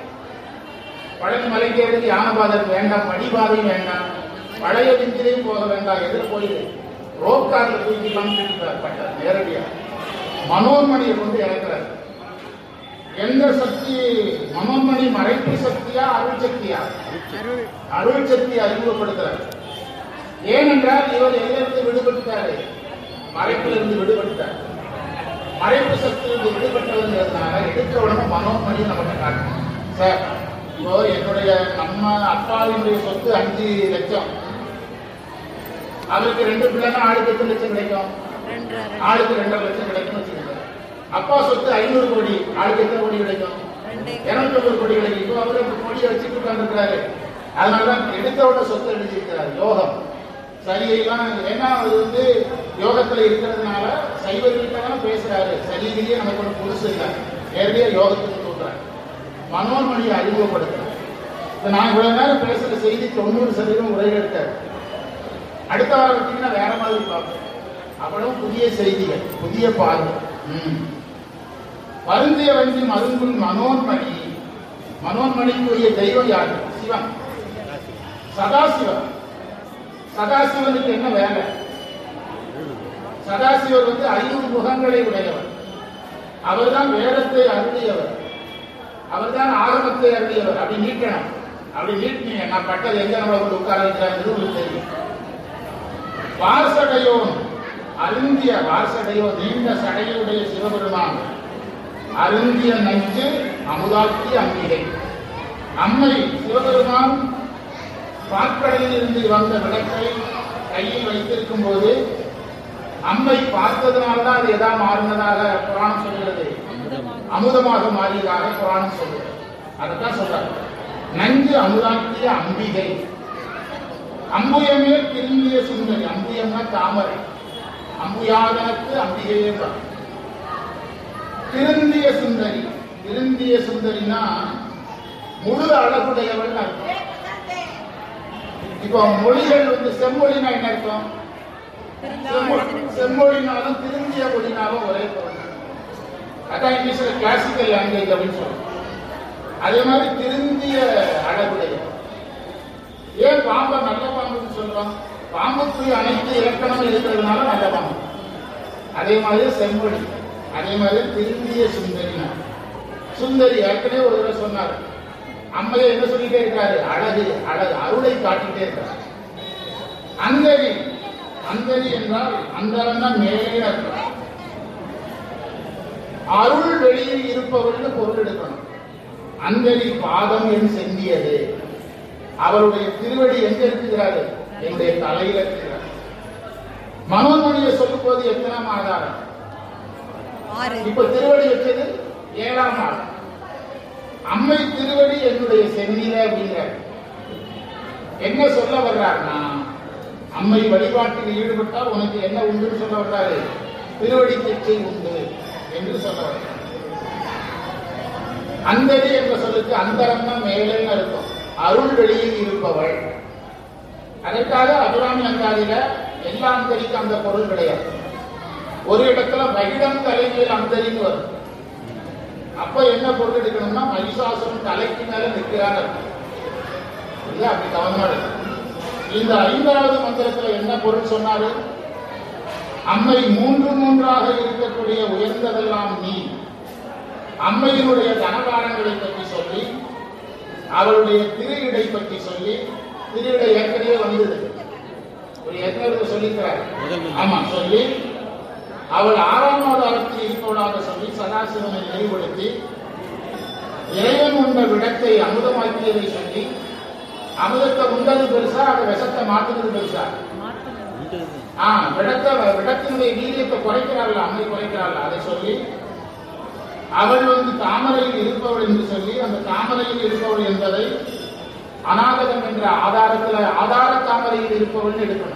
பழனி மலைக்கேறதுக்கு யானை பாதை வேண்டாம் படிபாதையும் வேண்டாம் பழைய விஞ்சிலையும் போக வேண்டாம் எதிர போயிடு ரோப் கார்ல தூக்கிக்கலாம்னு சொல்லிட்டார் பட்டர் நேரடியா மனோன்மணியை கொண்டு இறக்குறாரு எந்த சக்தி மனோன்மணி மறைப்பு சக்தியா அருள் சக்தியா அருள் அருள் சக்தி அறிமுகப்படுத்துறார் ஏனென்றால் இவர் எதிலிருந்து விடுபட்டாரு மறைப்பிலிருந்து விடுபட்டார் மறைப்பு சக்தியிலிருந்து விடுபட்டதுங்கிறதுனால எடுத்த உடனே மனோன்மணி நமக்கு காட்டும் சார் இப்போ என்னுடைய நம்ம அப்பாவினுடைய சொத்து அஞ்சு லட்சம் அவருக்கு ரெண்டு பிள்ளைன்னா ஆளுக்கு எட்டு லட்சம் கிடைக்கும் ரெண்டரை ஆளுக்கு ரெண்டரை லட்சம் கிடைக்கும் வச்சுக்கோங்க அப்பா சொத்து ஐநூறு கோடி ஆளுக்கு எத்தனை கோடி கிடைக்கும் ரெண்டே இருநூத்தி கோடி கிடைக்கும் இப்போ அவரு இந்த கோடியை வச்சுட்டு உட்கார்ந்துருக்கிறாரு அதனாலதான் எடுத்த உடனே சொத்து எழுதியிருக்கிறார் யோகம் சரியெல்லாம் ஏன்னா அது வந்து யோகத்துல இருக்கிறதுனால சைவர்கிட்ட தான் பேசுறாரு சரியிலேயே நமக்கு ஒன்று புதுசு இல்லை நேரடியா யோகத்துக்கு சொல்றாரு மனோன்மணியை அறிமுகப்படுத்துறாரு இப்ப நான் இவ்வளவு நேரம் பேசுற செய்தி தொண்ணூறு சதவீதம் உரையெடுத்தார் அடுத்த வாரம் வச்சீங்கன்னா வேற மாதிரி பார்ப்போம் அவ்வளவு புதிய செய்திகள் புதிய பார்வை ம். வருந்திய வஞ்சி மருங்குள் மனோன்மணி மனோன்மணிக்குரிய தெய்வம் யாரு சிவன் சதாசிவன் சதாசிவனுக்கு என்ன வேலை சதாசிவர் வந்து ஐநூறு முகங்களை உடையவர் அவர்தான் வேதத்தை அருளியவர் அவர்தான் ஆகமத்தை அருளியவர் அப்படி நீட்டணும் அப்படி நீட்டினீங்க நான் பட்டது எங்க நம்மளை கொண்டு உட்கார வைக்கிறாங்கிறது உங்களுக்கு தெரியும் வாசடையோன் அருந்திய வாசடையோ நீண்ட சடையுடைய சிவபெருமான் அருந்திய நஞ்சு அமுதாக்கி அம்பிகை அம்மை சிவபெருமான் பாற்கடலில் இருந்து வந்த விளக்கை கையில் வைத்திருக்கும் போது அம்மை பார்த்ததுனால்தான் அது எதா மாறினதாக புராணம் சொல்கிறது அமுதமாக மாறியதாக புராணம் சொல்கிறது அதைத்தான் சொல்றாரு நஞ்சு அமுதாக்கிய அம்பிகை அம்புயமே திரும்பிய சுந்தரி அம்புயம்னா தாமரை அம்புயாதனத்து அம்பிகையே தான். திருந்திய சுந்தரி திருந்திய சுந்தரினா முழு அழகுடையவள் அர்த்தம் இப்போ மொழிகள் வந்து செம்மொழினா என்ன அர்த்தம் செம்மொழி- செம்மொழினாலும் திருந்திய மொழினாலும் ஒரே பொருள் அதான் இங்கிலீஷ்ல கிளாசிக்கல் லாங்குவேஜ் அப்படின்னு சொல்றோம் அதே மாதிரி திருந்திய அழகுடையவர் ஏன் பாம்பை நல்ல பாம்புன்னு சொல்றோம் பாம்புக்குரிய அனைத்து இலக்கணமும் இருக்கிறதுனால நல்ல பாம்பு அதே மாதிரி செம்மொழி அதே மாதிரி திருந்திய சுந்தரினா சுந்தரி ஏற்கனவே ஒரு தடவை சொன்னார் அம்மையை என்ன சொல்லிட்டே இருக்காரு அழகு அழகு அருளை காட்டிட்டே இருக்காரு அந்தரி அந்தரி என்றால் அந்தரன்னா மேலே அர்த்தம் அருள் வெளியில் இருப்பவர்னு பொருள் எடுக்கணும் அந்தரி பாதம் என் செந்தியது அவருடைய திருவடி எங்க இருக்கிறாரு என்னுடைய தலையில இருக்கிறார் மனோன்மணியை சொல்லும் போது எத்தனாம் ஆதாரம் ஆறு இப்ப திருவடி வச்சது ஏழாம் ஆள் அம்மை திருவடி என்னுடைய சென்னில அப்படிங்கிறார் என்ன சொல்ல வர்றாருன்னா அம்மை வழிபாட்டில் ஈடுபட்டால் உனக்கு என்ன உண்டுன்னு சொல்ல வர்றாரு திருவடி பிச்சை உண்டு என்று சொல்ல வர்றார் அந்தடி என்ற சொல்லுக்கு அந்தரம்னா மேலேன்னு இருக்கும் அருள் வெளியில் இருப்பவள் அதற்காக அபிராமி அங்காதியில எல்லா அந்தரிக்கும் அந்த பொருள் கிடையாது ஒரு இடத்துல மகிடம் தலைமையில் அந்தரின்னு வரும் அப்ப என்ன பொருள் எடுக்கணும்னா மகிஷாசுரன் தலைக்கு மேல நிற்கிறார் அர்த்தம். இல்ல அப்படி கவனமா இருக்கு இந்த ஐந்தாவது மந்திரத்துல என்ன பொருள் சொன்னாரு அம்மை மூன்று மூன்றாக இருக்கக்கூடிய உயர்ந்ததெல்லாம் நீ அம்மையினுடைய தனகாரங்களை பற்றி சொல்லி அவளுடைய திரு இடை பற்றி சொல்லி திரு இடை ஏற்கனவே வந்தது ஒரு ஏற்கனவே சொல்லிக்கிறார் ஆமா சொல்லி அவள் ஆறாம் அவதாரத்தில் இருப்பவளாக சொல்லி சதாசிவனை நெறிப்படுத்தி இறைவன் உண்ட விடத்தை அமுதமாக்கியதை சொல்லி அமுதத்தை உண்டது பெருசா அதை விஷத்தை மாத்துறது பெருசா ஆ விடத்தை விடத்தினுடைய வீரியத்தை குறைக்கிறாள் அம்மை குறைக்கிறாள் அதை சொல்லி அவள் வந்து தாமரையில் இருப்பவள் என்று சொல்லி அந்த தாமரையில் இருப்பவள் என்பதை அநாகதம் என்ற ஆதாரத்துல ஆதார தாமரையில் இருப்பவள் எடுக்கணும்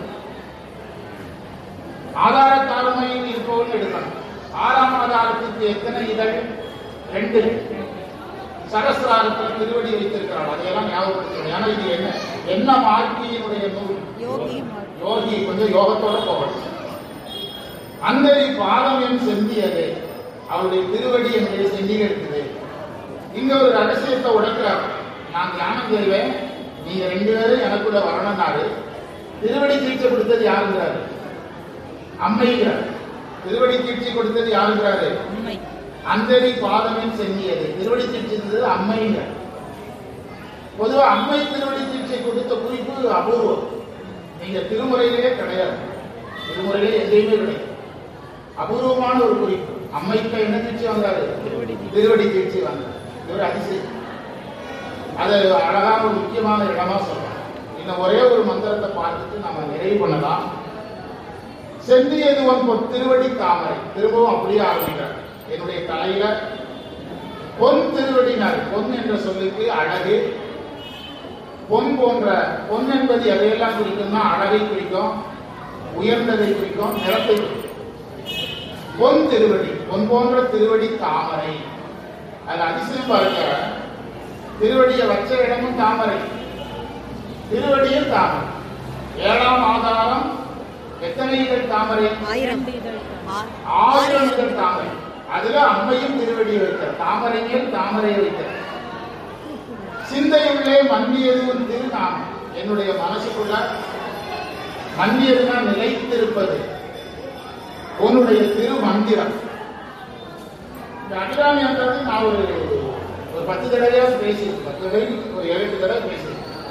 ஆதார தாமரையில் இருப்பவள் எடுக்கணும் ஆறாம் ஆதாரத்துக்கு எத்தனை இதழ் ரெண்டு சகசிராரத்தில் திருவடி வைத்திருக்கிறாள் அதையெல்லாம் ஞாபகப்படுத்தணும் ஏன்னா இது என்ன என்ன மார்க்கியினுடைய நூல் யோகி யோகி கொஞ்சம் யோகத்தோட போகணும் அந்த பாதம் என் செந்தியது அவருடைய திருவடி என்னுடைய செந்திய இருக்குது இங்க ஒரு ரகசியத்தை உடைக்கிறார் நான் தியானம் செய்வேன் நீங்க ரெண்டு பேரும் எனக்குள்ள வரணும்னாரு திருவடி தீட்சை கொடுத்தது யாருங்கிறாரு அம்மைங்கிறார் திருவடி தீட்சை கொடுத்தது யாருங்கிறாரு உண்மை அந்தரி பாதமின் சென்னியது திருவடி தீட்சித்தது அம்மைங்க பொதுவா அம்மை திருவடி தீட்சை கொடுத்த குறிப்பு அபூர்வம் நீங்க திருமுறையிலே கிடையாது திருமுறையிலே எங்கேயுமே கிடையாது அபூர்வமான ஒரு குறிப்பு அம்மைக்கு என்ன தீட்சை வந்தாரு திருவடி தீட்சை வந்தார் இது ஒரு அதிசயம் அது அழகான ஒரு முக்கியமான இடமா சொல்றோம் இன்னும் ஒரே ஒரு மந்திரத்தை பார்த்துட்டு நம்ம நிறைவு பண்ணலாம் செந்தியது ஒன் திருவடி தாமரை திரும்பவும் அப்படியே ஆரம்பிக்கிறார் என்னுடைய தலையில பொன் திருவடினார் பொன் என்ற சொல்லுக்கு அழகு பொன் போன்ற பொன் என்பது எதையெல்லாம் குறிக்கும்னா அழகை குறிக்கும் உயர்ந்ததை குறிக்கும் நிறத்தை குறிக்கும் பொன் திருவடி பொன் போன்ற திருவடி தாமரை அது அதிசயம் பாருங்க திருவடியை வச்ச இடமும் தாமரை திருவடியும் தாமரை ஏழாம் ஆதாரம் எத்தனை இதழ் தாமரை ஆயிரம் ஆ- ஆயிரம் இதழ் தாமரை அதுல அம்மையும் திருவடியை வைத்தார் தாமரை மேல் தாமரை வைத்தார் சிந்தையுள்ளே மன்னியதும் திருநாமம் என்னுடைய மனசுக்குள்ள மன்னியதுனா நிலைத்திருப்பது உன்னுடைய திரு மந்திரம் இந்த அபிராமின்றது நான் ஒரு ஒரு பத்து தடவையாவது பேசியிருக்கேன் பத்து தடவை ஒரு ஏழு எட்டு தடவை பேசியிருக்கேன்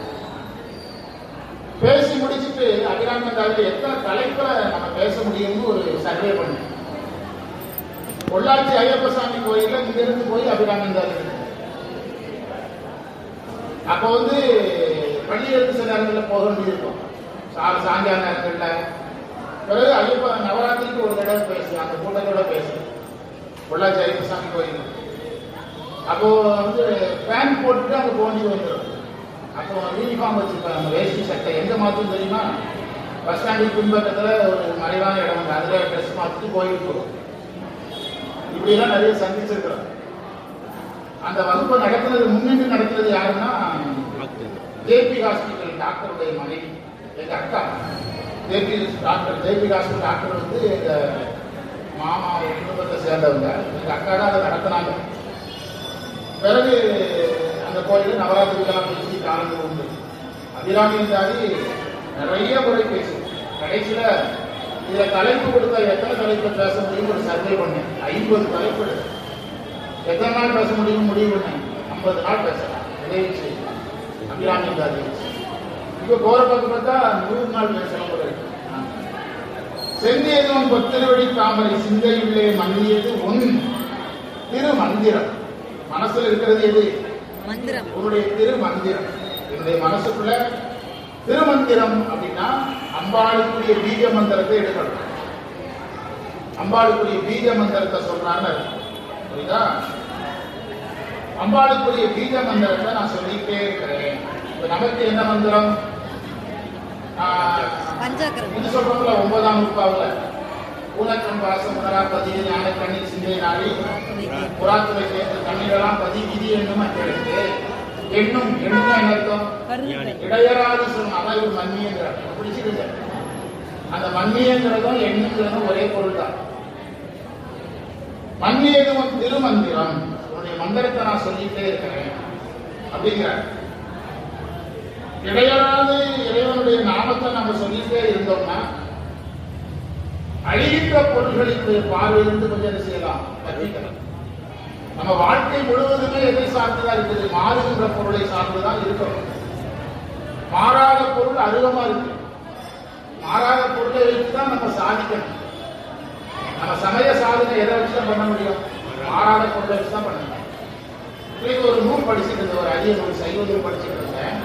பேசி முடிச்சுட்டு அபிராமின்றது எத்தனை தலைப்புல நம்ம பேச முடியும்னு ஒரு சர்வே பண்ணேன் பொள்ளாச்சி ஐயப்ப சாமி கோயில்ல இங்க இருந்து போய் அபிராமின்றது அப்ப வந்து பள்ளி எடுத்து சில நேரங்களில் போக வேண்டியிருக்கும் சார் சாயங்கால நேரங்கள்ல பிறகு ஐயப்ப நவராத்திரிக்கு ஒரு தடவை பேசு அந்த கூட்டத்தோட பேசு பொள்ளாச்சி ஐயப்ப சாமி கோயில் அப்போ வந்து பேண்ட் போட்டுட்டு அங்க போண்டி வந்துடும் அப்போ யூனிஃபார்ம் வச்சிருப்பாங்க அந்த வேஷ்டி சட்டை எங்க மாற்றும் தெரியுமா பஸ் ஸ்டாண்டுக்கு பின்பக்கத்துல ஒரு மறைவான இடம் உண்டு அதுல ட்ரெஸ் மாத்திட்டு கோயிலுக்கு போகும் இப்படியெல்லாம் நிறைய சந்திச்சிருக்கிறோம் அந்த வகுப்பை நடத்துனது முன்னின்று நடத்துனது யாருன்னா ஜேபி ஹாஸ்பிட்டல் டாக்டருடைய மனைவி எங்க அக்கா JP doctor JP hospital doctor வந்து எங்க மாமா குடும்பத்தை சேர்ந்தவங்க எங்க அக்கா தான் அதை நடத்தினாங்க பிறகு அந்த கோயிலில் நவராத்திரிக்கெல்லாம் பேசி காலங்கள் உண்டு அபிராமி ஜாதி நிறைய முறை பேசும் கடைசியில இதுல தலைப்பு கொடுத்தா எத்தனை தலைப்பு பேச முடியும் ஒரு சர்வே பண்ணேன் ஐம்பது தலைப்பு எத்தனை நாள் பேச முடியும் முடிவு பண்ணேன் ஐம்பது நாள் பேசலாம் இதே விஷயம் அபிராமி ஜாதி இப்ப போற பக்கம் பார்த்தா நூறு நாள் பேசலாம் போல இருக்கு செந்தியதும் பொத்திருவடி தாமரை சிந்தையுள்ளே மன்னியது உன் திரு மந்திரம் மனசுல இருக்கிறது எது மந்திரம் உன்னுடைய திரு மந்திரம் என்னுடைய மனசுக்குள்ள திருமந்திரம் அப்படின்னா அம்பாளுக்குரிய பீஜ மந்திரத்தை எடுக்கணும் அம்பாளுக்குரிய பீஜ மந்திரத்தை சொல்றாங்க புரியுதா அம்பாளுக்குரிய பீஜ மந்திரத்தை நான் சொல்லிட்டே இருக்கிறேன் இப்ப நமக்கு என்ன மந்திரம் ஆஹ், பஞ்சாக்கரம் இது சொல்றோம்ல ஒன்பதாம் நூற்பாவுல ஊனக்கம் பாசம் உணரா பதிவு ஞான கண்ணீர் சிந்தை நாடி புறாத்துறை சேர்ந்த கண்ணீரெல்லாம் பதி விதி என்னும் எடுத்து எண்ணும் எண்ணும் என்ன அர்த்தம் இடையராது சொல்லணும் அதான் இவர் மன்னியங்கிறார் பிடிச்சிருங்க அந்த மன்னியங்கிறதும் எண்ணுங்கிறதும் ஒரே பொருள் தான் மன்னியதும் திருமந்திரம் உன்னுடைய மந்திரத்தை நான் சொல்லிட்டே இருக்கிறேன் அப்படிங்கிறார் இடையராது இறைவனுடைய நாமத்தை நம்ம சொல்லிட்டே இருந்தோம்னா அழிகின்ற பொருள்களுக்கு பார்வையிலிருந்து கொஞ்சம் என்ன செய்யலாம் பற்றிக்கலாம் நம்ம வாழ்க்கை முழுவதுமே எதை சார்ந்துதான் இருக்குது மாறுகின்ற பொருளை சார்ந்துதான் இருக்கணும் மாறாத பொருள் அருகமா இருக்கு மாறாத பொருளை வச்சு தான் நம்ம சாதிக்கணும் நம்ம சமய சாதனை எதை வச்சு தான் பண்ண முடியும் மாறாத பொருளை வச்சு தான் பண்ண முடியும் இன்னைக்கு ஒரு நூல் படிச்சுட்டு இருந்தேன் ஒரு அரிய நூல் சைவ நூல் படிச்சுட்டு இருந்தேன்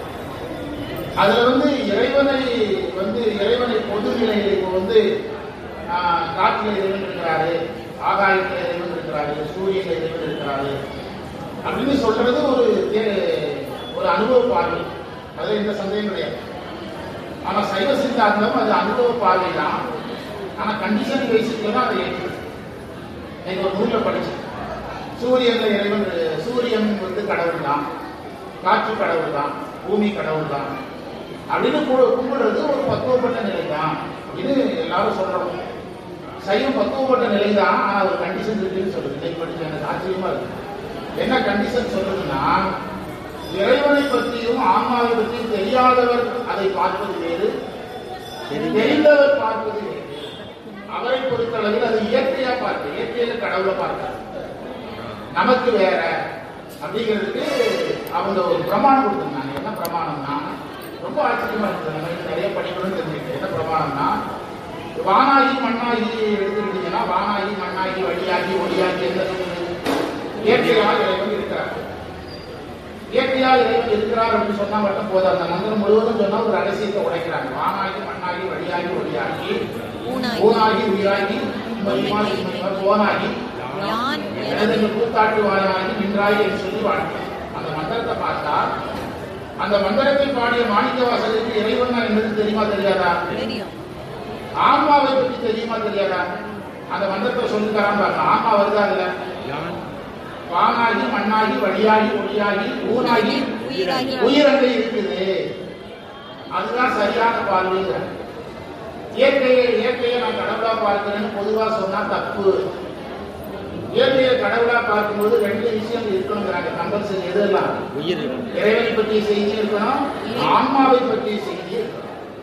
அதுல வந்து இறைவனை வந்து இறைவனை பொது நிலையில் இப்போ வந்து ஆஹ், காற்றில் இறைவன் இருக்கிறாரு ஆகாயத்தில் இறைவன் இருக்கிறாரு சூரியனில் இறைவன் இருக்கிறாரு அப்படின்னு சொல்றது ஒரு தே- ஒரு அனுபவ பார்வை அதுல எந்த சந்தேகம் கிடையாது ஆனா சைவ சித்தாந்தம் அது அனுபவ பார்வை தான் ஆனா கண்டிஷன் பேசிக்கல தான் அதை ஏற்று எனக்கு ஒரு நூலில் படிச்சு சூரியன்ல இறைவன் சூரியன் வந்து கடவுள் தான் காற்று கடவுள் தான் பூமி கடவுள் தான் அப்படின்னு கு- கும்பிடுறது ஒரு பக்குவப்பட்ட நிலை தான் அப்படின்னு எல்லாரும் சொல்றோம் சைவம் பக்குவப்பட்ட நிலை தான் ஆனா ஒரு கண்டிஷன் இருக்குன்னு சொல்லுது இன்னைக்கு படிச்சு எனக்கு ஆச்சரியமா இருக்கு என்ன கண்டிஷன் சொல்றதுன்னா இறைவனை பற்றியும் ஆன்மாவை பற்றியும் தெரியாதவர் அதை பார்ப்பது வேறு தெரிந்தவர் பார்ப்பது வேறு அவரை பொறுத்தளவில் அது இயற்கையா பார்க்க இயற்கையில கடவுளை பார்க்க நமக்கு வேற அப்படிங்கிறதுக்கு அவங்க ஒரு பிரமாணம் கொடுத்துருந்தாங்க என்ன பிரமாணம்னா ரொம்ப ஆச்சரியமா இருக்குது நம்ம இன்னும் நிறைய படிக்கணும்னு தெரிஞ்சுக்கிட்டு என்ன பிரமாணம்னா வானாகி மண்ணாகி எடுத்துக்கிட்டீங்கன்னா வானாகி மண்ணாகி வழியாகி ஒளியாகி என்ன சொல்லுது இயற்கையாக இறைவன் இருக்கிறார் இயற்கையாக இறைவன் இருக்கிறார் அப்படின்னு சொன்னா மட்டும் போதும் அந்த மந்திரம் முழுவதும் சொன்னா ஒரு ரகசியத்தை உடைக்கிறாங்க வானாகி மண்ணாகி வழியாகி ஒளியாகி ஊனாகி ஊனாகி உயிராகி மதிமா இம்மதிமா போனாகி யான் எனது கூத்தாட்டு வாயாகி நின்றாய் என்று சொல்லி வாழ்க்கை அந்த மந்திரத்தை பார்த்தா அந்த மந்திரத்தை பாடிய மாணிக்க வாசலுக்கு இறைவன் என்னது தெரியுமா தெரியாதா தெரியும் ஆன்மாவை பற்றி தெரியுமா தெரியாதா அந்த மந்திரத்தை சொல்லி தரான் பாருங்க ஆன்மா வருதா அதுல வானாகி மண்ணாகி வழியாகி ஒளியாகி ஊனாகி உயிராகி உயிரங்க இருக்குது அதுதான் சரியான பார்வைங்கிற இயற்கையை இயற்கையை நான் கடவுளா பார்க்கிறேன்னு பொதுவா சொன்னா தப்பு இயற்கையை கடவுளா பார்க்கும்போது ரெண்டு விஷயம் இருக்கணுங்கிறாங்க கம்பல்சரி எதெல்லாம் உயிர் இறைவனை பற்றிய செய்தி இருக்கணும் ஆன்மாவை பற்றிய செய்தி இருக்கணும்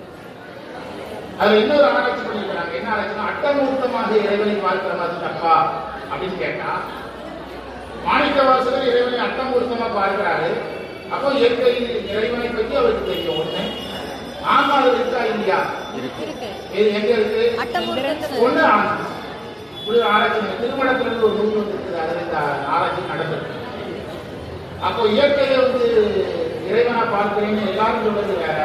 அதுல இன்னொரு ஆராய்ச்சி பண்ணிருக்கிறாங்க என்ன ஆராய்ச்சினா அட்டமூர்த்தமாக இறைவனை பார்க்கிற மாதிரி தப்பா அப்படின்னு கேட்டா மாணிக்க வாசகர் இறைவனை அட்டமூர்த்தமா பார்க்கிறாரு அப்போ இயற்கையில் இறைவனை பற்றி அவருக்கு தெரியும் ஒண்ணு ஆன்மாவில் இருக்கா இல்லையா இருக்கு இது எங்க இருக்கு அட்டமுறுத்தல் ஒண்ணு ஆன்மா இப்படி ஒரு ஆராய்ச்சி நடக்குது. திருமணத்துல இருந்து ஒரு நூல் வந்துருக்குது அதுல இந்த ஆராய்ச்சி நடந்திருக்கு அப்போ இயற்கையை வந்து இறைவனா பார்க்கிறேன்னு எல்லாரும் சொல்றது வேற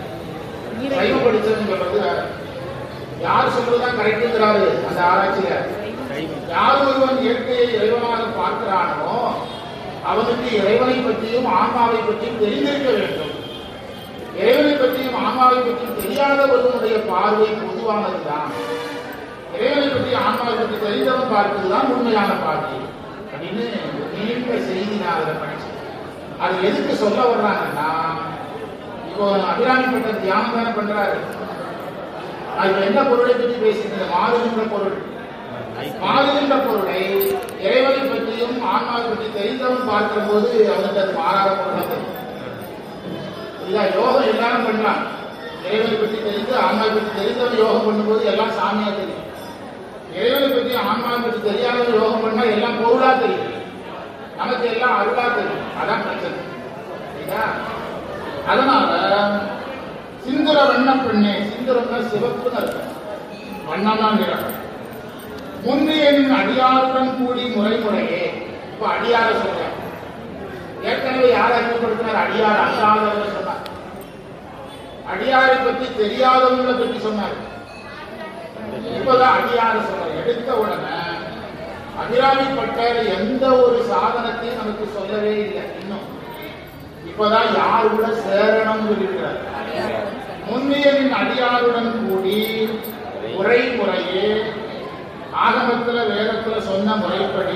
சைவம் படிச்சவங்க சொல்றது வேற யார் சொல்றதுதான் கரெக்டுங்கிறாரு அந்த ஆராய்ச்சியில சைவம் யார் ஒருவன் இயற்கையை இறைவனாக பார்க்கிறானோ அவனுக்கு இறைவனை பற்றியும் ஆன்மாவை பற்றியும் தெரிந்திருக்க வேண்டும் இறைவனை பற்றியும் ஆன்மாவை பற்றியும் தெரியாத ஒருவனுடைய பார்வை பொதுவானதுதான் இறைவனை பற்றி ஆன்மாவை பற்றி தெரிந்தவன் பார்ப்பதுதான் உண்மையான பார்வை அப்படின்னு ஒரு நீண்ட செய்தி நான் அதில் படிச்சேன் அது எதுக்கு சொல்ல வர்றாங்கன்னா இப்போ அபிராமி பட்டர் தியானம் தானே பண்றாரு நான் இப்ப என்ன பொருளை பற்றி பேசிட்டு மாறுகின்ற பொருள் மாறுகின்ற பொருளை இறைவனை பற்றியும் ஆன்மாவை பற்றி தெரிந்தவன் பார்க்கிற போது அவனுக்கு அது மாறாத பொருளாக தெரியும் இதா யோகம் எல்லாரும் பண்ணலாம் இறைவனை பற்றி தெரிந்து ஆன்மாவை பற்றி தெரிந்தவன் யோகம் பண்ணும்போது எல்லாம் சாமியா தெரியும் இறைவனை பற்றி ஆன்மாவை பற்றி தெரியாதவன் யோகம் பண்ணா எல்லாம் பொருளா தெரியும் நமக்கு எல்லாம் அருளா தெரியும் அதான் பிரச்சனை சரியா அதனால சிந்துர வண்ணம் பெண்ணே சிந்துரம்னா சிவப்புன்னு அர்த்தம் வண்ணம்னா நிறம் முன்னியனின் அடியாருடன் கூடி முறைமுறையே இப்ப அடியார சொல்றேன் ஏற்கனவே யார் அறிமுகப்படுத்தினார் அடியார் அல்லாதவரை சொன்னார் அடியாரை பற்றி தெரியாதவங்களை பற்றி சொன்னார் இப்பதான் அடியார சொல்றார் எடுத்த உடனே அபிராமி பட்டர் எந்த ஒரு சாதனத்தையும் நமக்கு சொல்லவே இல்லை இன்னும் இப்பதான் யார் கூட சேரணும்னு சொல்லியிருக்கிறார் முன்னியலின் அடியாருடன் கூடி முறை முறையே ஆகமத்துல வேதத்துல சொன்ன முறைப்படி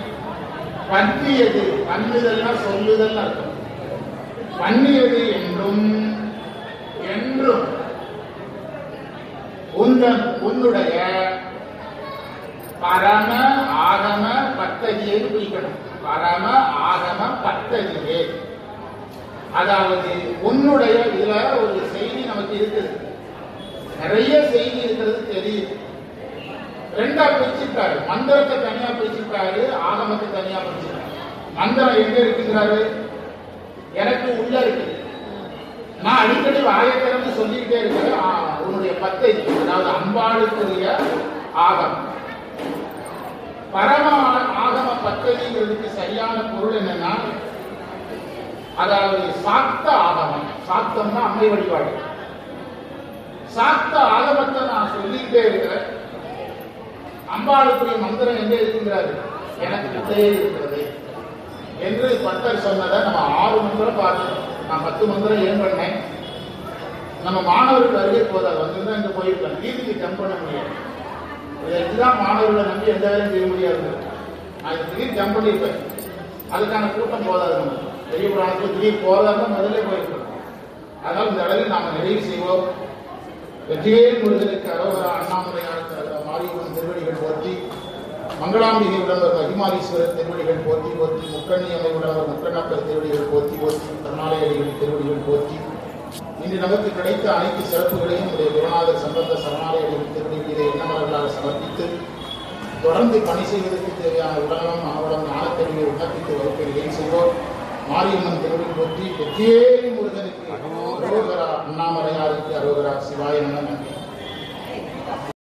பன்னியது பன்னுதல்னா சொல்லுதல் அர்த்தம் பன்னியது என்றும் என்றும் உந்தன் உன்னுடைய பரம ஆகம பத்ததியை குறிக்கணும் பரம ஆகம பத்ததியே அதாவது உன்னுடைய இதுல ஒரு செய்தி நமக்கு இருக்குது நிறைய செய்தி இருக்கிறது தெரியுது ரெண்டா பிரிச்சுட்டாரு மந்திரத்தை தனியா பிரிச்சுட்டாரு ஆகமத்தை தனியா மந்திரம் எங்க இருக்குங்கிறாரு எனக்கு உள்ள இருக்கு நான் அடிக்கடி வாயத்திறந்து சொல்லிக்கிட்டே இருக்கிறேன் ஆ, உன்னுடைய பத்தை அதாவது அம்பாளுக்குரிய ஆகம் பரம ஆ- ஆகம பத்ததிங்கிறதுக்கு சரியான பொருள் என்னன்னா அதாவது சாக்த ஆகமம் சாக்தம்னா அம்மை வழிபாடு சாக்த ஆகமத்தை நான் சொல்லிக்கிட்டே இருக்கிறேன் அம்பாளுக்குரிய மந்திரம் எங்க இருக்குங்கிறாரு எனக்கு உள்ளே இருக்கிறது என்று பட்டர் சொன்னதை நம்ம ஆறு மந்திரம் பார்த்தோம் நான் பத்து மந்திரம் ஏன் பண்ணேன் நம்ம மாணவர்கள் வருகை போதாது வந்திருந்தா இங்க போயிருக்கலாம் வீட்டுக்கு ஜம்ப் பண்ண முடியாது இதை வச்சுதான் மாணவர்களை நம்பி எந்த வேலையும் செய்ய முடியாது நான் இது திடீர் ஜம்ப் பண்ணியிருப்பேன் அதுக்கான கூட்டம் போதாது நம்ம பெரிய புராணத்துக்கு திடீர் போறதா இருந்தா முதல்ல போயிருக்கோம் அதனால் இந்த அளவில் நாம் நிறைவு செய்வோம் வெற்றிவேல் முருகனுக்கு அரோகரா அண்ணாமலையாருக்கு அரோகரா, மாரியம்மன் திருவடிகள் போற்றி மங்களாம்பிகை உடம்பர் அகிமாரீஸ்வரர் திருவடிகள் போற்றி போற்றி முக்கண்ணி அம்மை உடம்பர் முக்கண்ணப்பர் திருவடிகள் போற்றி போற்றி கருணாலயடிகள் திருவடிகள் போற்றி இன்று நமக்கு கிடைத்த அனைத்து சிறப்புகளையும் உடைய குருநாதர் சம்பந்த சரணாலயடிகள் திருவடிகளிலே எண்ணமர்களாக சமர்ப்பித்து தொடர்ந்து பணி செய்வதற்கு தேவையான உடலம் மனவளம் ஞானத்தறிவை உணர்த்தித்து வகுப்பில் செய்வோம் மாரியம்மன் திருவடி போற்றி வெற்றியே முருகனுக்கு அரோகரா அண்ணாமலையாருக்கு அரோகரா சிவாய நம நன்றி